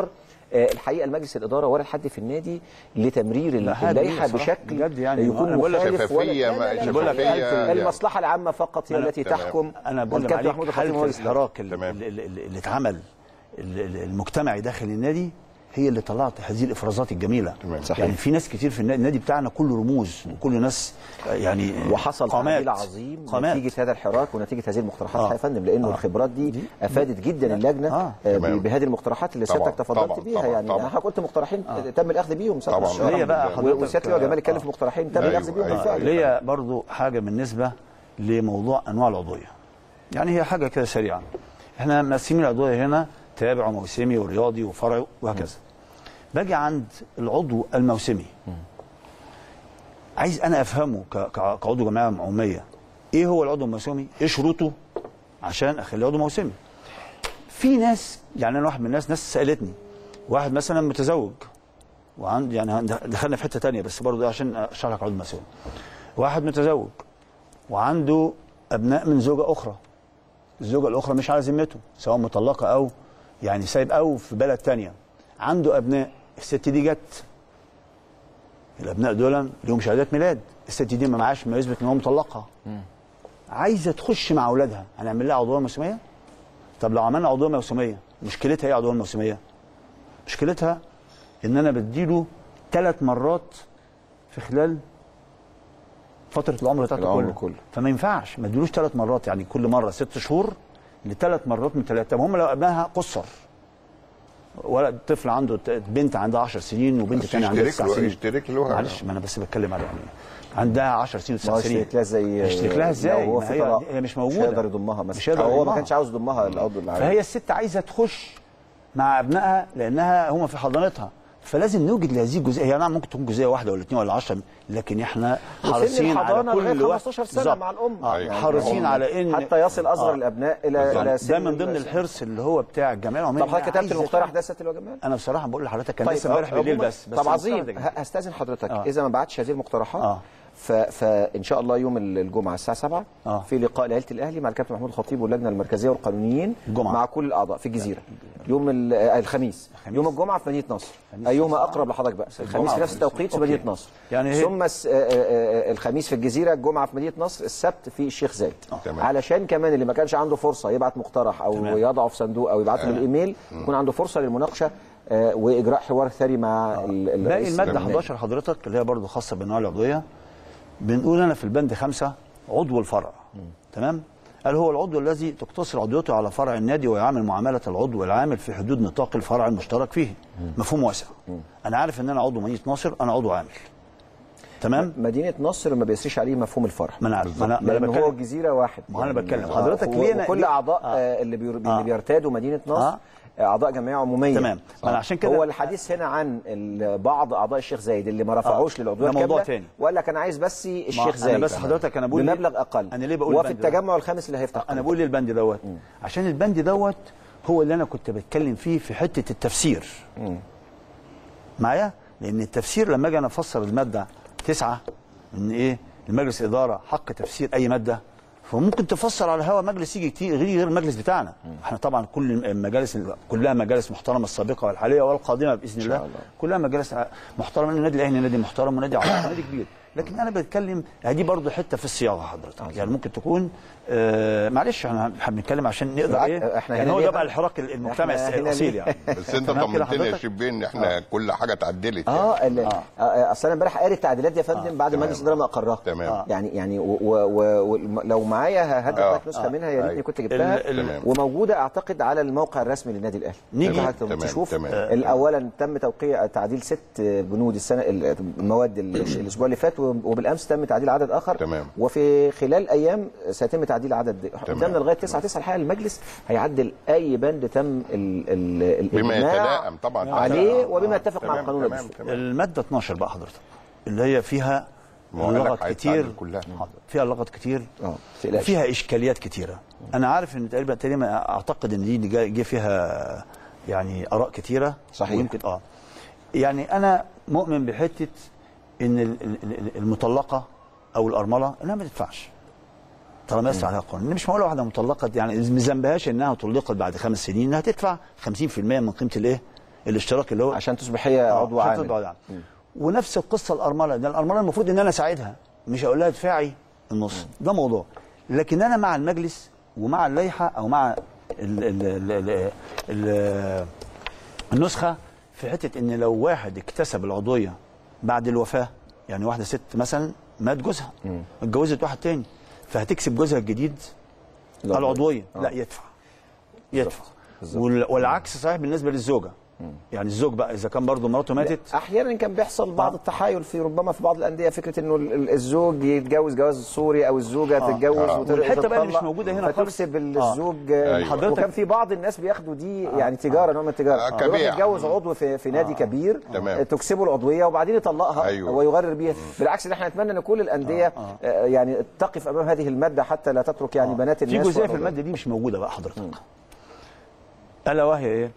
آه، الحقيقه المجلس الاداره ولا حد في النادي لتمرير لا، حاجة اللائحه جميلة صراحة. بشكل بجد يعني يكون أنا بقول لك مخالف ولا- شفافية، لا، لا، لا، ما- بقول لك شفافية المصلحه العامه فقط هي أنا- التي تمام. تحكم انا بقول لك والكابتن عليك محمود الخطيب حاله هو رئيس الإدارة. الحراك ال- تمام. ال- ال- اللي اتعمل ال- ال- المجتمعي داخل النادي هي اللي طلعت هذه الافرازات الجميله تمام. صحيح. يعني في ناس كتير في النادي, النادي بتاعنا كله رموز وكل ناس آه، يعني وحصل قامات تعديل عظيم قامات نتيجه هذا الحراك ونتيجه هذه المقترحات آه. يا فندم لانه آه. الخبرات دي افادت جدا اللجنه آه. آه، تمام. بهذه المقترحات اللي طبعاً، سيادتك تفضلت طبعاً، بيها طبعاً، يعني طبعاً. انا قلت مقترحين تم الاخذ بيهم سبع طبعاً. الشهر. ليا بقى و- حضرتك- وسياده اللواء جمال اتكلم آه. في مقترحين تم أيوة، الاخذ بيهم أيوة. بالفعل ليا برضو حاجه بالنسبه لموضوع انواع العضويه يعني هي حاجه كده سريعه احنا مقسمين العضويه هنا تابع وموسمي ورياضي وفرعي وهكذا باجي عند العضو الموسمي عايز انا افهمه ك- ك- كعضو جمعيه عموميه ايه هو العضو الموسمي ايه شروطه عشان اخليه عضو موسمي في ناس يعني انا واحد من الناس ناس سالتني واحد مثلا متزوج وعند يعني دخلنا في حته تانية بس برضه عشان اشرح لك عضو موسمي واحد متزوج وعنده ابناء من زوجه اخرى الزوجه الاخرى مش على ذمته سواء مطلقه او يعني سايب او في بلد تانية عنده ابناء الست دي جت الابناء دول لهم شهادات ميلاد الست دي ما معاش ما يثبت ان هو مطلقها عايزه تخش مع اولادها هنعمل لها عضويه موسميه طب لو عملنا عضويه موسميه مشكلتها ايه عضويه موسميه مشكلتها ان انا بديله ثلاث مرات في خلال فتره العمر بتاعته العمر كله. كله. فما ينفعش ما اديلوش ثلاث مرات يعني كل مره ست شهور لثلاث مرات من ثلاثه طب هم لو ابنائها قصر ولد طفل عنده بنت عندها 10 سنين وبنت بس ثانيه عندها يشترك 9 له- سنين يشترك له. معلش ما انا بس بتكلم على يعني عندها 10 سنين ما هو و9 سنين يشترك لها زي يشترك لها ازاي؟ لو هو ما في هي, طلاق هي مش مش موجوده هيقدر يضمها مثلا مش هيقدر أو هو ما يضمها. كانش عاوز يضمها العضو العام فهي الست عايزه تخش مع ابنائها لانها هم في حضانتها فلازم نوجد لهذه الجزئيه هي نعم ممكن تكون جزئيه واحده ولا اثنين ولا 10 لكن احنا وسن حريصين على الحضانة كل لغاية واحد 15 سنة بالظبط. مع الأم. آه. أيوة. حريصين على ان حتى يصل اصغر الابناء الى الى سن ده من ضمن ال- الحرص اللي هو بتاع الجمعيه العموميه طب حضرتك كتبت عايزة المقترح تعمل- ده يا سياده اللواء جمال انا بصراحه بقول لحضرتك كان طيب لسه امبارح آه، بالليل هم- بس بس طب أنا عظيم مستعد ه- هستاذن حضرتك آه. اذا ما بعتش هذه المقترحات آه. ف... فان شاء الله يوم الجمعه الساعه 7 آه. في لقاء لعيله الاهلي مع الكابتن محمود الخطيب واللجنه المركزيه والقانونيين الجمعة. مع كل الاعضاء في الجزيره يوم ال- آه، الخميس. يوم الجمعه في مدينه نصر ايهما اقرب لحضرتك بقى الخميس في نفس التوقيت في أوكي. مدينه نصر يعني هي- ثم الس- آه، آه، آه، الخميس في الجزيره الجمعه في مدينه نصر السبت في الشيخ زايد تمام. علشان كمان اللي ما كانش عنده فرصه يبعت مقترح او تمام. يضعه في صندوق او يبعته بالايميل يكون عنده فرصه للمناقشه آه، واجراء حوار ثري مع ال- ال- باقي رئيس الماده النادي. 11 حضرتك اللي هي برضه خاصه بالانواع العضويه بنقول انا في البند خمسة عضو الفرع تمام قال هو العضو الذي تقتصر عضويته على فرع النادي ويعامل معامله العضو العامل في حدود نطاق الفرع المشترك فيه مفهوم واسع انا عارف ان انا عضو مدينه ناصر انا عضو عامل تمام مدينه نصر ما بيسريش عليه مفهوم الفرع ما انا عارف ما انا ما لان انا هو بتكلم الجزيره واحد ما أنا بتكلم. آه، حضرتك و- ليه أنا- وكل ليه- اعضاء آه. آه. اللي, بير... آه. اللي بيرتادوا مدينه نصر آه. آه. اعضاء جمعيه عموميه تمام. ما أنا عشان كده- هو الحديث هنا عن ال- بعض اعضاء الشيخ زايد اللي ما رفعوش آه. للعضويه ده موضوع الكاملة تاني. وقال لك انا عايز بس الشيخ أنا زايد بس حضرتك أنا بقول ليه- بمبلغ اقل أنا ليه بقول وفي البند ده؟ التجمع الخامس اللي هيفتح انا بقول ليه البند دوت عشان البند دوت هو اللي انا كنت بتكلم فيه في حته التفسير معايا لان التفسير لما اجي انا افسر الماده تسعة ان ايه المجلس الاداره حق تفسير اي ماده فممكن تفسر على هوا مجلس يجي كتير غير غير المجلس بتاعنا احنا طبعا كل المجالس كلها مجالس محترمه السابقه والحاليه والقادمه باذن الله, الله. كلها مجالس محترمه النادي الاهلي نادي محترم ونادي عظيم ونادي كبير لكن انا بتكلم دي برضو حته في الصياغه حضرتك يعني ممكن تكون آه معلش احنا احنا بنتكلم عشان نقدر لا، ايه احنا يعني هنا هو ليه ده بقى بقى؟ الحراك المجتمعي احنا هنا الاصيل ليه؟ يعني بس انت تمام كده طمنتني يا حضرتك؟ شبين ان احنا كل حاجه اتعدلت اه يعني. ال- آه. آه. اصل انا امبارح قاري التعديلات يا فندم بعد تمام. مجلس الاداره ما اقرها تمام. آه. يعني يعني ولو معايا هدف آه. لك نسخه آه. منها يا ريتني أيوة. كنت جبتها ال- ال- تمام. وموجوده اعتقد على الموقع الرسمي للنادي الاهلي نيجي- حضرتك تمام، تشوف تمام. آه، اولا تم توقيع تعديل ست بنود السنه المواد ال- الاسبوع اللي فات وبالامس تم تعديل عدد اخر تمام. وفي خلال ايام سيتم تعديل عدد تمام. قدامنا لغايه 9 9 الحقيقه المجلس هيعدل اي بند تم ال ال بما الإجماع يتلائم طبعا عليه آه. وبما يتفق مع تمام، القانون تمام، الدستوري تمام. الماده 12 بقى حضرتك اللي هي فيها ما هو قال لك لغط هيتعدل كتير كلها. حاضر. فيها لغط كتير اه تقلقش. وفيها اشكاليات كتيره انا عارف ان تقريبا تقريبا اعتقد ان دي اللي جا- جه فيها يعني اراء كتيره صحيح. ويمكن اه يعني انا مؤمن بحته ان ال- ال- ال- المطلقه او الارمله انها ما تدفعش طالما يسرع عليها القانون إن مش معقوله واحده مطلقه يعني ما ذنبهاش انها طلقت بعد خمس سنين انها تدفع 50% من قيمه الايه الاشتراك اللي هو عشان تصبح هي آه، عضو عشان عامل تبقى عضو عامل. ونفس القصه الارمله ده الارمله المفروض ان انا اساعدها مش هقول لها ادفعي النص ده موضوع لكن انا مع المجلس ومع اللائحه او مع ال ال ال ال ال النسخه في حته ان لو واحد اكتسب العضويه بعد الوفاه يعني واحده ست مثلا مات جوزها اتجوزت واحد تاني فهتكسب جوزها الجديد العضويه لا يدفع يدفع وال- والعكس صحيح بالنسبه للزوجه يعني الزوج بقى اذا كان برضه مراته ماتت احيانا كان بيحصل بعض التحايل في ربما في بعض الانديه فكره انه ال- ال- الزوج يتجوز جواز سوري او الزوجه آه. تتجوز آه. وتر- والحتة بقى اللي مش وتطلق، موجودة هنا خالص. فتكسب الزوج آه. أيوة. حضرتك- وكان في بعض الناس بياخدوا دي يعني تجاره نوع من التجاره آه، يروح كبيع. يتجوز عضو في, في نادي كبير تمام. تكسبه العضويه وبعدين يطلقها أيوة. ويغرر بيها بالعكس ده احنا نتمنى ان كل الانديه آه، يعني تقف امام هذه الماده حتى لا تترك يعني بنات في الناس جزئيه في وأولادها. الماده دي مش موجوده بقى حضرتك الا وهي ايه؟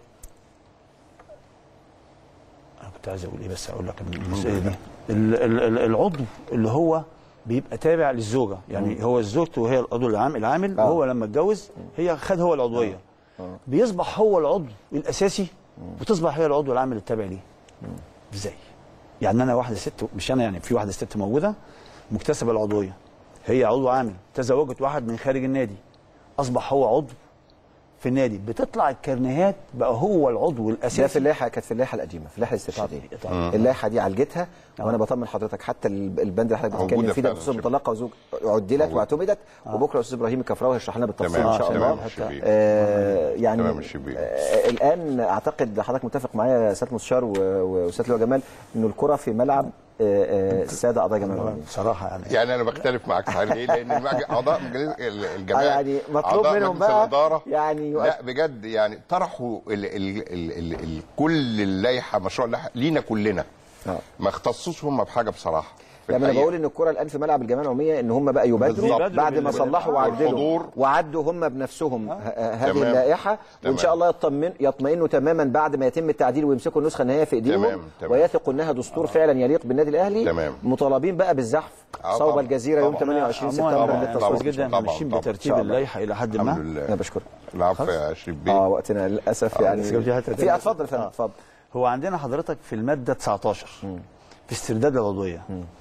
انا كنت عايز اقول ايه بس اقول لك الجزئيه دي ال- ال- ال- العضو اللي هو بيبقى تابع للزوجه يعني هو زوجته وهي العضو العام العامل آه. وهو لما اتجوز هي خد هو العضويه بيصبح هو العضو الاساسي وتصبح هي العضو العامل التابع ليه ازاي؟ يعني انا واحده ست مش انا يعني في واحده ست موجوده مكتسبه العضويه هي عضو عامل تزوجت واحد من خارج النادي اصبح هو عضو في النادي بتطلع الكرنيهات بقى هو العضو ده الاساسي في اللائحه كانت في اللائحه القديمه في اللائحه الاستشهاديه طبعاً. اللائحه دي عالجتها وانا بطمن حضرتك حتى ال- البند اللي حضرتك بتتكلم موجودة فيه ده فعلاً. بخصوص المطلقه وزوج عدلت موجودة. واعتمدت وبكره الاستاذ ابراهيم الكفراوي هيشرح لنا بالتفصيل تمام ان شاء تمام الله الشبيب. آه يعني تمام الشبيب. آه الان اعتقد حضرتك متفق معايا يا سياده المستشار و- واستاذ لؤي جمال انه الكره في ملعب آه آه الساده اعضاء جمال العمومية. بصراحه يعني يعني انا بختلف معاك في حاجه ليه؟ لان المج- اعضاء مجلس ال- آه الجماعه يعني مطلوب أعضاء منهم مجلس بقى الاداره يعني يؤ- لا بجد يعني طرحوا ال ال ال ال ال كل اللائحه مشروع اللائحه لينا كلنا آه. ما اختصوش هم بحاجه بصراحه في لما انا الحقيقة. بقول ان الكره الان في ملعب الجمعيه العموميه ان هم بقى يبادروا بالظبط. بعد ما صلحوا وعدلوا والحضور. وعدوا هم بنفسهم ه- هذه تمام. اللائحه وان تمام. شاء الله يطمن يطمئنوا تماما بعد ما يتم التعديل ويمسكوا النسخه النهائيه في ايديهم تمام. تمام. ويثقوا انها دستور فعلا يليق بالنادي الاهلي تمام. مطالبين بقى بالزحف آه، صوب طبعاً. الجزيره يوم طبعاً. 28 عموماً سبتمبر طبعاً. للتصويت كويس جدا احنا طبعاً. ماشيين طبعاً. بترتيب إن شاء الله. اللائحه الى حد الحمد ما لله انا بشكرك العفو يا شريف بيه اه وقتنا للاسف يعني بس في حتة في تانية. اتفضل يا فندم آه. اتفضل هو عندنا حضرتك في الماده 19 في استرداد العضويه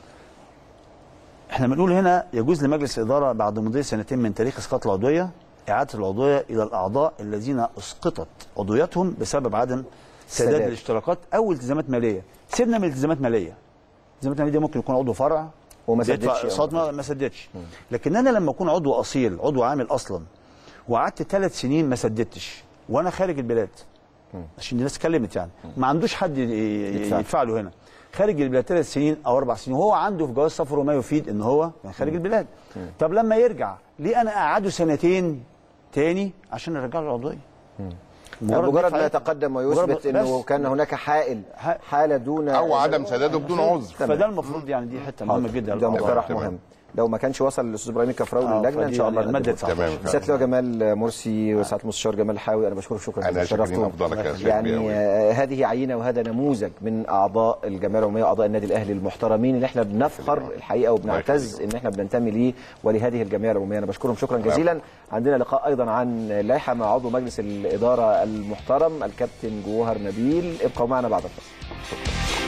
احنا بنقول هنا يجوز لمجلس الاداره بعد مضي سنتين من تاريخ اسقاط العضويه اعاده العضويه الى الاعضاء الذين اسقطت عضويتهم بسبب عدم سداد سداد. الاشتراكات او التزامات ماليه سيبنا من التزامات ماليه التزامات ماليه دي ممكن يكون عضو فرع وما بيدفع سددش اقساط ما ما سددش لكن انا لما اكون عضو اصيل عضو عامل اصلا وقعدت ثلاث سنين ما سددتش وانا خارج البلاد عشان الناس اتكلمت يعني ما عندوش حد ي- يدفع. يدفع له هنا خارج البلاد ثلاث سنين او اربع سنين وهو عنده في جواز سفره ما يفيد ان هو كان خارج البلاد طب لما يرجع ليه انا اقعده سنتين تاني عشان ارجع له العضويه مجرد يدفع ما يدفع. يتقدم ويثبت مجرد- انه بس. كان هناك حائل ح- حاله دون او عدم سداده بدون عذر فده المفروض يعني دي حته مهمه جدا ده للأعضاء. مقترح تمام. مهم لو ما كانش وصل للاستاذ ابراهيم الكفراوي آه، للجنه ان فدي شاء الله يعني المادة نقدمه. 19. تمام. سياده اللواء جمال مرسي وسعاده المستشار جمال حاوي انا بشكرك شكرا أنا جزيلا شاكرين أفضلك يا شيخ يعني بياوي. آه، هذه عينه وهذا نموذج من اعضاء الجمعيه العموميه واعضاء النادي الاهلي المحترمين اللي احنا بنفخر الحقيقه وبنعتز ان احنا بننتمي ليه ولهذه الجمعيه العموميه انا بشكرهم شكرا جزيلا عندنا لقاء ايضا عن لائحه مع عضو مجلس الاداره المحترم الكابتن جوهر نبيل ابقوا معنا بعد الفاصل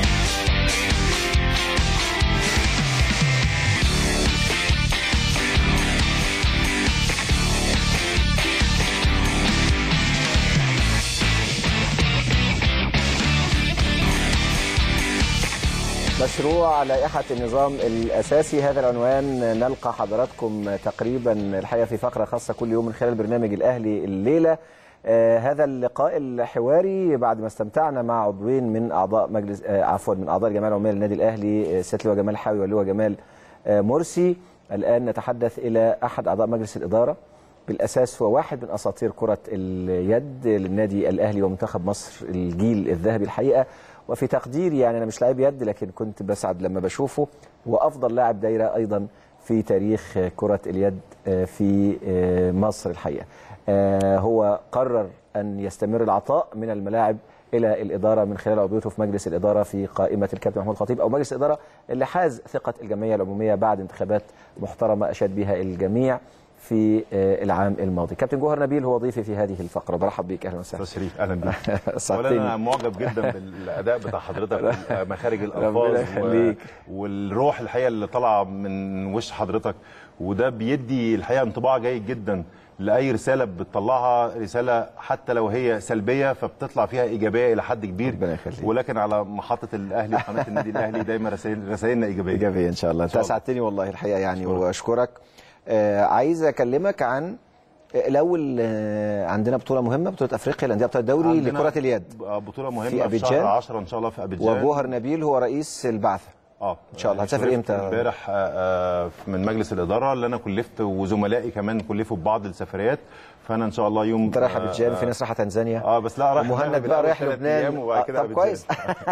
مشروع لائحة النظام الأساسي هذا العنوان نلقى حضراتكم تقريبا الحقيقة في فقرة خاصة كل يوم من خلال برنامج الأهلي الليلة آه هذا اللقاء الحواري بعد ما استمتعنا مع عضوين من أعضاء مجلس آه عفوا من أعضاء الجمعية العمومية للنادي الأهلي آه، سيادة اللواء جمال حاوي واللواء جمال آه مرسي الآن نتحدث إلى أحد أعضاء مجلس الإدارة بالاساس هو واحد من اساطير كره اليد للنادي الاهلي ومنتخب مصر الجيل الذهبي الحقيقه وفي تقديري يعني انا مش لاعب يد لكن كنت بسعد لما بشوفه وافضل لاعب دايره ايضا في تاريخ كره اليد في مصر الحقيقه آه، هو قرر ان يستمر العطاء من الملاعب الى الاداره من خلال عضويته في مجلس الاداره في قائمه الكابتن محمود الخطيب او مجلس الاداره اللي حاز ثقه الجمعيه العموميه بعد انتخابات محترمه اشاد بها الجميع في آه، العام الماضي كابتن جوهر نبيل هو ضيفي في هذه الفقره برحب بيك اهلا وسهلا استاذ شريف اهلا بيك اولا سعدتني. انا معجب جدا بالاداء بتاع حضرتك مخارج الالفاظ ربنا يخليك. والروح الحقيقه اللي طالعه من وش حضرتك وده بيدي الحقيقه انطباع جيد جدا لاي رساله بتطلعها رساله حتى لو هي سلبيه فبتطلع فيها ايجابيه الى حد كبير ربنا يخليك. ولكن على محطه الاهلي وقناه النادي الاهلي دايما رسائل رسائلنا ايجابيه ايجابيه ان شاء الله انت شاء الله. اسعدتني والله الحقيقه يعني أشكرك. واشكرك آه عايز اكلمك عن آه، الاول آه عندنا بطوله مهمه بطوله افريقيا الانديه بطوله الدوري عندنا لكره اليد بطوله في مهمه في, أبيجان. شهر 10 ان شاء الله في ابيجان وجوهر نبيل هو رئيس البعثه اه إن شاء الله. هتسافر شرفت إمتى؟ امبارح آه، آه، من مجلس الاداره اللي انا كلفت وزملائي كمان كلفوا ببعض السفريات فانا ان شاء الله يوم انت رايح آه، ابيجان في ناس رايحه تنزانيا اه بس لا رايح ومهند المغرب بقى الأول رايح ثلاث لبنان أيام وبعد آه، كده طب أبيجان. كويس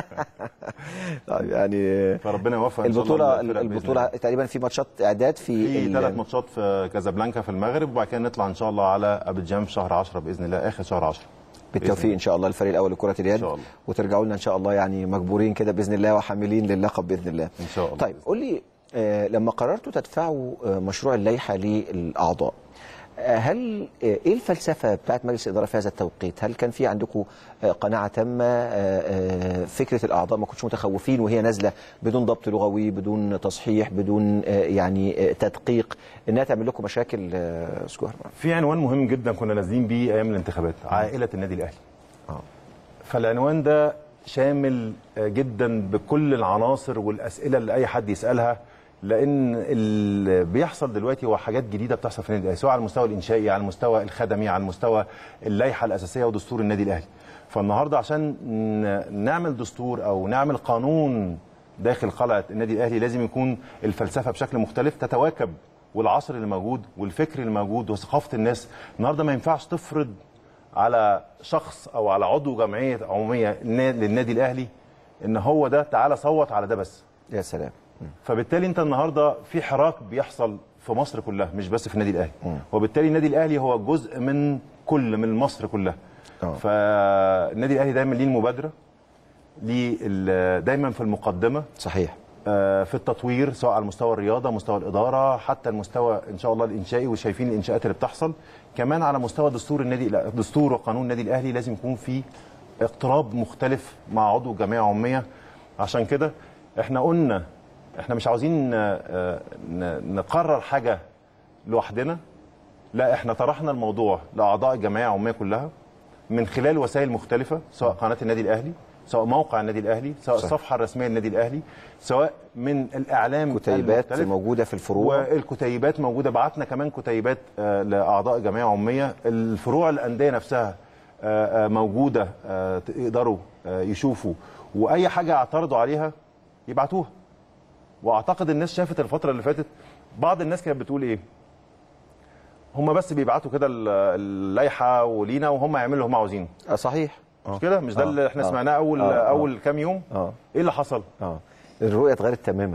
طيب يعني فربنا يوفق إن شاء الله البطوله الفرق بإذن البطوله الله. تقريبا في ماتشات اعداد في في ال- ثلاث ماتشات في كازابلانكا في المغرب وبعد كده نطلع ان شاء الله على ابيجان في شهر 10 باذن الله اخر شهر 10 بالتوفيق ان شاء الله الفريق الاول لكره اليد إن شاء الله. وترجعوا لنا ان شاء الله يعني مجبورين كده باذن الله وحاملين للقب باذن الله ان شاء الله طيب قول لي آه، لما قررتوا تدفعوا آه، مشروع اللائحه للاعضاء آه، هل آه، ايه الفلسفه بتاعت مجلس الاداره في هذا التوقيت؟ هل كان في عندكم آه، قناعه تامه آه، آه، فكره الاعضاء ما كنتش متخوفين وهي نازله بدون ضبط لغوي بدون تصحيح بدون آه، يعني آه، تدقيق انها تعمل لكم مشاكل آه، سكوهر في عنوان مهم جدا كنا نازلين بيه ايام الانتخابات عائله النادي الاهلي آه. فالعنوان ده شامل آه، جدا بكل العناصر والاسئله اللي اي حد يسالها لان اللي بيحصل دلوقتي هو حاجات جديده بتحصل في النادي الاهلي سواء على المستوى الانشائي على المستوى الخدمي على المستوى اللائحه الاساسيه ودستور النادي الاهلي فالنهارده عشان ن- نعمل دستور او نعمل قانون داخل قلعه النادي الاهلي لازم يكون الفلسفه بشكل مختلف تتواكب والعصر اللي موجود والفكر اللي موجود وثقافه الناس النهارده ما ينفعش تفرض على شخص او على عضو جمعيه عموميه نا- للنادي الاهلي ان هو ده تعالى صوت على ده بس يا سلام فبالتالي انت النهارده في حراك بيحصل في مصر كلها مش بس في النادي الاهلي وبالتالي النادي الاهلي هو جزء من كل من مصر كلها آه. فالنادي الاهلي دايما ليه المبادره ليه ال- دايما في المقدمه صحيح آه، في التطوير سواء على مستوى الرياضه مستوى الاداره حتى المستوى ان شاء الله الانشائي وشايفين الانشاءات اللي بتحصل كمان على مستوى دستور النادي دستور وقانون النادي الاهلي لازم يكون في اقتراب مختلف مع عضو جمعيه عموميه عشان كده احنا قلنا احنا مش عاوزين آه، ن- نقرر حاجه لوحدنا لا احنا طرحنا الموضوع لاعضاء الجمعيه العموميه كلها من خلال وسائل مختلفه سواء قناه النادي الاهلي سواء موقع النادي الاهلي سواء صح. الصفحه الرسميه للنادي الاهلي سواء من الاعلام كتيبات المختلف. موجوده في الفروع والكتيبات موجوده بعتنا كمان كتيبات آه، لاعضاء جمعيه عموميه الفروع الانديه نفسها آه، آه، موجوده آه، يقدروا آه، يشوفوا واي حاجه اعترضوا عليها يبعتوها واعتقد الناس شافت الفتره اللي فاتت بعض الناس كانت بتقول ايه هم بس بيبعتوا كده ال- اللائحه ولينا وهم يعملوا اللي هم عاوزينه آه صحيح مش كده مش ده آه، اللي احنا آه، سمعناه اول آه، آه. اول كام يوم اه ايه اللي حصل اه الرؤيه اتغيرت تماما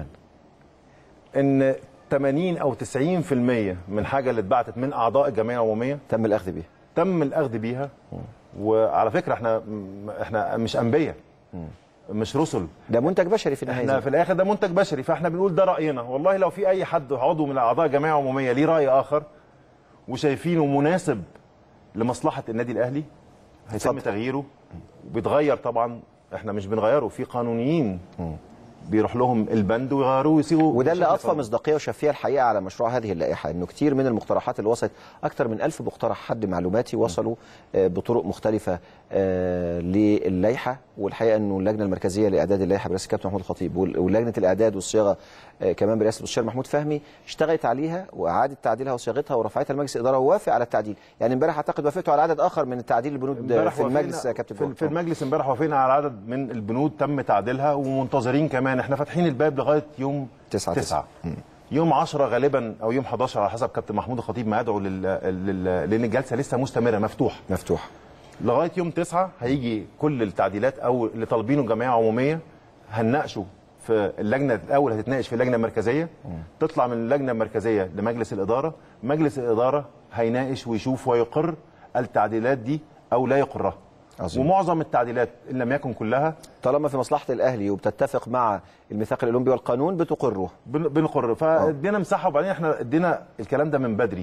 ان 80 او 90% من حاجه اللي اتبعتت من اعضاء الجمعيه العموميه تم الاخذ بيها تم الاخذ بيها وعلى فكره احنا احنا مش انبياء مش رسل ده منتج بشري في النهايه احنا زي في الاخر ده منتج بشري فاحنا بنقول ده راينا والله لو في اي حد عضو من اعضاء جمعيه عموميه ليه راي اخر وشايفينه مناسب لمصلحه النادي الاهلي هيتم اتفضل. تغييره وبيتغير طبعا احنا مش بنغيره في قانونيين بيروح لهم البند ويغيروه ويسيبوا وده اللي بشكل اضفى قانوني. مصداقيه وشفافيه الحقيقه على مشروع هذه اللائحه انه كتير من المقترحات اللي وصلت اكثر من ألف مقترح حد معلوماتي وصلوا آه، بطرق مختلفه آه، للائحه والحقيقه انه اللجنه المركزيه لاعداد اللائحه برئاسه الكابتن محمود الخطيب وال- ولجنه الاعداد والصياغه آه، كمان برئاسه المستشار محمود فهمي اشتغلت عليها واعادت تعديلها وصياغتها ورفعتها لمجلس الاداره ووافق على التعديل يعني امبارح اعتقد وافقتوا على عدد اخر من التعديل البنود امبارح في المجلس وافقنا- يا كابتن في, جوهر. في المجلس امبارح وافقنا على عدد من البنود تم تعديلها ومنتظرين كمان احنا فاتحين الباب لغايه يوم تسعة تسعة. يوم 10 غالبا او يوم 11 على حسب كابتن محمود الخطيب ما يدعو لل... لل... لان الجلسه لسه مستمره مفتوح مفتوح لغايه يوم 9 هيجي كل التعديلات او اللي طالبينه جمعيه عموميه هنناقشه في اللجنه الاول هتتناقش في اللجنه المركزيه تطلع من اللجنه المركزيه لمجلس الاداره مجلس الاداره هيناقش ويشوف ويقر التعديلات دي او لا يقرها عظيم. ومعظم التعديلات ان لم يكن كلها طالما في مصلحه الاهلي وبتتفق مع الميثاق الاولمبي والقانون بتقره بن- بنقر فادينا مساحه وبعدين احنا ادينا الكلام ده من بدري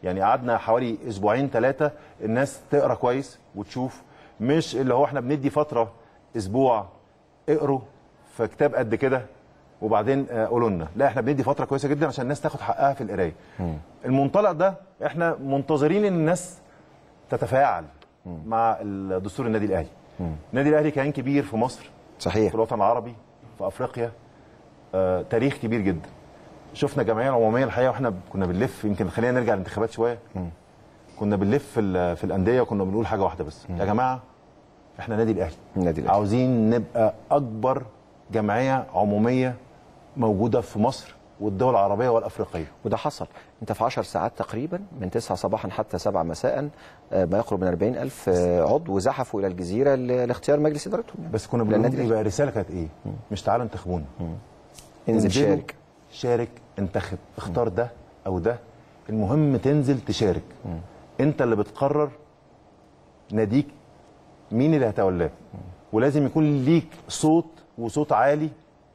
يعني قعدنا حوالي اسبوعين ثلاثه الناس تقرا كويس وتشوف مش اللي هو احنا بندي فتره اسبوع اقروا في كتاب قد كده وبعدين آه، قولوا لنا لا احنا بندي فتره كويسه جدا عشان الناس تاخد حقها في القرايه المنطلق ده احنا منتظرين ان الناس تتفاعل مع دستور النادي الاهلي النادي الاهلي كيان كبير في مصر صحيح في الوطن العربي في افريقيا آه، تاريخ كبير جدا شفنا جمعيه العموميه الحقيقه واحنا كنا بنلف يمكن خلينا نرجع للانتخابات شويه كنا بنلف في, ال- في الانديه وكنا بنقول حاجه واحده بس يا جماعه احنا نادي الاهلي النادي الأهلي. عاوزين نبقى اكبر جمعيه عموميه موجوده في مصر والدول العربيه والافريقيه وده حصل انت في 10 ساعات تقريبا من 9 صباحا حتى 7 مساء آه، ما يقرب من 40 ألف آه، عضو زحفوا إلى الجزيرة ل- لاختيار مجلس إدارتهم يعني. بس كنا لأن بنقول النادي ايه الأهلي. بقى الرساله كانت ايه مش تعالوا انتخبونا انزل انزلوا، شارك شارك انتخب اختار ده او ده المهم تنزل تشارك انت اللي بتقرر ناديك مين اللي هتولاه ولازم يكون ليك صوت وصوت عالي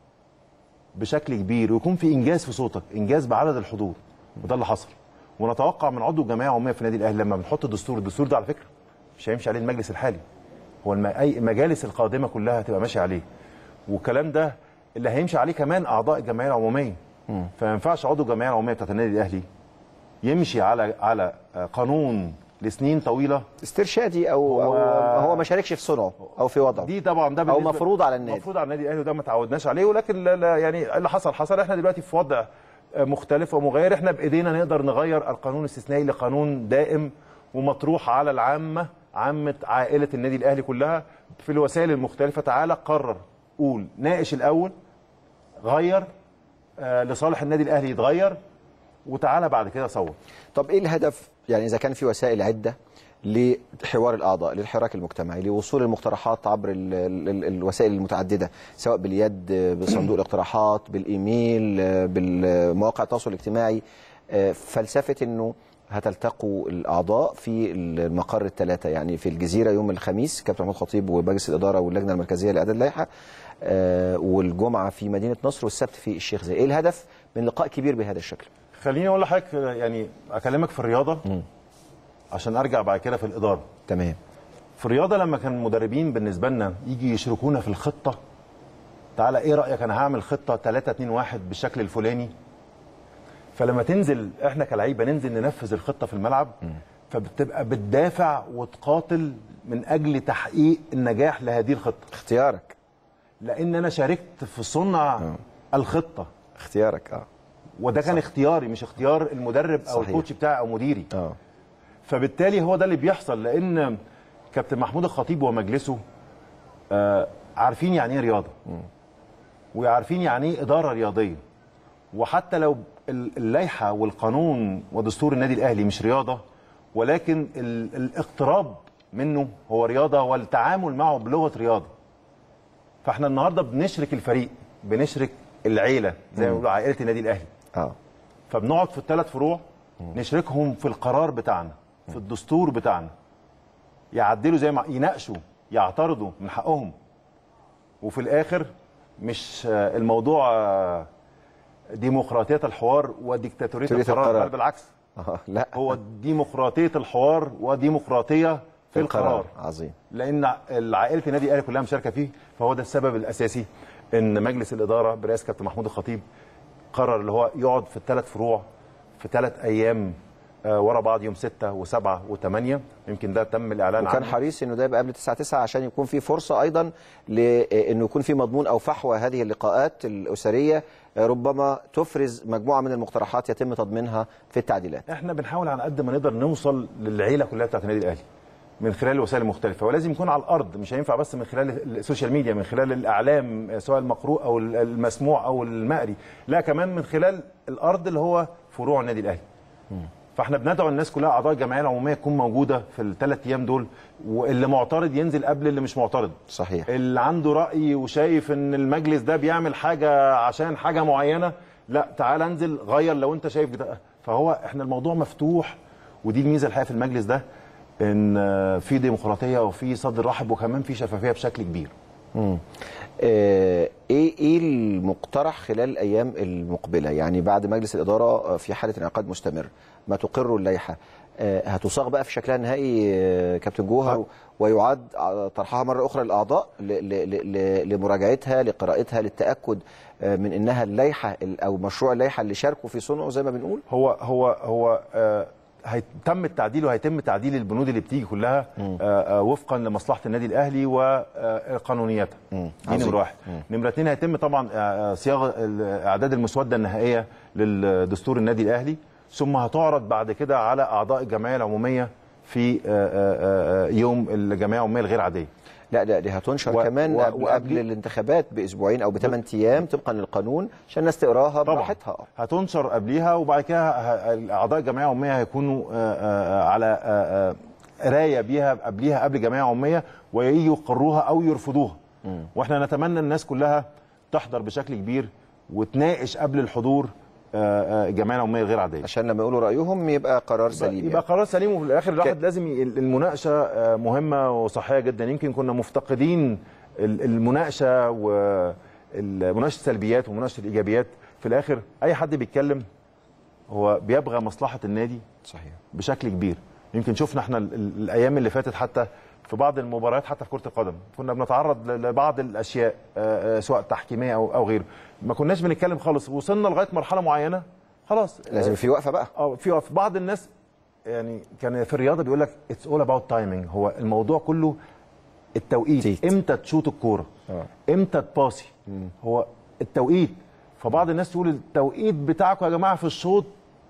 بشكل كبير ويكون في انجاز في صوتك انجاز بعدد الحضور وده اللي حصل ونتوقع من عضو الجمعيه العموميه في النادي الاهلي لما بنحط الدستور الدستور ده على فكره مش هيمشي عليه المجلس الحالي هو الم... اي المجالس القادمه كلها هتبقى ماشيه عليه والكلام ده اللي هيمشي عليه كمان اعضاء الجمعيه العموميه فما ينفعش عضو الجمعيه العموميه بتاعت النادي الاهلي يمشي على على قانون لسنين طويله استرشادي أو, أو هو- هو ما شاركش في صنعه أو في وضعه دي طبعا ده أو بالنسبة- مفروض على النادي مفروض على النادي الاهلي وده ما تعودناش عليه ولكن لا لا يعني اللي حصل حصل احنا دلوقتي في وضع مختلف ومغاير احنا بايدينا نقدر نغير القانون الاستثنائي لقانون دائم ومطروح على العامه عامه عائله النادي الاهلي كلها في الوسائل المختلفه تعالى قرر قول ناقش الاول غير آه، لصالح النادي الاهلي يتغير وتعالى بعد كده صوت طب ايه الهدف يعني اذا كان في وسائل عده لحوار الاعضاء للحراك المجتمعي لوصول المقترحات عبر ال ال ال الوسائل المتعدده سواء باليد بصندوق الاقتراحات بالايميل بالمواقع التواصل الاجتماعي آه، فلسفه انه هتلتقوا الاعضاء في المقر الثلاثه يعني في الجزيره يوم الخميس كابتن محمود خطيب ومجلس الاداره واللجنه المركزيه لاعداد اللائحه آه، والجمعه في مدينه نصر والسبت في الشيخ زايد ايه الهدف من لقاء كبير بهذا الشكل خليني اقول لحضرتك يعني اكلمك في الرياضه عشان ارجع بعد كده في الاداره تمام في الرياضه لما كان المدربين بالنسبه لنا يجي يشركونا في الخطه تعالى ايه رايك انا هعمل خطه 3 2 1 بالشكل الفلاني فلما تنزل احنا كلعيبه ننزل ننفذ الخطه في الملعب فبتبقى بتدافع وتقاتل من اجل تحقيق النجاح لهذه الخطه اختيارك لان انا شاركت في صنع الخطه اختيارك اه وده كان اختياري مش اختيار المدرب او صحيح. الكوتش بتاعي او مديري اه فبالتالي هو ده اللي بيحصل لان كابتن محمود الخطيب ومجلسه آه عارفين يعني ايه رياضه وعارفين يعني ايه اداره رياضيه وحتى لو ال- اللائحه والقانون ودستور النادي الاهلي مش رياضه ولكن ال- الاقتراب منه هو رياضه والتعامل معه بلغه رياضه فاحنا النهارده بنشرك الفريق بنشرك العيله زي ما بيقولوا عائله النادي الاهلي اه فبنقعد في الثلاث فروع نشركهم في القرار بتاعنا في الدستور بتاعنا يعدلوا زي ما يناقشوا يعترضوا من حقهم وفي الاخر مش آه، الموضوع آه، ديمقراطيه الحوار وديكتاتوريه ديكتاتورية القرار القرار. بل بالعكس اه لا هو ديمقراطيه الحوار وديمقراطيه في القرار عظيم لان عائله النادي الاهلي كلها مشاركه فيه فهو ده السبب الاساسي ان مجلس الاداره برئاسه كابتن محمود الخطيب قرر اللي هو يقعد في الثلاث فروع في ثلاث ايام آه، ورا بعض يوم 6 و7 و8 يمكن ده تم الاعلان وكان عنه حريص انه ده يبقى قبل 9 9 عشان يكون في فرصه ايضا لانه يكون في مضمون او فحوى هذه اللقاءات الاسريه آه، ربما تفرز مجموعه من المقترحات يتم تضمينها في التعديلات احنا بنحاول على قد ما نقدر نوصل للعيله كلها بتاعت النادي الاهلي من خلال الوسائل المختلفه ولازم يكون على الارض مش هينفع بس من خلال السوشيال ميديا من خلال الاعلام سواء المقروء او المسموع او المقري لا كمان من خلال الارض اللي هو فروع النادي الاهلي فاحنا بندعو الناس كلها اعضاء الجمعيه العموميه تكون موجوده في الثلاث ايام دول واللي معترض ينزل قبل اللي مش معترض صحيح اللي عنده راي وشايف ان المجلس ده بيعمل حاجه عشان حاجه معينه لا تعال انزل غير لو انت شايف ده فهو احنا الموضوع مفتوح ودي الميزه الحقيقه في المجلس ده ان آه، في ديمقراطيه وفي صدر رحب وكمان في شفافيه بشكل كبير مم. آه، ايه ايه المقترح خلال الايام المقبله يعني بعد مجلس الاداره آه، في حاله انعقاد مستمر ما تقر اللائحه آه، هتصاغ بقى في شكلها النهائي آه، كابتن جوهر ويعاد ع- طرحها مره اخرى للاعضاء ل- ل- ل- ل- لمراجعتها لقراءتها للتاكد آه، من انها اللائحه ال- او مشروع اللائحه اللي شاركوا في صنعه زي ما بنقول هو هو هو آه هيتم التعديل وهيتم تعديل البنود اللي بتيجي كلها آه آه وفقا لمصلحه النادي الاهلي وقانونيتها دي عظيم. نمره واحد نمره اثنين هيتم طبعا آه، آه، صياغه ال- اعداد المسوده النهائيه للدستور النادي الاهلي ثم هتعرض بعد كده على اعضاء الجمعيه العموميه في آه، آه، آه، يوم الجمعيه العموميه الغير عاديه لا ده دي هتنشر و- كمان و- قبل, وقبل- قبل الانتخابات باسبوعين او بثمان ايام طبقا للقانون عشان الناس تقراها طبعا براحتها هتنشر قبليها وبعد كده ه- اعضاء الجمعيه العموميه هيكونوا آه، آه، على آه، آه، قرايه بيها قبليها قبل جمعيه عموميه وييجوا يقروها او يرفضوها واحنا نتمنى الناس كلها تحضر بشكل كبير وتناقش قبل الحضور آه، آه، الجمعيه العموميه الغير عاديه عشان لما يقولوا رايهم يبقى قرار سليم يبقى قرار سليم وفي الاخر الواحد لازم ي- المناقشه آه، مهمه وصحيه جدا يمكن كنا مفتقدين ال- المناقشه ومناقشه السلبيات ومناقشه الايجابيات في الاخر اي حد بيتكلم هو بيبغى مصلحه النادي صحيح بشكل كبير يمكن شفنا احنا ال- ال- الايام اللي فاتت حتى في بعض المباريات حتى في كره القدم كنا بنتعرض ل- لبعض الاشياء آه، آه، سواء تحكيميه او او غيره ما كناش بنتكلم خالص وصلنا لغايه مرحله معينه خلاص لازم في وقفه بقى اه في وقفه بعض الناس يعني كان في الرياضه بيقول لك اتس اول اباوت تايمينج هو الموضوع كله التوقيت تيت. امتى تشوط الكوره امتى تباصي هو التوقيت فبعض الناس تقول التوقيت بتاعكم يا جماعه في الشوط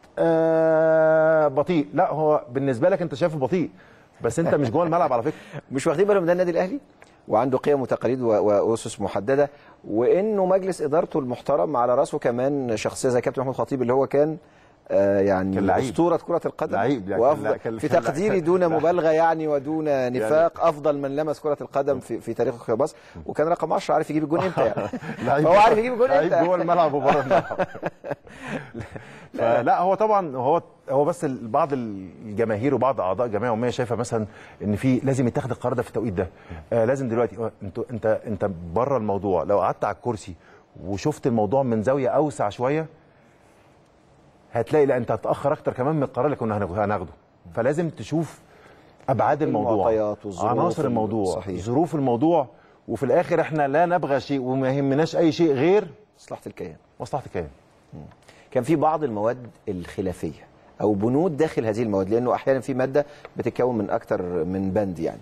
آه بطيء لا هو بالنسبه لك انت شايفه بطيء بس انت مش جوه الملعب على فكره مش واخدين بالهم ده النادي الاهلي وعنده قيم وتقاليد و- واسس محدده وانه مجلس ادارته المحترم على راسه كمان شخصيه زي كابتن محمود خطيب اللي هو كان آه يعني كان لعيب. اسطوره كره القدم لعيب، يعني وافضل كان- كان- في كان- تقديري كان- دون لا. مبالغه يعني ودون نفاق افضل من لمس كره القدم في في تاريخه في مصر وكان رقم 10 عارف يجيب الجون امتى يعني لعيب فهو عارف يجيب الجون لعيب امتى جوه الملعب وبره الملعب فلا هو طبعا هو هو بس ال- بعض الجماهير وبعض اعضاء الجمعيه العموميه شايفه مثلا ان في لازم يتاخد القرار ده في التوقيت ده آه لازم دلوقتي آه، انت انت انت بره الموضوع لو قعدت على الكرسي وشفت الموضوع من زاويه اوسع شويه هتلاقي لا انت هتاخر اكتر كمان من القرار اللي كنا هناخ- هناخده فلازم تشوف ابعاد الموضوع المعطيات والظروف عناصر الموضوع صحيح. ظروف الموضوع وفي الاخر احنا لا نبغى شيء وما يهمناش اي شيء غير مصلحه الكيان مصلحه الكيان كان في بعض المواد الخلافيه او بنود داخل هذه المواد لانه احيانا في ماده بتتكون من اكتر من بند يعني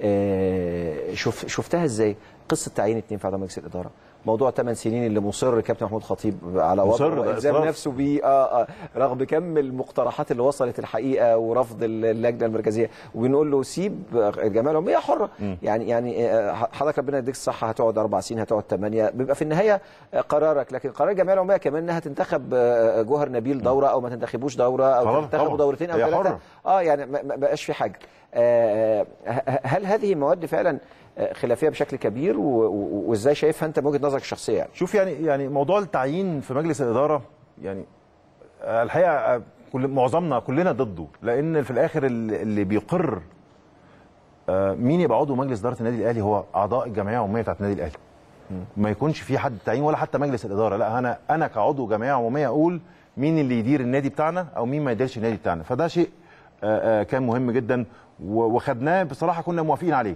آه، شوف شفتها ازاي قصه تعيين اثنين في اعضاء مجلس الاداره موضوع 8 سنين اللي مصر كابتن محمود خطيب على مصر وضعه ده والزام إصرار. نفسه بيه آه آه رغم كم المقترحات اللي وصلت الحقيقه ورفض اللجنه المركزيه وبنقول له سيب الجمعيه العموميه حره يعني يعني آه، حضرتك ربنا يديك الصحه هتقعد اربع سنين هتقعد ثمانيه بيبقى في النهايه آه، قرارك لكن قرار الجمعيه العموميه كمان انها تنتخب آه، جوهر نبيل دوره او ما تنتخبوش دوره او خلاص تنتخبوا طبعا. دورتين او هي ثلاثه حرة. اه يعني ما ما بقاش في حاجه آه، آه، هل هذه مواد فعلا آه، خلافيه بشكل كبير و- و- وازاي شايفها انت من وجهه نظرك الشخصيه يعني شوف يعني يعني موضوع التعيين في مجلس الاداره يعني آه، الحقيقه آه، كل معظمنا كلنا ضده لان في الاخر اللي اللي بيقر آه، مين يبقى عضو مجلس اداره النادي الاهلي هو اعضاء الجمعيه العموميه بتاعت النادي الاهلي ما يكونش في حد تعيين ولا حتى مجلس الاداره لا انا انا كعضو جمعيه عموميه اقول مين اللي يدير النادي بتاعنا او مين ما يديرش النادي بتاعنا فده شيء آه، آه، كان مهم جدا و- وخدناه بصراحه كنا موافقين عليه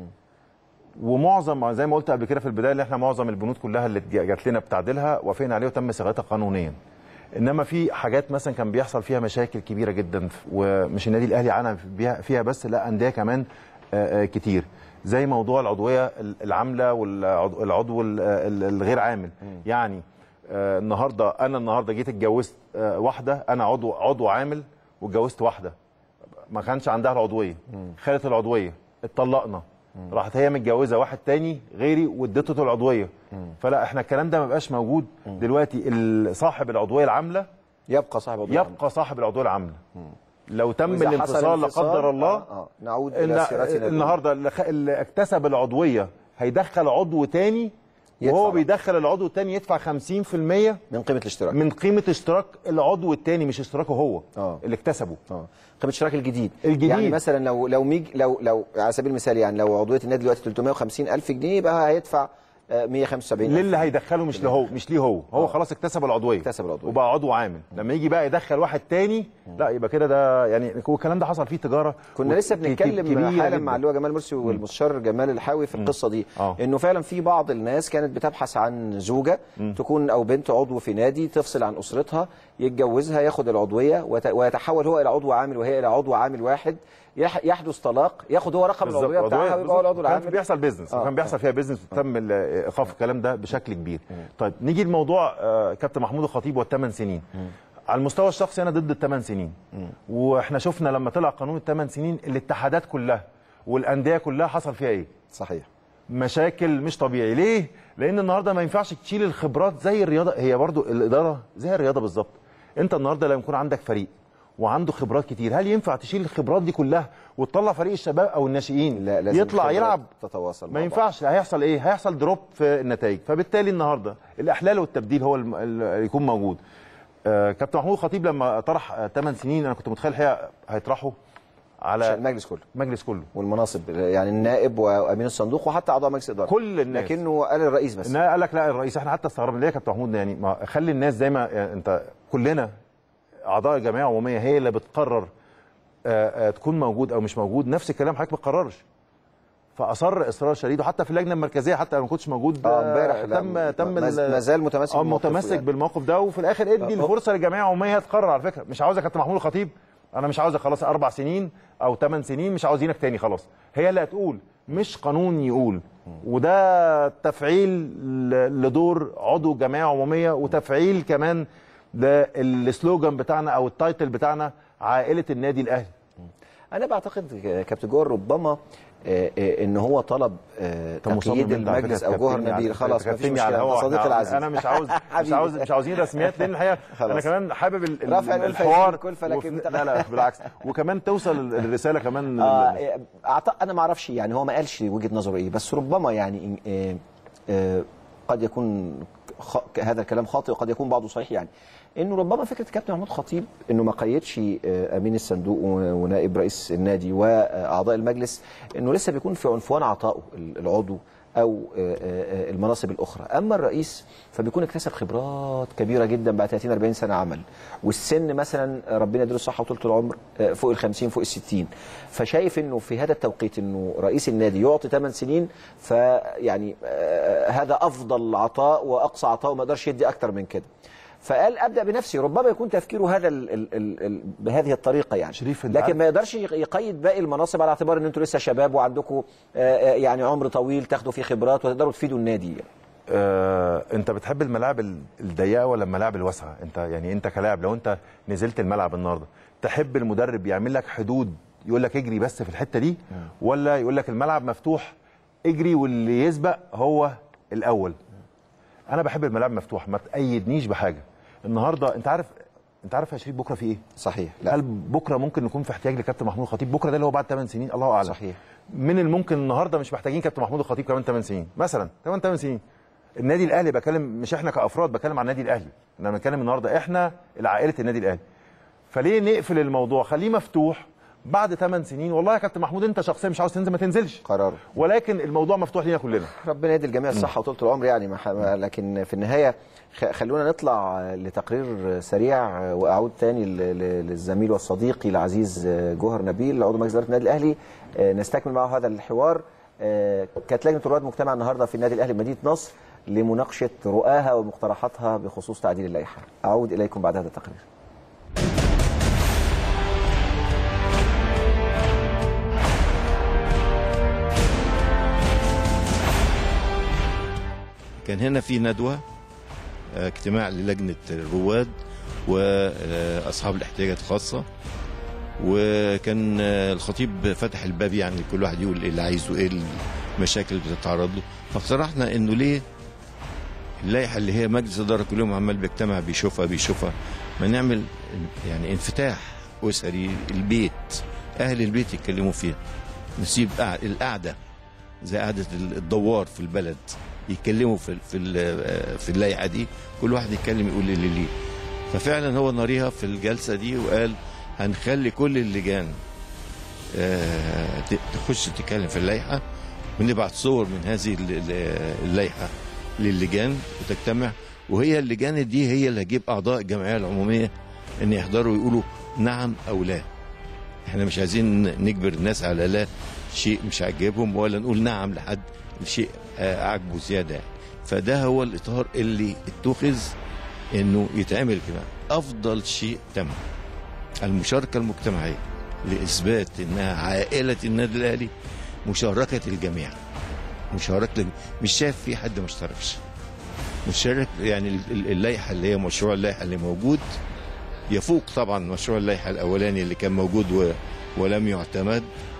ومعظم زي ما قلت قبل كده في البدايه ان احنا معظم البنود كلها اللي جات لنا بتعديلها وافقنا عليه وتم صياغتها قانونيا انما في حاجات مثلا كان بيحصل فيها مشاكل كبيره جدا ومش النادي الاهلي عانى بيها- فيها بس لا انديه كمان آه، آه، كتير زي موضوع العضويه العامله والعضو ال- ال- الغير عامل يعني آه، النهارده انا النهارده جيت اتجوزت آه، واحده انا عضو عضو عامل واتجوزت واحده ما كانش عندها العضويه خدت العضويه اتطلقنا راحت هي متجوزه واحد تاني غيري واديته العضويه فلا احنا الكلام ده ما بقاش موجود دلوقتي ال- صاحب العضويه العامله يبقى صاحب عضو يبقى صاحب العضويه العامله لو تم وإذا حصل الانفصال لا انفصال، قدر الله آه، آه، نعود إلى إن سيرتنا الأولى. النهارده اللي خ- اللي اكتسب العضويه هيدخل عضو تاني يدفع وهو بقى. بيدخل العضو التاني يدفع 50% من قيمه الاشتراك من قيمه اشتراك العضو التاني مش اشتراكه هو آه. اللي اكتسبه اه قيمه الاشتراك الجديد الجديد. يعني مثلا لو لو ميج لو لو على سبيل المثال يعني لو عضويه النادي دلوقتي 350 الف جنيه يبقى هيدفع آه، 175 للي هيدخله مش لهو مش ليه هو هو خلاص اكتسب العضويه اكتسب العضويه. وبقى عضو عامل لما يجي بقى يدخل واحد تاني لا يبقى كده ده يعني هو الكلام ده حصل فيه تجاره كنا لسه وك- بنتكلم كبيرة حالا جداً. مع اللواء جمال مرسي والمستشار جمال الحاوي في القصه دي آه. انه فعلا في بعض الناس كانت بتبحث عن زوجه تكون او بنت عضو في نادي تفصل عن اسرتها يتجوزها ياخد العضويه وت- ويتحول هو الى عضو عامل وهي الى عضو عامل واحد يح- يحدث طلاق ياخد هو رقم بالظبط. العضويه بتاعها عضوية ويبقى هو العضو بالظبط. كان العامل بيحصل بيزنس آه. وكان بيحصل فيها بيزنس وتم ال- ايقاف الكلام ده بشكل كبير طيب نيجي لموضوع آه، كابتن محمود الخطيب والثمان سنين على المستوى الشخصي انا ضد الثمان سنين واحنا شفنا لما طلع قانون الثمان سنين الاتحادات كلها والانديه كلها حصل فيها ايه صحيح مشاكل مش طبيعي ليه لان النهارده ما ينفعش تشيل الخبرات زي الرياضه هي برضو الاداره زي الرياضه بالظبط انت النهارده لما يكون عندك فريق وعنده خبرات كتير هل ينفع تشيل الخبرات دي كلها وتطلع فريق الشباب او الناشئين لا لازم يطلع الخبرات يلعب تتواصل ما مع بعض. ينفعش هيحصل ايه هيحصل دروب في النتائج فبالتالي النهارده الاحلال والتبديل هو الم- اللي يكون موجود آه كابتن محمود الخطيب لما طرح 8 سنين انا كنت متخيل الحقيقه هيطرحوا على المجلس كله المجلس كله والمناصب يعني النائب وامين الصندوق وحتى اعضاء مجلس الاداره كل الناس لكنه قال الرئيس بس انها قال لك لا الرئيس احنا حتى استغربنا ليه يا كابتن محمود يعني ما خلي الناس زي ما يعني انت كلنا اعضاء الجمعيه العموميه هي اللي بتقرر آه، آه، تكون موجود او مش موجود نفس الكلام حضرتك ما بتقررش فاصر اصرار شديد وحتى في اللجنه المركزيه حتى انا ما كنتش موجود اه امبارح لا، تم تم ما- ال- ما زال متمسك اه بموقفه متمسك يعني. بالموقف ده وفي الاخر ادي الفرصه للجمعيه العموميه هي تقرر على فكره مش عاوزك كابتن محمود الخطيب انا مش عاوزك خلاص اربع سنين او ثمان سنين مش عاوزينك تاني خلاص هي اللي هتقول مش قانون يقول وده تفعيل ل- لدور عضو جمعيه عموميه وتفعيل كمان للسلوجان بتاعنا او التايتل بتاعنا عائله النادي الاهلي انا بعتقد كابتن جوهر ربما آه، آه، ان هو طلب آه، طب مصمم تقييد انت على فكرة المجلس او جوهر تكتمني على- نبيل خلاص مفيش تكتمني على مشكله الهوا. صديقي إحنا- العزيز انا مش عاوز مش حبيبي. عاوز مش عاوزين رسميات لان الحقيقه خلاص. انا كمان حابب ال- ال- رفع الألفة الحوار يشيل الكلفة، لكن وفي- لا لا بالعكس وكمان توصل الرساله كمان آه أعت- انا ما اعرفش يعني هو ما قالش وجهه نظره ايه بس ربما يعني آه، آه، قد يكون خ- هذا الكلام خاطئ وقد يكون بعضه صحيح يعني انه ربما فكره كابتن محمود خطيب انه ما قيدش آه، امين الصندوق و- ونائب رئيس النادي واعضاء المجلس انه لسه بيكون في عنفوان عطائه ال- العضو او آه، آه، المناصب الاخرى اما الرئيس فبيكون اكتسب خبرات كبيره جدا بعد 30 40 سنه عمل والسن مثلا ربنا يديله الصحه وطولة العمر آه، فوق ال 50 فوق ال 60 فشايف انه في هذا التوقيت انه رئيس النادي يعطي 8 سنين فيعني آه، هذا افضل عطاء واقصى عطاء وما يقدرش يدي اكتر من كده فقال ابدا بنفسي ربما يكون تفكيره هذا ال ال ال ال بهذه الطريقه يعني شريف، أنت لكن عارف- ما يقدرش يقيد باقي المناصب على اعتبار ان انتوا لسه شباب وعندكم آه، آه، يعني عمر طويل تاخدوا فيه خبرات وتقدروا تفيدوا النادي يعني. آه، انت بتحب الملاعب ال- الضيقه ولا الملاعب الواسعه انت يعني انت كلاعب لو انت نزلت الملعب النهارده تحب المدرب يعمل لك حدود يقول لك اجري بس في الحته دي ولا يقول لك الملعب مفتوح اجري واللي يسبق هو الاول انا بحب الملاعب مفتوح ما تقيدنيش بحاجه النهارده انت عارف انت عارف يا شريف بكره في ايه صحيح لا هل بكره ممكن نكون في احتياج لكابتن محمود الخطيب بكره ده اللي هو بعد 8 سنين الله اعلم صحيح. من الممكن النهارده مش محتاجين كابتن محمود الخطيب كمان 8 سنين مثلا كمان 8 سنين النادي الاهلي بكلم مش احنا كافراد بكلم عن النادي الاهلي انا بتكلم النهارده احنا العائله النادي الاهلي فليه نقفل الموضوع خليه مفتوح بعد 8 سنين والله يا كابتن محمود انت شخصيا مش عاوز تنزل ما تنزلش قراره ولكن الموضوع مفتوح لينا كلنا ربنا يدي الجميع الصحه وطولة العمر يعني ما ح- ما- لكن في النهايه خ- خلونا نطلع لتقرير سريع واعود تاني ل- ل- للزميل والصديق العزيز جوهر نبيل عضو مجلس اداره النادي الاهلي نستكمل معه هذا الحوار كانت لجنه الرواد مجتمع النهارده في النادي الاهلي بمدينه نصر لمناقشه رؤاها ومقترحاتها بخصوص تعديل اللائحه اعود اليكم بعد هذا التقرير كان هنا في ندوة آه، اجتماع للجنة الرواد وأصحاب الاحتياجات الخاصة وكان آه، الخطيب فتح الباب يعني كل واحد يقول ايه اللي عايزه ايه المشاكل اللي بتتعرض له فاقترحنا انه ليه اللائحة اللي هي مجلس إدارة كل يوم عمال بيجتمع بيشوفها بيشوفها ما نعمل يعني انفتاح أسري البيت أهل البيت يتكلموا فيها نسيب قع- القعدة زي قعدة الدوار في البلد يتكلموا في في ال- في اللائحة دي كل واحد يتكلم يقول اللي ليه ففعلا هو ناريها في الجلسة دي وقال هنخلي كل اللجان آه، ت- تخش تتكلم في اللائحة ونبعت صور من هذه ال- ال- اللائحه للجان وتجتمع وهي اللجان دي هي اللي هتجيب اعضاء الجمعيه العموميه ان يحضروا ويقولوا نعم او لا احنا مش عايزين نجبر الناس على لا شيء مش عاجبهم ولا نقول نعم لحد شيء آه، عاجبه زياده يعني. فده هو الاطار اللي اتخذ انه يتعمل كده افضل شيء تم المشاركه المجتمعيه لاثبات انها عائله النادي الاهلي مشاركه الجميع مشاركه الج- مش شايف في حد ما اشتركش مشارك يعني ال- ال- اللائحه اللي هي مشروع اللائحه اللي موجود يفوق طبعا مشروع اللائحه الاولاني اللي كان موجود و ولم يعتمد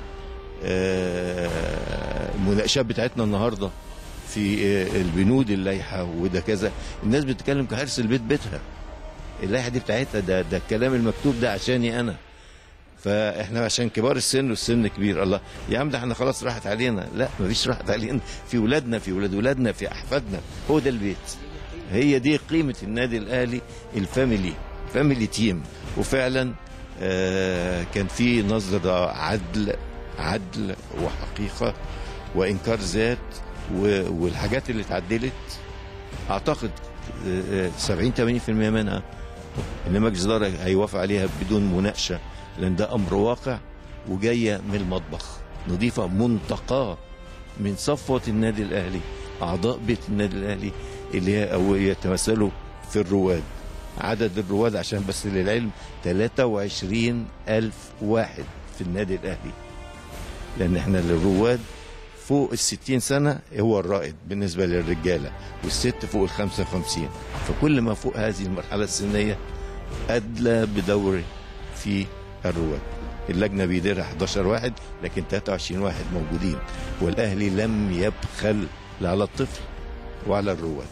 آه، المناقشات بتاعتنا النهارده في آه، البنود اللائحه وده كذا الناس بتتكلم كحرص البيت بيتها اللائحه دي بتاعتها ده ده الكلام المكتوب ده عشاني انا فاحنا عشان كبار السن والسن كبير الله يا عم ده احنا خلاص راحت علينا لا مفيش راحت علينا في ولادنا في ولاد ولادنا في احفادنا هو ده البيت هي دي قيمه النادي الاهلي الفاميلي فاميلي تيم وفعلا آه كان في نظره عدل عدل وحقيقه وانكار ذات و- والحاجات اللي اتعدلت اعتقد آه، آه، 70 80% منها ان مجلس الاداره هيوافق عليها بدون مناقشه لان ده امر واقع وجايه من المطبخ نضيفه منتقاه من صفوه النادي الاهلي اعضاء بيت النادي الاهلي اللي هي او يتمثلوا في الرواد عدد الرواد عشان بس للعلم 23 ألف واحد في النادي الأهلي لأن احنا للرواد فوق ال 60 سنة هو الرائد بالنسبة للرجالة والست فوق ال 55 فكل ما فوق هذه المرحلة السنية أدلى بدور في الرواد اللجنة بيديرها 11 واحد لكن 23 واحد موجودين والأهلي لم يبخل لا على الطفل وعلى الرواد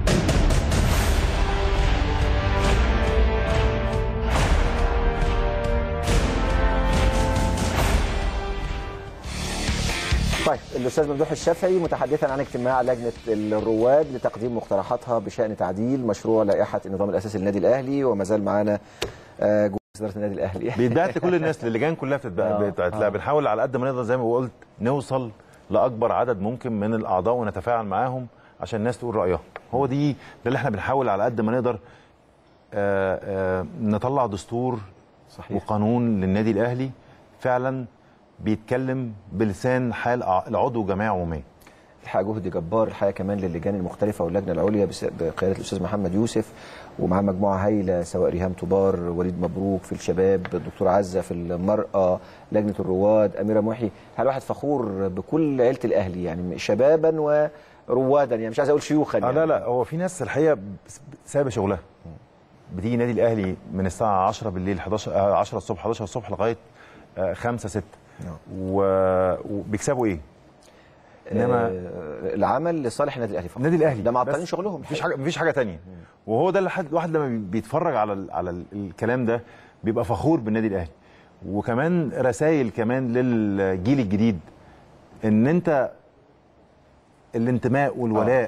طيب الاستاذ ممدوح الشافعي متحدثا عن اجتماع لجنه الرواد لتقديم مقترحاتها بشان تعديل مشروع لائحه النظام الاساسي للنادي الاهلي وما زال معانا آه، جوز اداره النادي الاهلي بيتبعت لكل الناس اللجان كلها بتتبعت آه، بتاعت- آه. لا بنحاول على قد ما نقدر زي ما قلت نوصل لاكبر عدد ممكن من الاعضاء ونتفاعل معاهم عشان الناس تقول رايها هو دي ده اللي احنا بنحاول على قد ما نقدر آه، آه، نطلع دستور صحيح. وقانون للنادي الاهلي فعلا بيتكلم بلسان حال ع- العضو جمعيه عموميه الحقيقه جهد جبار الحقيقه كمان للجان المختلفه واللجنه العليا بس- بقياده الاستاذ محمد يوسف ومعاه مجموعه هايله سواء ريهام طبار وليد مبروك في الشباب الدكتور عزه في المراه لجنه الرواد اميره محي الواحد فخور بكل عيله الاهلي يعني شبابا وروادا يعني مش عايز اقول شيوخا آه يعني. لا لا هو في ناس الحقيقه بس- سايبه شغلها بتيجي نادي الاهلي من الساعه 10 بالليل 11 آه، 10 الصبح 11 الصبح لغايه 5 6 وبيكسبوا ايه؟ انما آه، العمل لصالح النادي الاهلي فقط النادي الاهلي ده معطلين بس شغلهم مفيش حاجه مفيش حاجه تانية وهو ده اللي حد الواحد لما بيتفرج على ال على ال الكلام ده بيبقى فخور بالنادي الاهلي وكمان رسائل كمان للجيل الجديد ان انت الانتماء والولاء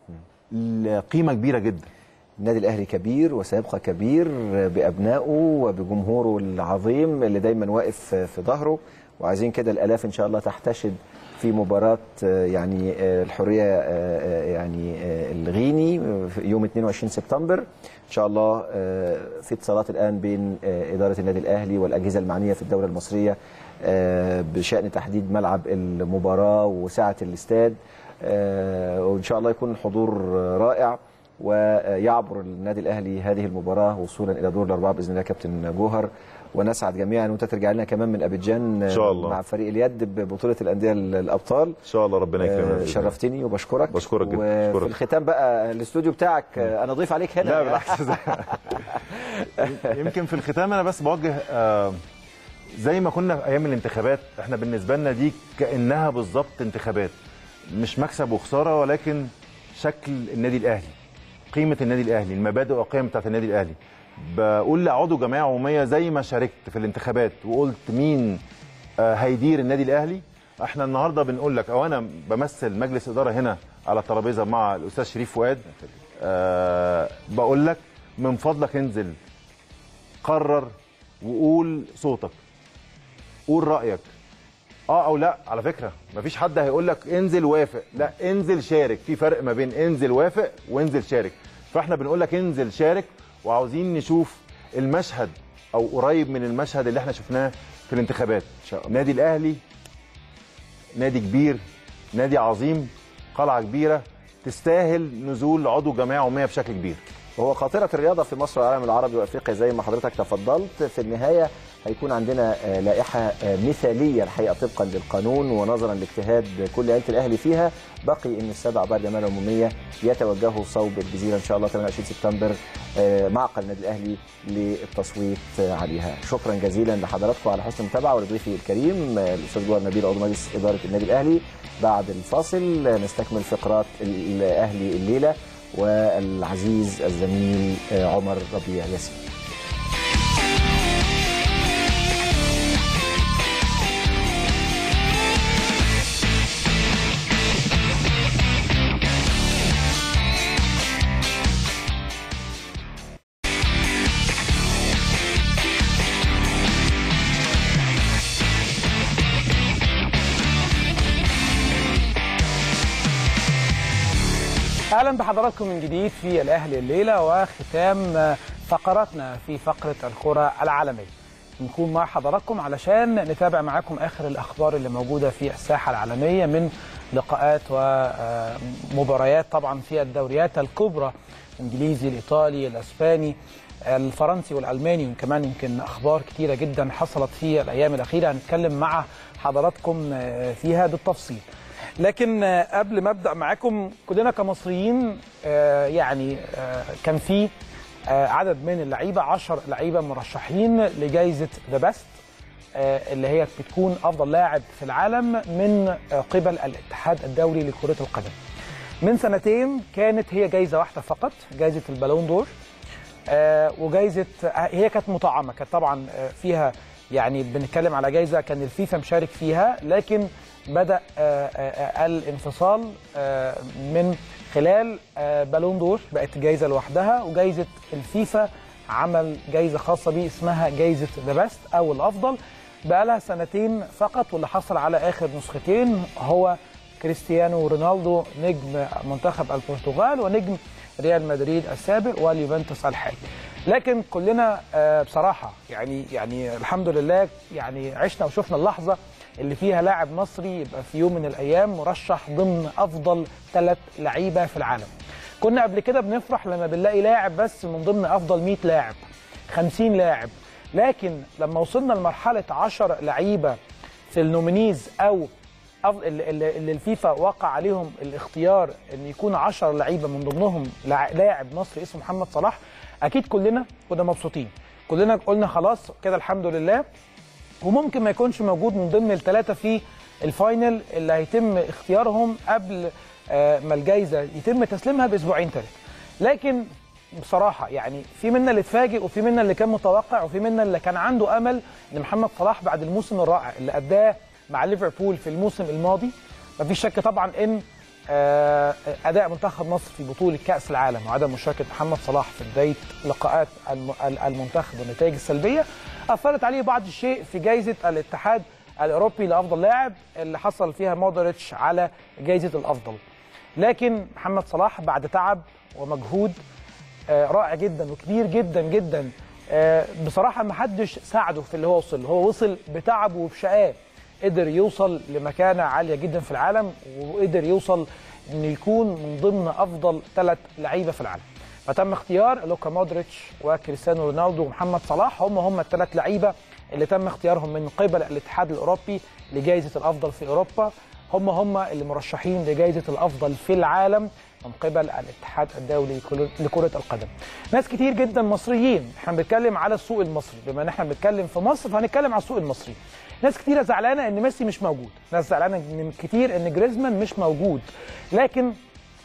قيمه كبيره جدا النادي الاهلي كبير وسيبقى كبير بابنائه وبجمهوره العظيم اللي دايما واقف في ظهره وعايزين كده الالاف ان شاء الله تحتشد في مباراه آه، يعني آه، الحريه آه، آه، يعني آه، الغيني في يوم 22 سبتمبر ان شاء الله آه، في اتصالات الان بين آه، اداره النادي الاهلي والاجهزه المعنيه في الدوله المصريه آه، بشان تحديد ملعب المباراه وسعه الاستاد آه، وان شاء الله يكون الحضور آه، رائع ويعبر النادي الاهلي هذه المباراه وصولا الى دور الاربعه باذن الله كابتن جوهر ونسعد جميعا وانت ترجع لنا كمان من ابيجان إن شاء الله. مع فريق اليد ببطوله الانديه الابطال ان شاء الله ربنا آه، يكرمك شرفتني وبشكرك بشكرك جدا، وفي بشكرك. الختام بقى الاستوديو بتاعك آه، انا ضيف عليك هنا لا بالعكس يمكن في الختام انا بس بوجه آه، زي ما كنا في ايام الانتخابات احنا بالنسبه لنا دي كانها بالظبط انتخابات مش مكسب وخساره ولكن شكل النادي الاهلي قيمه النادي الاهلي المبادئ والقيم بتاعت النادي الاهلي بقول لعضو جمعيه عموميه زي ما شاركت في الانتخابات وقلت مين آه، هيدير النادي الاهلي احنا النهارده بنقول لك او انا بمثل مجلس اداره هنا على الترابيزه مع الاستاذ شريف فؤاد أه بقول لك من فضلك انزل قرر وقول صوتك قول رايك اه او لا على فكره مفيش حد هيقول لك انزل وافق لا انزل شارك في فرق ما بين انزل وافق وانزل شارك فاحنا بنقول لك انزل شارك وعاوزين نشوف المشهد او قريب من المشهد اللي احنا شفناه في الانتخابات إن شاء الله. نادي الاهلي نادي كبير نادي عظيم قلعه كبيره تستاهل نزول عضو جمعيه عموميه بشكل كبير وهو خاطرة الرياضة في مصر والعالم العربي وافريقيا زي ما حضرتك تفضلت في النهاية هيكون عندنا آه، لائحة آه، مثالية الحقيقة طبقا للقانون ونظرا لاجتهاد كل عيلة الأهلي فيها بقي أن السبع أعضاء الجمعية العمومية يتوجهوا صوب الجزيرة إن شاء الله 28 سبتمبر آه، معقل النادي الأهلي للتصويت آه، عليها شكرا جزيلا لحضراتكم على حسن المتابعة ولضيفي الكريم آه، الأستاذ جوهر نبيل عضو مجلس إدارة النادي الأهلي بعد الفاصل آه، نستكمل فقرات الأهلي الليلة والعزيز الزميل آه، عمر ربيع ياسين اهلا بحضراتكم من جديد في الاهلي الليله وختام فقراتنا في فقره الكره العالميه نكون مع حضراتكم علشان نتابع معاكم اخر الاخبار اللي موجوده في الساحه العالميه من لقاءات ومباريات طبعا في الدوريات الكبرى الانجليزي الايطالي الاسباني الفرنسي والالماني وكمان يمكن اخبار كتيره جدا حصلت في الايام الاخيره هنتكلم مع حضراتكم فيها بالتفصيل لكن قبل ما ابدا معاكم كلنا كمصريين يعني كان في عدد من اللعيبه 10 لعيبه مرشحين لجائزه ذا بيست اللي هي بتكون افضل لاعب في العالم من قبل الاتحاد الدولي لكره القدم. من سنتين كانت هي جائزه واحده فقط جائزه البالون دور وجائزه هي كانت مطعمه كانت طبعا فيها يعني بنتكلم على جائزه كان الفيفا مشارك فيها لكن بدا الانفصال من خلال بالون دور بقت جائزه لوحدها وجائزه الفيفا عمل جائزه خاصه بيه اسمها جائزه ذا بيست او الافضل بقى لها سنتين فقط واللي حصل على اخر نسختين هو كريستيانو رونالدو نجم منتخب البرتغال ونجم ريال مدريد السابق واليوفنتوس الحالي لكن كلنا بصراحه يعني يعني الحمد لله يعني عشنا وشفنا اللحظه اللي فيها لاعب مصري يبقى في يوم من الايام مرشح ضمن افضل ثلاث لعيبه في العالم. كنا قبل كده بنفرح لما بنلاقي لاعب بس من ضمن افضل 100 لاعب 50 لاعب لكن لما وصلنا لمرحله 10 لعيبه في النومينيز او اللي الفيفا وقع عليهم الاختيار ان يكون 10 لعيبه من ضمنهم لاعب مصري اسمه محمد صلاح اكيد كلنا كنا مبسوطين كلنا قلنا خلاص كده الحمد لله وممكن ما يكونش موجود من ضمن الثلاثه في الفاينل اللي هيتم اختيارهم قبل ما الجائزه يتم تسليمها باسبوعين ثلاثه لكن بصراحه يعني في منا اللي اتفاجئ وفي منا اللي كان متوقع وفي منا اللي كان عنده امل ان محمد صلاح بعد الموسم الرائع اللي اداه مع ليفربول في الموسم الماضي مفيش شك طبعا ان اداء منتخب مصر في بطوله كاس العالم وعدم مشاركه محمد صلاح في بدايه لقاءات المنتخب والنتائج السلبيه اثرت عليه بعض الشيء في جائزه الاتحاد الاوروبي لافضل لاعب اللي حصل فيها مودريتش على جائزه الافضل لكن محمد صلاح بعد تعب ومجهود رائع جدا وكبير جدا جدا بصراحه ما حدش ساعده في اللي هو وصل هو وصل بتعبه وبشقاه قدر يوصل لمكانه عاليه جدا في العالم وقدر يوصل انه يكون من ضمن افضل ثلاث لعيبه في العالم فتم اختيار لوكا مودريتش وكريستيانو رونالدو ومحمد صلاح هم هم الثلاث لعيبه اللي تم اختيارهم من قبل الاتحاد الاوروبي لجائزه الافضل في اوروبا هم هم اللي مرشحين لجائزه الافضل في العالم من قبل الاتحاد الدولي لكرة القدم. ناس كتير جدا مصريين، احنا بنتكلم على السوق المصري، بما ان احنا بنتكلم في مصر فهنتكلم على السوق المصري. ناس كتيرة زعلانة ان ميسي مش موجود، ناس زعلانة ان كتير ان جريزمان مش موجود. لكن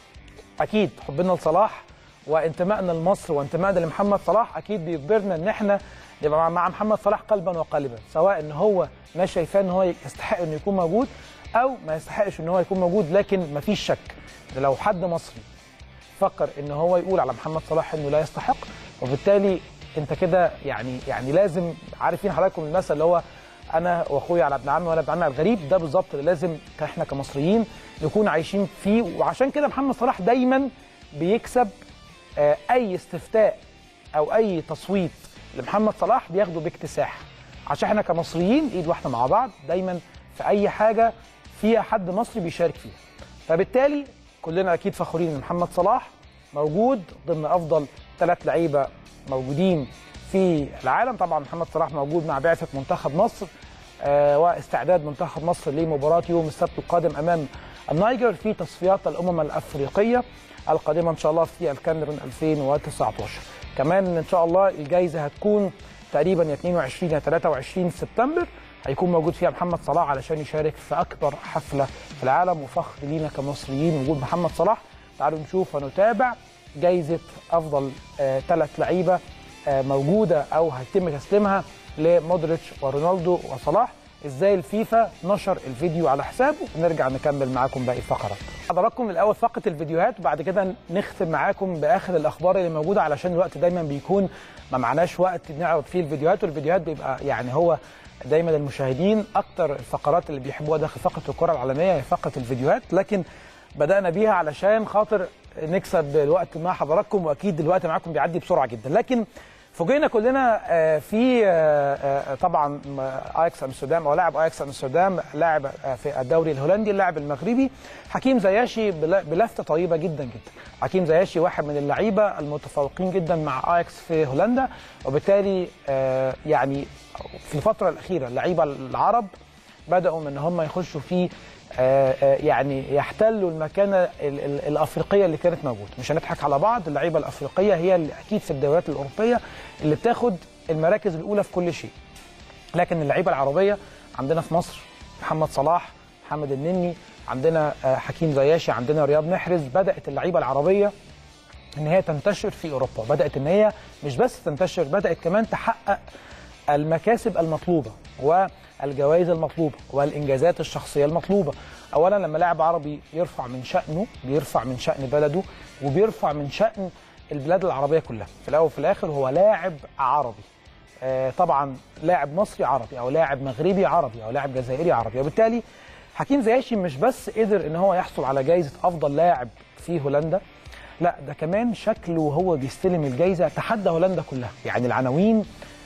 اكيد حبنا لصلاح وانتمائنا لمصر وانتمائنا لمحمد صلاح اكيد بيجبرنا ان احنا نبقى مع محمد صلاح قلبا وقالبا، سواء ان هو ناس شايفاه ان هو يستحق انه يكون موجود او ما يستحقش ان هو يكون موجود لكن مفيش شك لو حد مصري فكر ان هو يقول على محمد صلاح انه لا يستحق وبالتالي انت كده يعني يعني لازم عارفين حضراتكم المثل اللي هو انا واخويا على ابن عمي وانا ابن عمي على الغريب ده بالظبط اللي لازم احنا كمصريين نكون عايشين فيه وعشان كده محمد صلاح دايما بيكسب آه، اي استفتاء او اي تصويت لمحمد صلاح بياخده باكتساح عشان احنا كمصريين ايد واحده مع بعض دايما في اي حاجه فيها حد مصري بيشارك فيها فبالتالي كلنا اكيد فخورين ان محمد صلاح موجود ضمن افضل ثلاث لعيبه موجودين في العالم طبعا محمد صلاح موجود مع بعثه منتخب مصر آه واستعداد منتخب مصر لمباراه يوم السبت القادم امام النيجر في تصفيات الامم الافريقيه القادمه ان شاء الله في الكاميرون 2019 كمان ان شاء الله الجائزه هتكون تقريبا يا 22 يا 23 سبتمبر هيكون موجود فيها محمد صلاح علشان يشارك في اكبر حفله في العالم وفخر لينا كمصريين وجود محمد صلاح تعالوا نشوف ونتابع جائزه افضل ثلاث لعيبه آه، موجوده او هيتم تسليمها لمودريتش ورونالدو وصلاح ازاي الفيفا نشر الفيديو على حسابه ونرجع نكمل معاكم باقي الفقرات حضراتكم الاول فقره الفيديوهات وبعد كده نختم معاكم باخر الاخبار اللي موجوده علشان الوقت دايما بيكون ما معناش وقت نعرض فيه الفيديوهات والفيديوهات بيبقى يعني هو دايما المشاهدين اكتر الفقرات اللي بيحبوها داخل فقره الكره العالميه هي فقره الفيديوهات لكن بدانا بيها علشان خاطر نكسب الوقت مع حضراتكم واكيد الوقت معاكم بيعدي بسرعه جدا لكن فوجئنا كلنا آه، في آه، آه، طبعا اياكس امستردام او لاعب اياكس امستردام لاعب آه، في الدوري الهولندي اللاعب المغربي حكيم زياشي بل- بلفته طيبه جدا جدا حكيم زياشي واحد من اللعيبه المتفوقين جدا مع اياكس في هولندا وبالتالي آه، يعني في الفتره الاخيره اللعيبه العرب بداوا من ان هم يخشوا في آه، آه، يعني يحتلوا المكانه ال- ال- الافريقيه اللي كانت موجوده مش هنضحك على بعض اللعيبه الافريقيه هي اللي اكيد في الدوريات الاوروبيه اللي بتاخد المراكز الاولى في كل شيء لكن اللعيبه العربيه عندنا في مصر محمد صلاح محمد النني عندنا آه، حكيم زياشي عندنا رياض محرز بدات اللعيبه العربيه ان هي تنتشر في اوروبا بدات ان هي مش بس تنتشر بدات كمان تحقق المكاسب المطلوبه والجوائز المطلوبه والانجازات الشخصيه المطلوبه اولا لما لاعب عربي يرفع من شانه بيرفع من شان بلده وبيرفع من شان البلاد العربيه كلها في الاول وفي الاخر هو لاعب عربي آه، طبعا لاعب مصري عربي او لاعب مغربي عربي او لاعب جزائري عربي وبالتالي حكيم زياشي مش بس قدر ان هو يحصل على جائزه افضل لاعب في هولندا لا ده كمان شكله وهو بيستلم الجائزه تحدى هولندا كلها يعني العناوين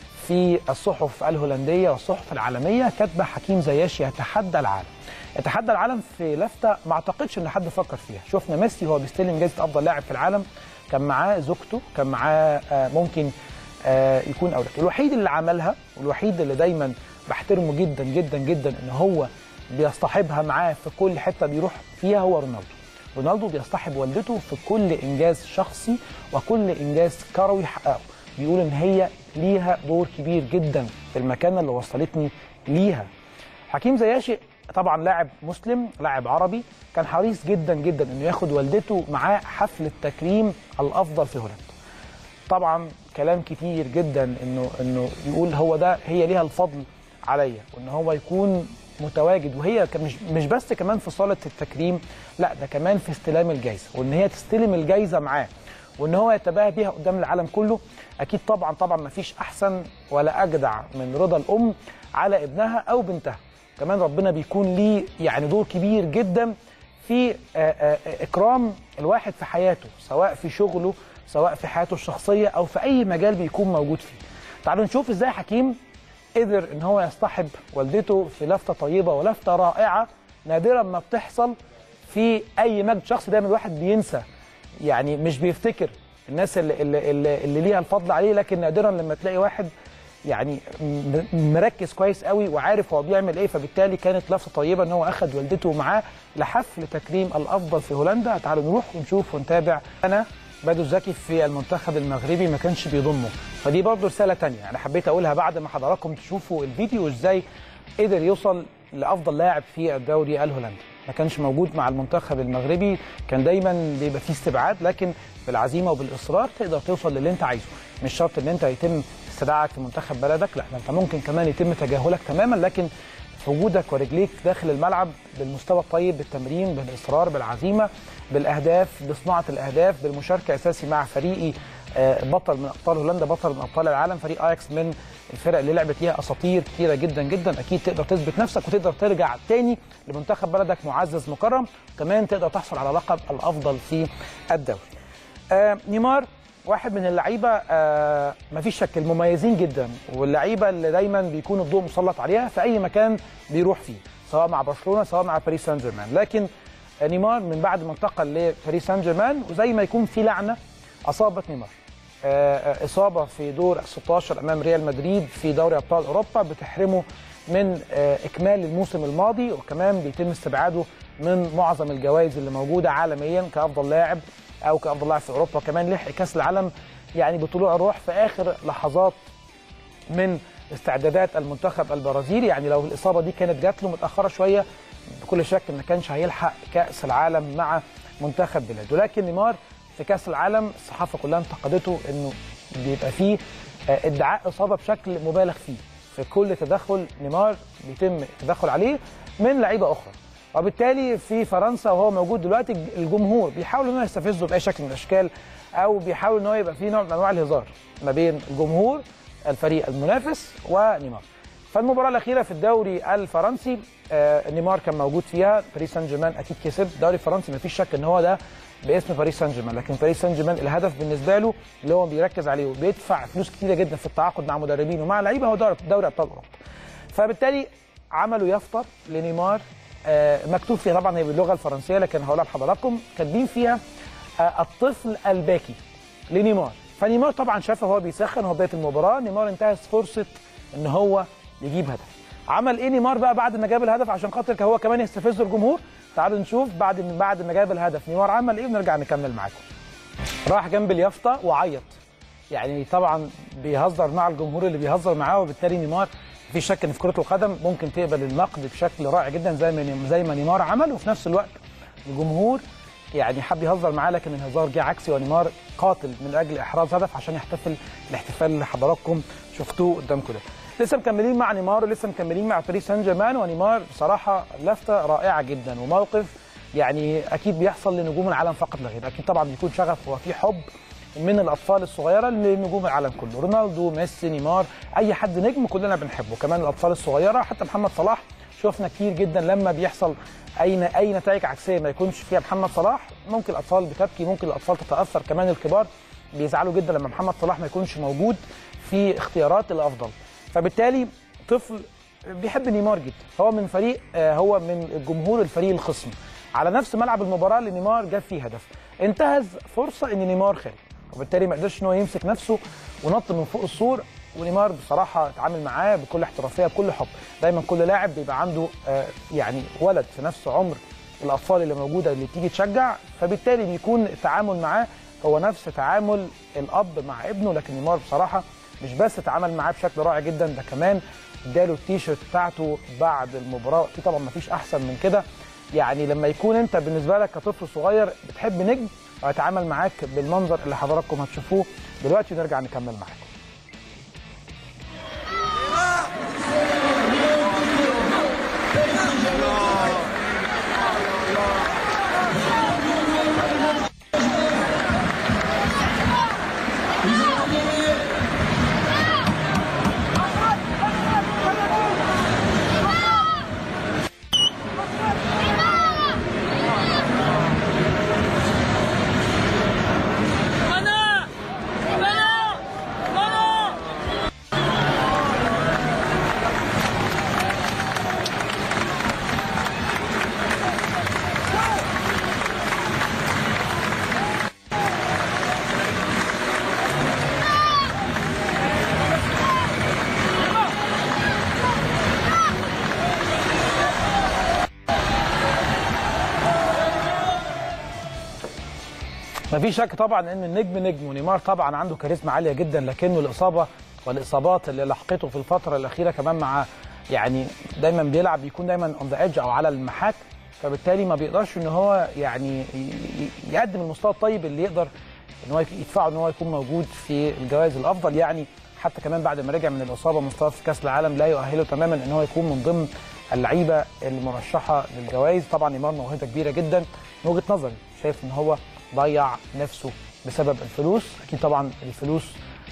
في الصحف الهولنديه والصحف العالميه كاتبه حكيم زياشي يتحدى العالم يتحدى العالم في لفته ما اعتقدش ان حد فكر فيها شفنا ميسي وهو بيستلم جائزه افضل لاعب في العالم كان معاه زوجته كان معاه آه، ممكن آه، يكون اولاده الوحيد اللي عملها والوحيد اللي دايما بحترمه جدا جدا جدا ان هو بيصطحبها معاه في كل حته بيروح فيها هو رونالدو رونالدو بيصطحب والدته في كل انجاز شخصي وكل انجاز كروي حققه بيقول ان هي ليها دور كبير جدا في المكانه اللي وصلتني ليها حكيم زياشي طبعا لاعب مسلم لاعب عربي كان حريص جدا جدا انه ياخد والدته معاه حفل التكريم الافضل في هولندا طبعا كلام كتير جدا انه انه يقول هو ده هي ليها الفضل عليا وان هو يكون متواجد وهي ك- مش مش بس كمان في صاله التكريم لا ده كمان في استلام الجائزه وان هي تستلم الجائزه معاه وان هو يتباهى بيها قدام العالم كله اكيد طبعا طبعا ما فيش احسن ولا اجدع من رضا الام على ابنها او بنتها كمان ربنا بيكون ليه يعني دور كبير جدا في آه، آه، اكرام الواحد في حياته سواء في شغله سواء في حياته الشخصيه او في اي مجال بيكون موجود فيه تعالوا نشوف ازاي حكيم قدر ان هو يصطحب والدته في لفته طيبه ولفته رائعه نادرا ما بتحصل في اي مجد شخصي دايما الواحد بينسى يعني مش بيفتكر الناس اللي, اللي, اللي, اللي ليها الفضل عليه لكن نادرا لما تلاقي واحد يعني م- مركز كويس قوي وعارف هو بيعمل ايه فبالتالي كانت لفته طيبه ان هو اخذ والدته معاه لحفل تكريم الافضل في هولندا تعالوا نروح ونشوف ونتابع انا بدو زكي في المنتخب المغربي ما كانش بيضمه فدي برضه رساله تانية انا حبيت اقولها بعد ما حضراتكم تشوفوا الفيديو ازاي قدر يوصل لافضل لاعب في الدوري الهولندي ما كانش موجود مع المنتخب المغربي كان دايما بيبقى فيه استبعاد لكن بالعزيمه وبالاصرار تقدر توصل للي انت عايزه مش شرط ان انت يتم استدعائك في منتخب بلدك لا ده انت ممكن كمان يتم تجاهلك تماما لكن وجودك ورجليك داخل الملعب بالمستوى الطيب بالتمرين بالاصرار بالعزيمه بالاهداف بصناعه الاهداف بالمشاركه اساسي مع فريقي آه، بطل من ابطال هولندا بطل من ابطال العالم فريق اياكس من الفرق اللي لعبت ليها اساطير كتيره جدا جدا اكيد تقدر تثبت نفسك وتقدر ترجع تاني لمنتخب بلدك معزز مكرم كمان تقدر تحصل على لقب الافضل في الدوري آه نيمار واحد من اللعيبه آه مفيش شك المميزين جدا واللعيبه اللي دايما بيكون الضوء مسلط عليها في اي مكان بيروح فيه سواء مع برشلونه سواء مع باريس سان جيرمان لكن نيمار من بعد ما انتقل لباريس سان جيرمان وزي ما يكون في لعنه اصابت نيمار آه، آه، اصابه في دور 16 امام ريال مدريد في دوري ابطال اوروبا بتحرمه من آه، اكمال الموسم الماضي وكمان بيتم استبعاده من معظم الجوائز اللي موجوده عالميا كافضل لاعب او كافضل لاعب في اوروبا كمان لحق كاس العالم يعني بطلوع الروح في اخر لحظات من استعدادات المنتخب البرازيلي يعني لو الاصابه دي كانت جات له متاخره شويه بكل شك ما كانش هيلحق كاس العالم مع منتخب بلاده لكن نيمار في كاس العالم الصحافه كلها انتقدته انه بيبقى فيه آه، ادعاء اصابه بشكل مبالغ فيه في كل تدخل نيمار بيتم التدخل عليه من لعيبه اخرى وبالتالي في فرنسا وهو موجود دلوقتي الجمهور بيحاول ان هو يستفزه باي شكل من الاشكال او بيحاول ان هو يبقى فيه نوع من انواع الهزار ما بين الجمهور الفريق المنافس ونيمار فالمباراه الاخيره في الدوري الفرنسي آه نيمار كان موجود فيها باريس سان جيرمان اكيد كسب الدوري الفرنسي ما فيش شك ان هو ده باسم باريس سان جيرمان لكن باريس سان جيرمان الهدف بالنسبه له اللي هو بيركز عليه وبيدفع فلوس كتيره جدا في التعاقد مع مدربين ومع لعيبه هو دوري دوري ابطال اوروبا فبالتالي عملوا يافطه لنيمار آه مكتوب فيها طبعا هي باللغه الفرنسيه لكن هقولها لحضراتكم كاتبين فيها آه الطفل الباكي لنيمار فنيمار طبعا شافه وهو بيسخن هو بدايه المباراه نيمار انتهز فرصه ان هو يجيب هدف عمل ايه نيمار بقى بعد ما جاب الهدف عشان خاطر هو كمان يستفز الجمهور تعالوا نشوف بعد بعد ما جاب الهدف نيمار عمل ايه ونرجع نكمل معاكم راح جنب اليافطه وعيط يعني طبعا بيهزر مع الجمهور اللي بيهزر معاه وبالتالي نيمار في شك ان في كره القدم ممكن تقبل النقد بشكل رائع جدا زي ما زي ما نيمار عمل وفي نفس الوقت الجمهور يعني حب يهزر معاه لكن الهزار جه عكسي ونيمار قاتل من اجل احراز هدف عشان يحتفل الاحتفال اللي حضراتكم شفتوه قدامكم ده لسه مكملين مع نيمار ولسه مكملين مع باريس سان جيرمان ونيمار بصراحه لفته رائعه جدا وموقف يعني اكيد بيحصل لنجوم العالم فقط لا غير اكيد طبعا بيكون شغف وفي حب من الاطفال الصغيره لنجوم العالم كله رونالدو ميسي نيمار اي حد نجم كلنا بنحبه كمان الاطفال الصغيره حتى محمد صلاح شفنا كتير جدا لما بيحصل اي اي نتائج عكسيه ما يكونش فيها محمد صلاح ممكن الاطفال بتبكي ممكن الاطفال تتاثر كمان الكبار بيزعلوا جدا لما محمد صلاح ما يكونش موجود في اختيارات الافضل فبالتالي طفل بيحب نيمار جدا هو من فريق آه، هو من الجمهور الفريق الخصم على نفس ملعب المباراه اللي نيمار جاب فيه هدف انتهز فرصه ان نيمار خارج وبالتالي ما قدرش ان هو يمسك نفسه ونط من فوق السور ونيمار بصراحه اتعامل معاه بكل احترافيه بكل حب دايما كل لاعب بيبقى عنده آه، يعني ولد في نفس عمر الاطفال اللي موجوده اللي بتيجي تشجع فبالتالي بيكون التعامل معاه هو نفس تعامل الاب مع ابنه لكن نيمار بصراحه مش بس اتعامل معاه بشكل رائع جدا ده كمان اداله التيشيرت بتاعته بعد المباراه في طبعا ما فيش احسن من كده يعني لما يكون انت بالنسبه لك كطفل صغير بتحب نجم ويتعامل معاك بالمنظر اللي حضراتكم هتشوفوه دلوقتي ونرجع نكمل معاكم ما في شك طبعا ان النجم نجم ونيمار طبعا عنده كاريزما عاليه جدا لكنه الاصابه والاصابات اللي لحقته في الفتره الاخيره كمان مع يعني دايما بيلعب بيكون دايما اون ذا ايدج او على المحك فبالتالي ما بيقدرش ان هو يعني ي- ي- يقدم المستوى الطيب اللي يقدر ان هو يدفعه ان هو يكون موجود في الجوائز الافضل يعني حتى كمان بعد ما رجع من الاصابه مستواه في كاس العالم لا يؤهله تماما ان هو يكون من ضمن اللعيبه المرشحه للجوائز طبعا نيمار موهبه كبيره جدا من وجهه نظري شايف ان هو ضيع نفسه بسبب الفلوس اكيد طبعا الفلوس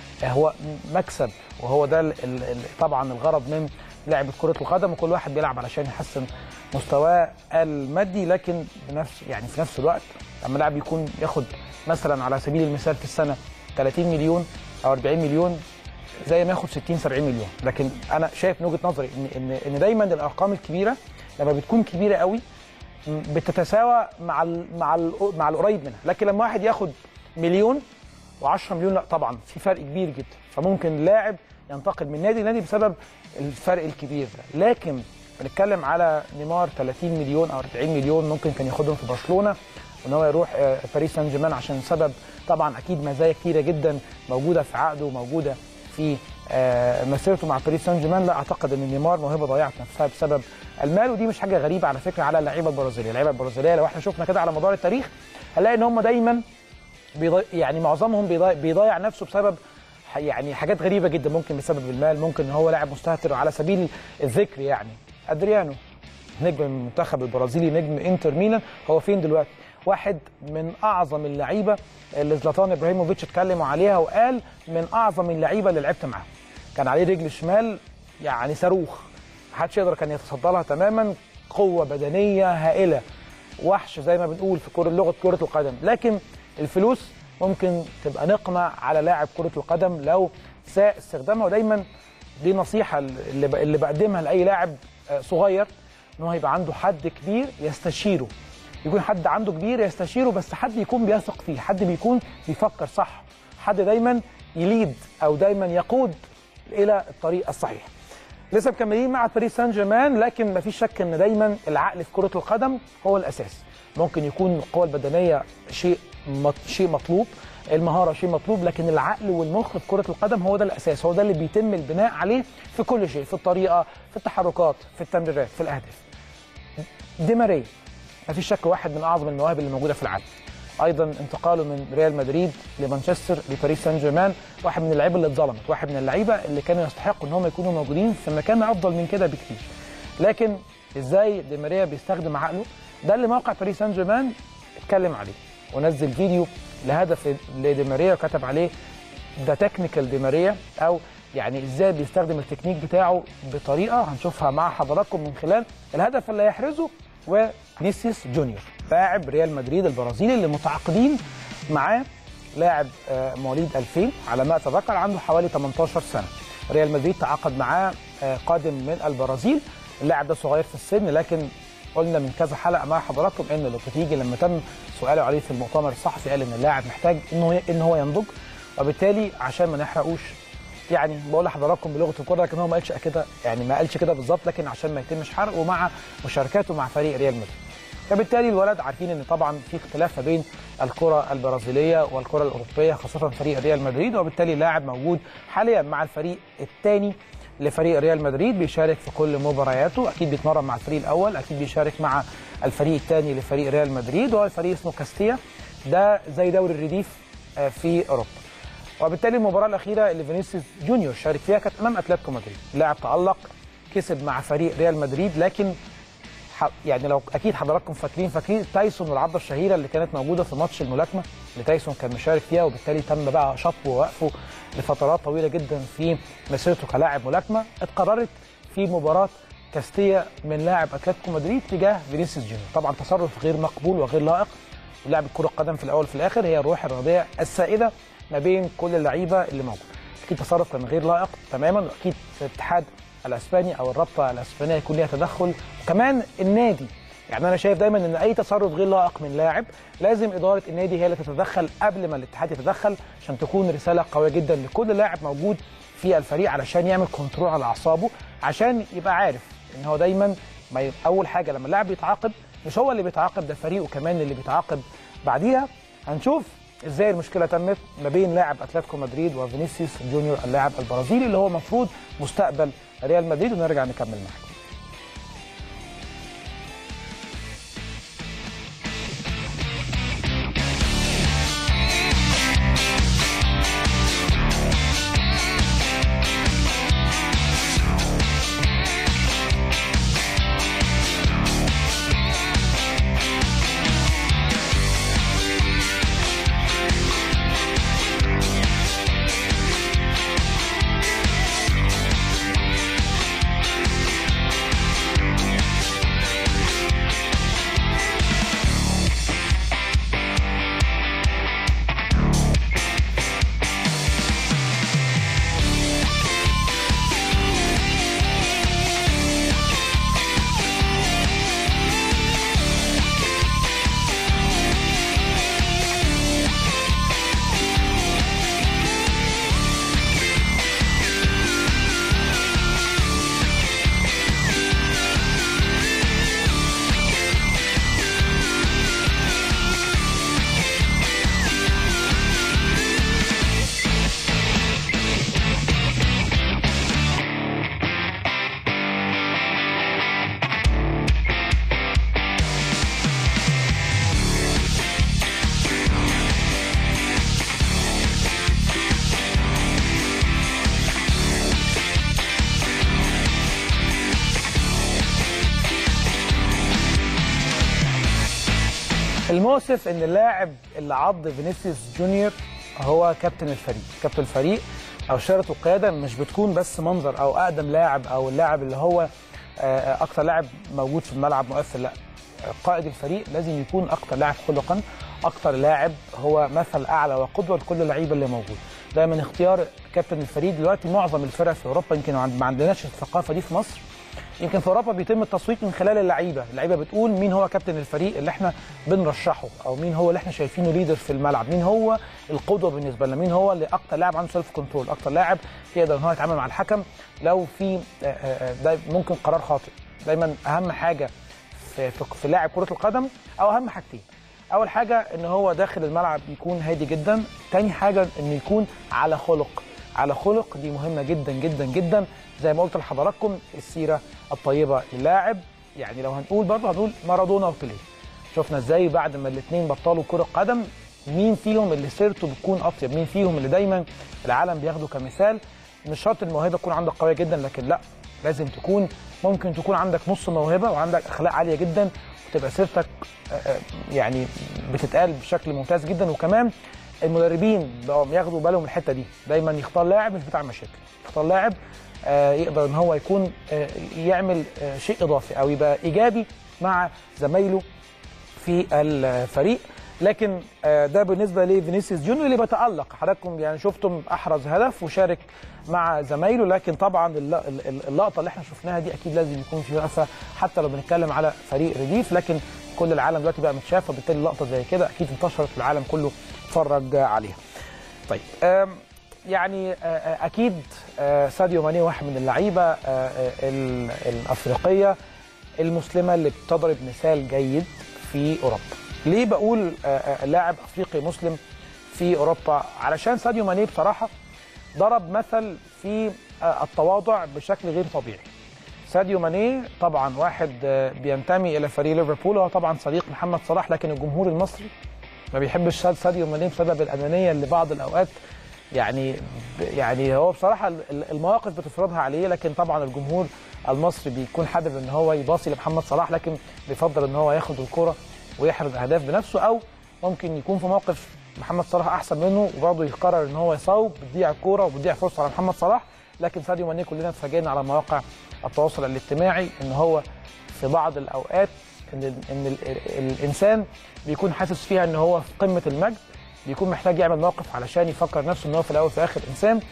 هو مكسب وهو ده ال- ال- ال- طبعا الغرض من لعبه كره القدم وكل واحد بيلعب علشان يحسن مستواه المادي لكن بنفس يعني في نفس الوقت لما لاعب يكون ياخد مثلا على سبيل المثال في السنه 30 مليون او 40 مليون زي ما ياخد 60 70 مليون لكن انا شايف من وجهه نظري ان ان ان دايما الارقام الكبيره لما بتكون كبيره قوي م- بتتساوى مع ال مع ال مع القريب منها لكن لما واحد ياخد مليون و10 مليون لا طبعا في فرق كبير جدا فممكن لاعب ينتقل من نادي لنادي بسبب الفرق الكبير ده لكن بنتكلم على نيمار 30 مليون او 40 مليون ممكن كان ياخدهم في برشلونه وان هو يروح آه، باريس سان جيرمان عشان سبب طبعا اكيد مزايا كتيره جدا موجوده في عقده وموجوده في آه، مسيرته مع باريس سان جيرمان لا اعتقد ان نيمار موهبه ضيعت نفسها بسبب المال ودي مش حاجه غريبه على فكره على اللعيبه البرازيليه، اللعيبه البرازيليه لو احنا شفنا كده على مدار التاريخ هنلاقي ان هم دايما بيضيع يعني معظمهم بيضيع, بيضيع نفسه بسبب ح- يعني حاجات غريبه جدا ممكن بسبب المال ممكن ان هو لاعب مستهتر على سبيل الذكر يعني ادريانو نجم المنتخب البرازيلي نجم انتر ميلان هو فين دلوقتي واحد من اعظم اللعيبه اللي زلاتان ابراهيموفيتش اتكلموا عليها وقال من اعظم اللعيبه اللي لعبت معاهم كان عليه رجل شمال يعني صاروخ محدش يقدر كان يتصدى لها تماما قوه بدنيه هائله وحش زي ما بنقول في كرة لغه كره القدم لكن الفلوس ممكن تبقى نقمه على لاعب كره القدم لو ساء استخدامها ودايما دي نصيحه اللي ب- اللي بقدمها لاي لاعب آه، صغير ان هو يبقى عنده حد كبير يستشيره يكون حد عنده كبير يستشيره بس حد يكون بيثق فيه حد بيكون بيفكر صح حد دايما يليد او دايما يقود الى الطريق الصحيح لسه مكملين مع باريس سان جيرمان لكن مفيش شك ان دايما العقل في كره القدم هو الاساس ممكن يكون القوه البدنيه شيء مط... شيء مطلوب المهاره شيء مطلوب لكن العقل والمخ في كره القدم هو ده الاساس هو ده اللي بيتم البناء عليه في كل شيء في الطريقه في التحركات في التمريرات في الاهداف دي ماريا مفيش شك واحد من اعظم المواهب اللي موجوده في العالم ايضا انتقاله من ريال مدريد لمانشستر لباريس سان جيرمان واحد من اللعيبه اللي اتظلمت واحد من اللعيبه اللي كانوا يستحقوا ان هم يكونوا موجودين في مكان افضل من كده بكتير لكن ازاي دي ماريا بيستخدم عقله ده اللي موقع باريس سان جيرمان اتكلم عليه ونزل فيديو لهدف لدي ماريا وكتب عليه ده تكنيكال دي ماريا او يعني ازاي بيستخدم التكنيك بتاعه بطريقه هنشوفها مع حضراتكم من خلال الهدف اللي هيحرزه وفينيسيوس جونيور لاعب ريال مدريد البرازيلي اللي متعاقدين معاه لاعب آه، مواليد 2000 على ما اتذكر عنده حوالي 18 سنه ريال مدريد تعاقد معاه آه، قادم من البرازيل اللاعب ده صغير في السن لكن قلنا من كذا حلقه مع حضراتكم ان لوبيتيجي لما تم سؤاله عليه في المؤتمر الصحفي قال ان اللاعب محتاج ان هو ان هو ينضج وبالتالي عشان ما نحرقوش يعني بقول لحضراتكم بلغه الكوره لكن هو ما قالش كده يعني ما قالش كده بالظبط لكن عشان ما يتمش حرق ومع مشاركاته مع فريق ريال مدريد فبالتالي الولد عارفين ان طبعا في اختلاف ما بين الكره البرازيليه والكره الاوروبيه خاصه فريق ريال مدريد وبالتالي لاعب موجود حاليا مع الفريق الثاني لفريق ريال مدريد بيشارك في كل مبارياته اكيد بيتمرن مع الفريق الاول اكيد بيشارك مع الفريق الثاني لفريق ريال مدريد وهو الفريق اسمه كاستيا ده زي دوري الرديف آه، في اوروبا وبالتالي المباراه الاخيره اللي فينيسيوس جونيور شارك فيها كانت امام اتلتيكو مدريد لاعب تالق كسب مع فريق ريال مدريد لكن ح- يعني لو اكيد حضراتكم فاكرين فاكرين تايسون والعضه الشهيره اللي كانت موجوده في ماتش الملاكمه اللي تايسون كان مشارك فيها وبالتالي تم بقى شطبه ووقفه لفترات طويله جدا في مسيرته كلاعب ملاكمه اتقررت في مباراه كاستيا من لاعب اتلتيكو مدريد تجاه فينيسيوس جونيور طبعا تصرف غير مقبول وغير لائق لعب كره القدم في الاول وفي الاخر هي الروح الرياضيه السائده ما بين كل اللعيبه اللي موجوده اكيد تصرف كان غير لائق تماما واكيد في الاتحاد الاسباني او الرابطه الاسبانيه يكون ليها تدخل وكمان النادي يعني انا شايف دايما ان اي تصرف غير لائق من لاعب لازم اداره النادي هي اللي تتدخل قبل ما الاتحاد يتدخل عشان تكون رساله قويه جدا لكل لاعب موجود في الفريق علشان يعمل كنترول على اعصابه عشان يبقى عارف ان هو دايما ما ي- اول حاجه لما اللاعب بيتعاقب مش هو اللي بيتعاقب ده فريقه كمان اللي بيتعاقب بعديها هنشوف ازاي المشكله تمت ما بين لاعب اتلتيكو مدريد وفينيسيوس جونيور اللاعب البرازيلي اللي هو المفروض مستقبل ريال مدريد ونرجع نكمل معاكم المؤسف ان اللاعب اللي عض فينيسيوس جونيور هو كابتن الفريق كابتن الفريق او شارة القياده مش بتكون بس منظر او اقدم لاعب او اللاعب اللي هو آه، اكتر لاعب موجود في الملعب مؤثر لا قائد الفريق لازم يكون اكتر لاعب خلقا اكتر لاعب هو مثل اعلى وقدوه لكل اللعيبه اللي موجود دايما اختيار كابتن الفريق دلوقتي معظم الفرق في اوروبا يمكن ما عندناش الثقافه دي في مصر يمكن في اوروبا بيتم التصويت من خلال اللعيبه، اللعيبه بتقول مين هو كابتن الفريق اللي احنا بنرشحه او مين هو اللي احنا شايفينه ليدر في الملعب، مين هو القدوه بالنسبه لنا، مين هو اللي اكتر لاعب عنده سيلف كنترول، اكتر لاعب يقدر ان هو يتعامل مع الحكم لو في آه، آه، ده ممكن قرار خاطئ. دايما اهم حاجه في في في لاعب كره القدم او اهم حاجتين. اول حاجه ان هو داخل الملعب يكون هادي جدا، تاني حاجه انه يكون على خلق. على خلق دي مهمه جدا جدا جدا زي ما قلت لحضراتكم السيره الطيبه للاعب يعني لو هنقول برضه هنقول مارادونا وبيليه شفنا ازاي بعد ما الاثنين بطلوا كره قدم مين فيهم اللي سيرته بتكون اطيب مين فيهم اللي دايما العالم بياخده كمثال مش شرط الموهبه تكون عندك قويه جدا لكن لا لازم تكون ممكن تكون عندك نص موهبه وعندك اخلاق عاليه جدا وتبقى سيرتك آه، آه، يعني بتتقال بشكل ممتاز جدا وكمان المدربين بقوا ياخدوا بالهم من الحته دي دايما يختار لاعب مش بتاع مشاكل يختار لاعب آه، يقدر ان هو يكون آه، يعمل آه، شيء اضافي او يبقى ايجابي مع زمايله في الفريق لكن آه، ده بالنسبه لفينيسيوس جونيور اللي بيتالق حضراتكم يعني شفتم احرز هدف وشارك مع زمايله لكن طبعا الل- ال- اللقطه اللي احنا شفناها دي اكيد لازم يكون في وقفه حتى لو بنتكلم على فريق رديف لكن كل العالم دلوقتي بقى متشاف وبالتالي لقطه زي كده اكيد انتشرت في العالم كله اتفرج عليها. طيب آم، يعني آه، آه، اكيد آه، ساديو ماني واحد من اللعيبه آه، آه، ال- الافريقيه المسلمه اللي بتضرب مثال جيد في اوروبا. ليه بقول آه، آه، لاعب افريقي مسلم في اوروبا؟ علشان ساديو ماني بصراحه ضرب مثل في آه، التواضع بشكل غير طبيعي. ساديو ماني طبعا واحد آه، بينتمي الى فريق ليفربول هو طبعا صديق محمد صلاح لكن الجمهور المصري ما بيحبش ساد- ساديو ماني بسبب الانانيه اللي بعض الاوقات يعني يعني هو بصراحه ال- ال- المواقف بتفرضها عليه لكن طبعا الجمهور المصري بيكون حابب ان هو يباصي لمحمد صلاح لكن بيفضل ان هو ياخد الكره ويحرز اهداف بنفسه او ممكن يكون في موقف محمد صلاح احسن منه وبرضه يقرر ان هو يصوب بتضيع الكوره وبتضيع فرصه على محمد صلاح لكن ساديو ماني كلنا اتفاجئنا على مواقع التواصل الاجتماعي ان هو في بعض الاوقات ان ال ان ال الانسان بيكون حاسس فيها ان هو في قمه المجد بيكون محتاج يعمل موقف علشان يفكر نفسه ان هو في الاول وفي الاخر انسان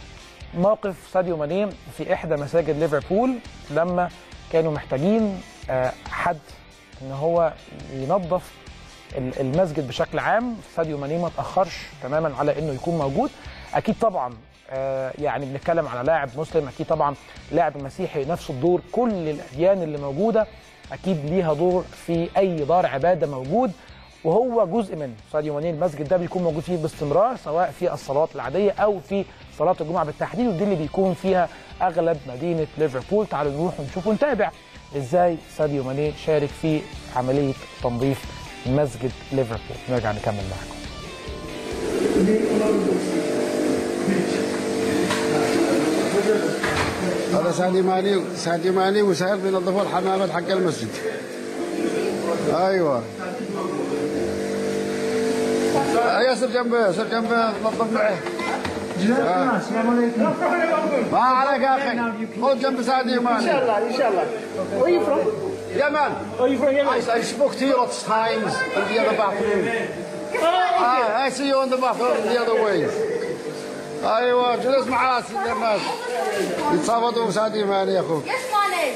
موقف ساديو ماني في احدى مساجد ليفربول لما كانوا محتاجين آه، حد ان هو ينظف ال- المسجد بشكل عام ساديو ماني ما تاخرش تماما على انه يكون موجود اكيد طبعا آه، يعني بنتكلم على لاعب مسلم اكيد طبعا لاعب مسيحي نفس الدور كل الاديان اللي موجوده اكيد ليها دور في اي دار عباده موجود وهو جزء منه ساديو ماني المسجد ده بيكون موجود فيه باستمرار سواء في الصلاه العاديه او في صلاه الجمعه بالتحديد ودي اللي بيكون فيها اغلب مدينه ليفربول تعالوا نروح ونشوف ونتابع ازاي ساديو ماني شارك في عمليه تنظيف مسجد ليفربول نرجع نكمل معاكم هذا سادي ماني سادي ماني وسهل بينظفوا الحمامات حق المسجد ايوه ياسر جنبه ياسر جنبه نظف معه آه. ما عليك يا اخي خذ جنب سادي ماني ان شاء الله ان شاء الله Where are you from? Yemen. Oh, you from Yemen? I, I spoke to you lots of times in the other bathroom. Ah, I see you in the bathroom the other way. ايوه جلس مع راسي الناس يتصابطوا بسادي ماني يا اخوك Yes, money.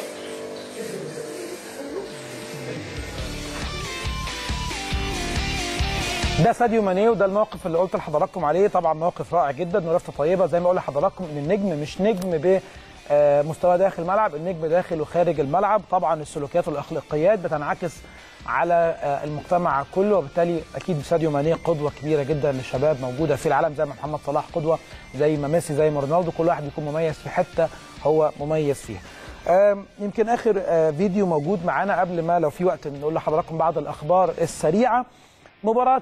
ده ساديو ماني وده الموقف اللي قلت لحضراتكم عليه طبعا موقف رائع جدا ولفته طيبه زي ما اقول لحضراتكم ان النجم مش نجم ب آه، مستوى داخل الملعب النجم داخل وخارج الملعب طبعا السلوكيات والاخلاقيات بتنعكس على آه، المجتمع كله وبالتالي اكيد ساديو ماني قدوه كبيره جدا للشباب موجوده في العالم زي ما محمد صلاح قدوه زي ما ميسي زي ما رونالدو كل واحد بيكون مميز في حته هو مميز فيها آم، يمكن اخر آه، فيديو موجود معانا قبل ما لو في وقت نقول لحضراتكم بعض الاخبار السريعه مباراة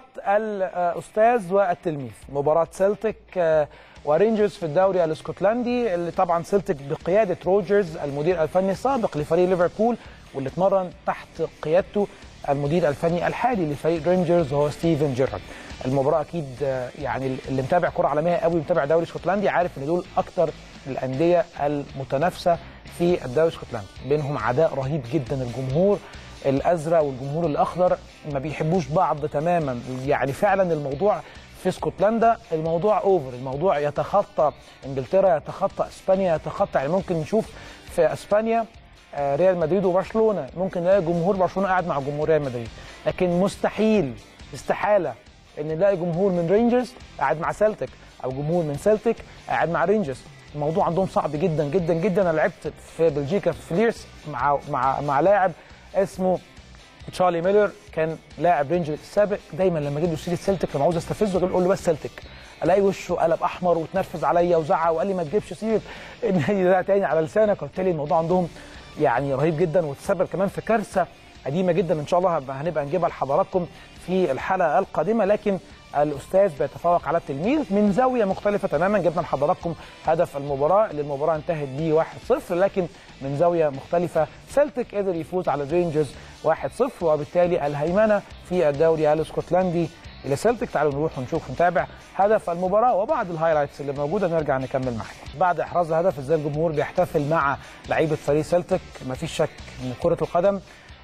الأستاذ والتلميذ مباراة سيلتيك آه، ورينجرز في الدوري الاسكتلندي اللي طبعا سيلتيك بقيادة روجرز المدير الفني السابق لفريق ليفربول واللي اتمرن تحت قيادته المدير الفني الحالي لفريق رينجرز هو ستيفن جيرارد المباراة أكيد آه، يعني اللي متابع كرة عالمية قوي متابع دوري اسكتلندي عارف إن دول أكتر الأندية المتنافسة في الدوري الاسكتلندي بينهم عداء رهيب جدا الجمهور الازرق والجمهور الاخضر ما بيحبوش بعض تماما يعني فعلا الموضوع في اسكتلندا الموضوع اوفر الموضوع يتخطى انجلترا يتخطى اسبانيا يتخطى يعني ممكن نشوف في اسبانيا آه، ريال مدريد وبرشلونه ممكن نلاقي جمهور برشلونه قاعد مع جمهور ريال مدريد لكن مستحيل استحاله ان نلاقي جمهور من رينجرز قاعد مع سلتك او جمهور من سلتك قاعد مع رينجرز الموضوع عندهم صعب جدا جدا جدا انا لعبت في بلجيكا في فليرس مع مع مع لاعب اسمه تشارلي ميلر كان لاعب رينجر السابق دايما لما اجيب له سيره سلتك لما عاوز استفزه اقول له بس سلتك الاقي وشه قلب احمر وتنرفز عليا وزعق وقال لي ما تجيبش سيره النادي ده تاني على لسانك وبالتالي الموضوع عندهم يعني رهيب جدا وتسبب كمان في كارثه قديمه جدا ان شاء الله هب- هنبقى نجيبها لحضراتكم في الحلقه القادمه لكن الاستاذ بيتفوق على التلميذ من زاويه مختلفه تماما جبنا لحضراتكم هدف المباراه اللي المباراه انتهت بيه 1-0 لكن من زاويه مختلفه سلتك قدر يفوز على الرينجرز 1-0 وبالتالي الهيمنه في الدوري الاسكتلندي الى سلتك تعالوا نروح ونشوف ونتابع هدف المباراه وبعض الهايلايتس اللي موجوده نرجع نكمل معاكم بعد احراز الهدف ازاي الجمهور بيحتفل مع لعيبه فريق سلتك مفيش شك ان كره القدم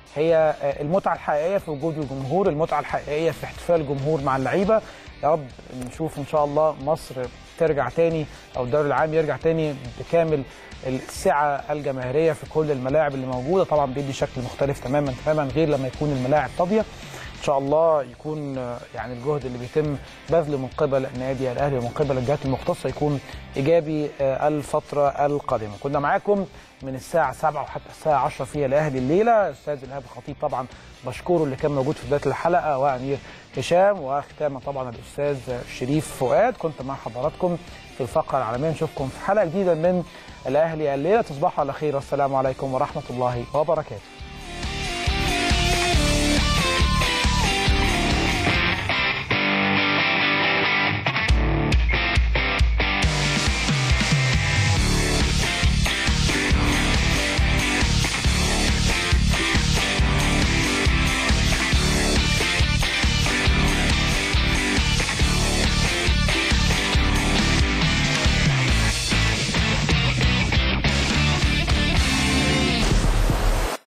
هي المتعه الحقيقيه في وجود الجمهور المتعه الحقيقيه في احتفال الجمهور مع اللعيبه يا رب نشوف ان شاء الله مصر ترجع تاني او الدوري العام يرجع تاني بكامل السعه الجماهيريه في كل الملاعب اللي موجوده طبعا بيدي شكل مختلف تماما تماما غير لما يكون الملاعب فاضيه ان شاء الله يكون آه، يعني الجهد اللي بيتم بذله من قبل النادي الاهلي ومن قبل الجهات المختصه يكون ايجابي آه، الفتره القادمه كنا معاكم من الساعه 7 وحتى الساعه 10 في الاهلي الليله استاذ الهاب الخطيب طبعا بشكره اللي كان موجود في بدايه الحلقه وامير هشام وختاما طبعا الاستاذ شريف فؤاد كنت مع حضراتكم في الفقره العالميه نشوفكم في حلقه جديده من الاهلي الليله تصبحوا على خير والسلام عليكم ورحمه الله وبركاته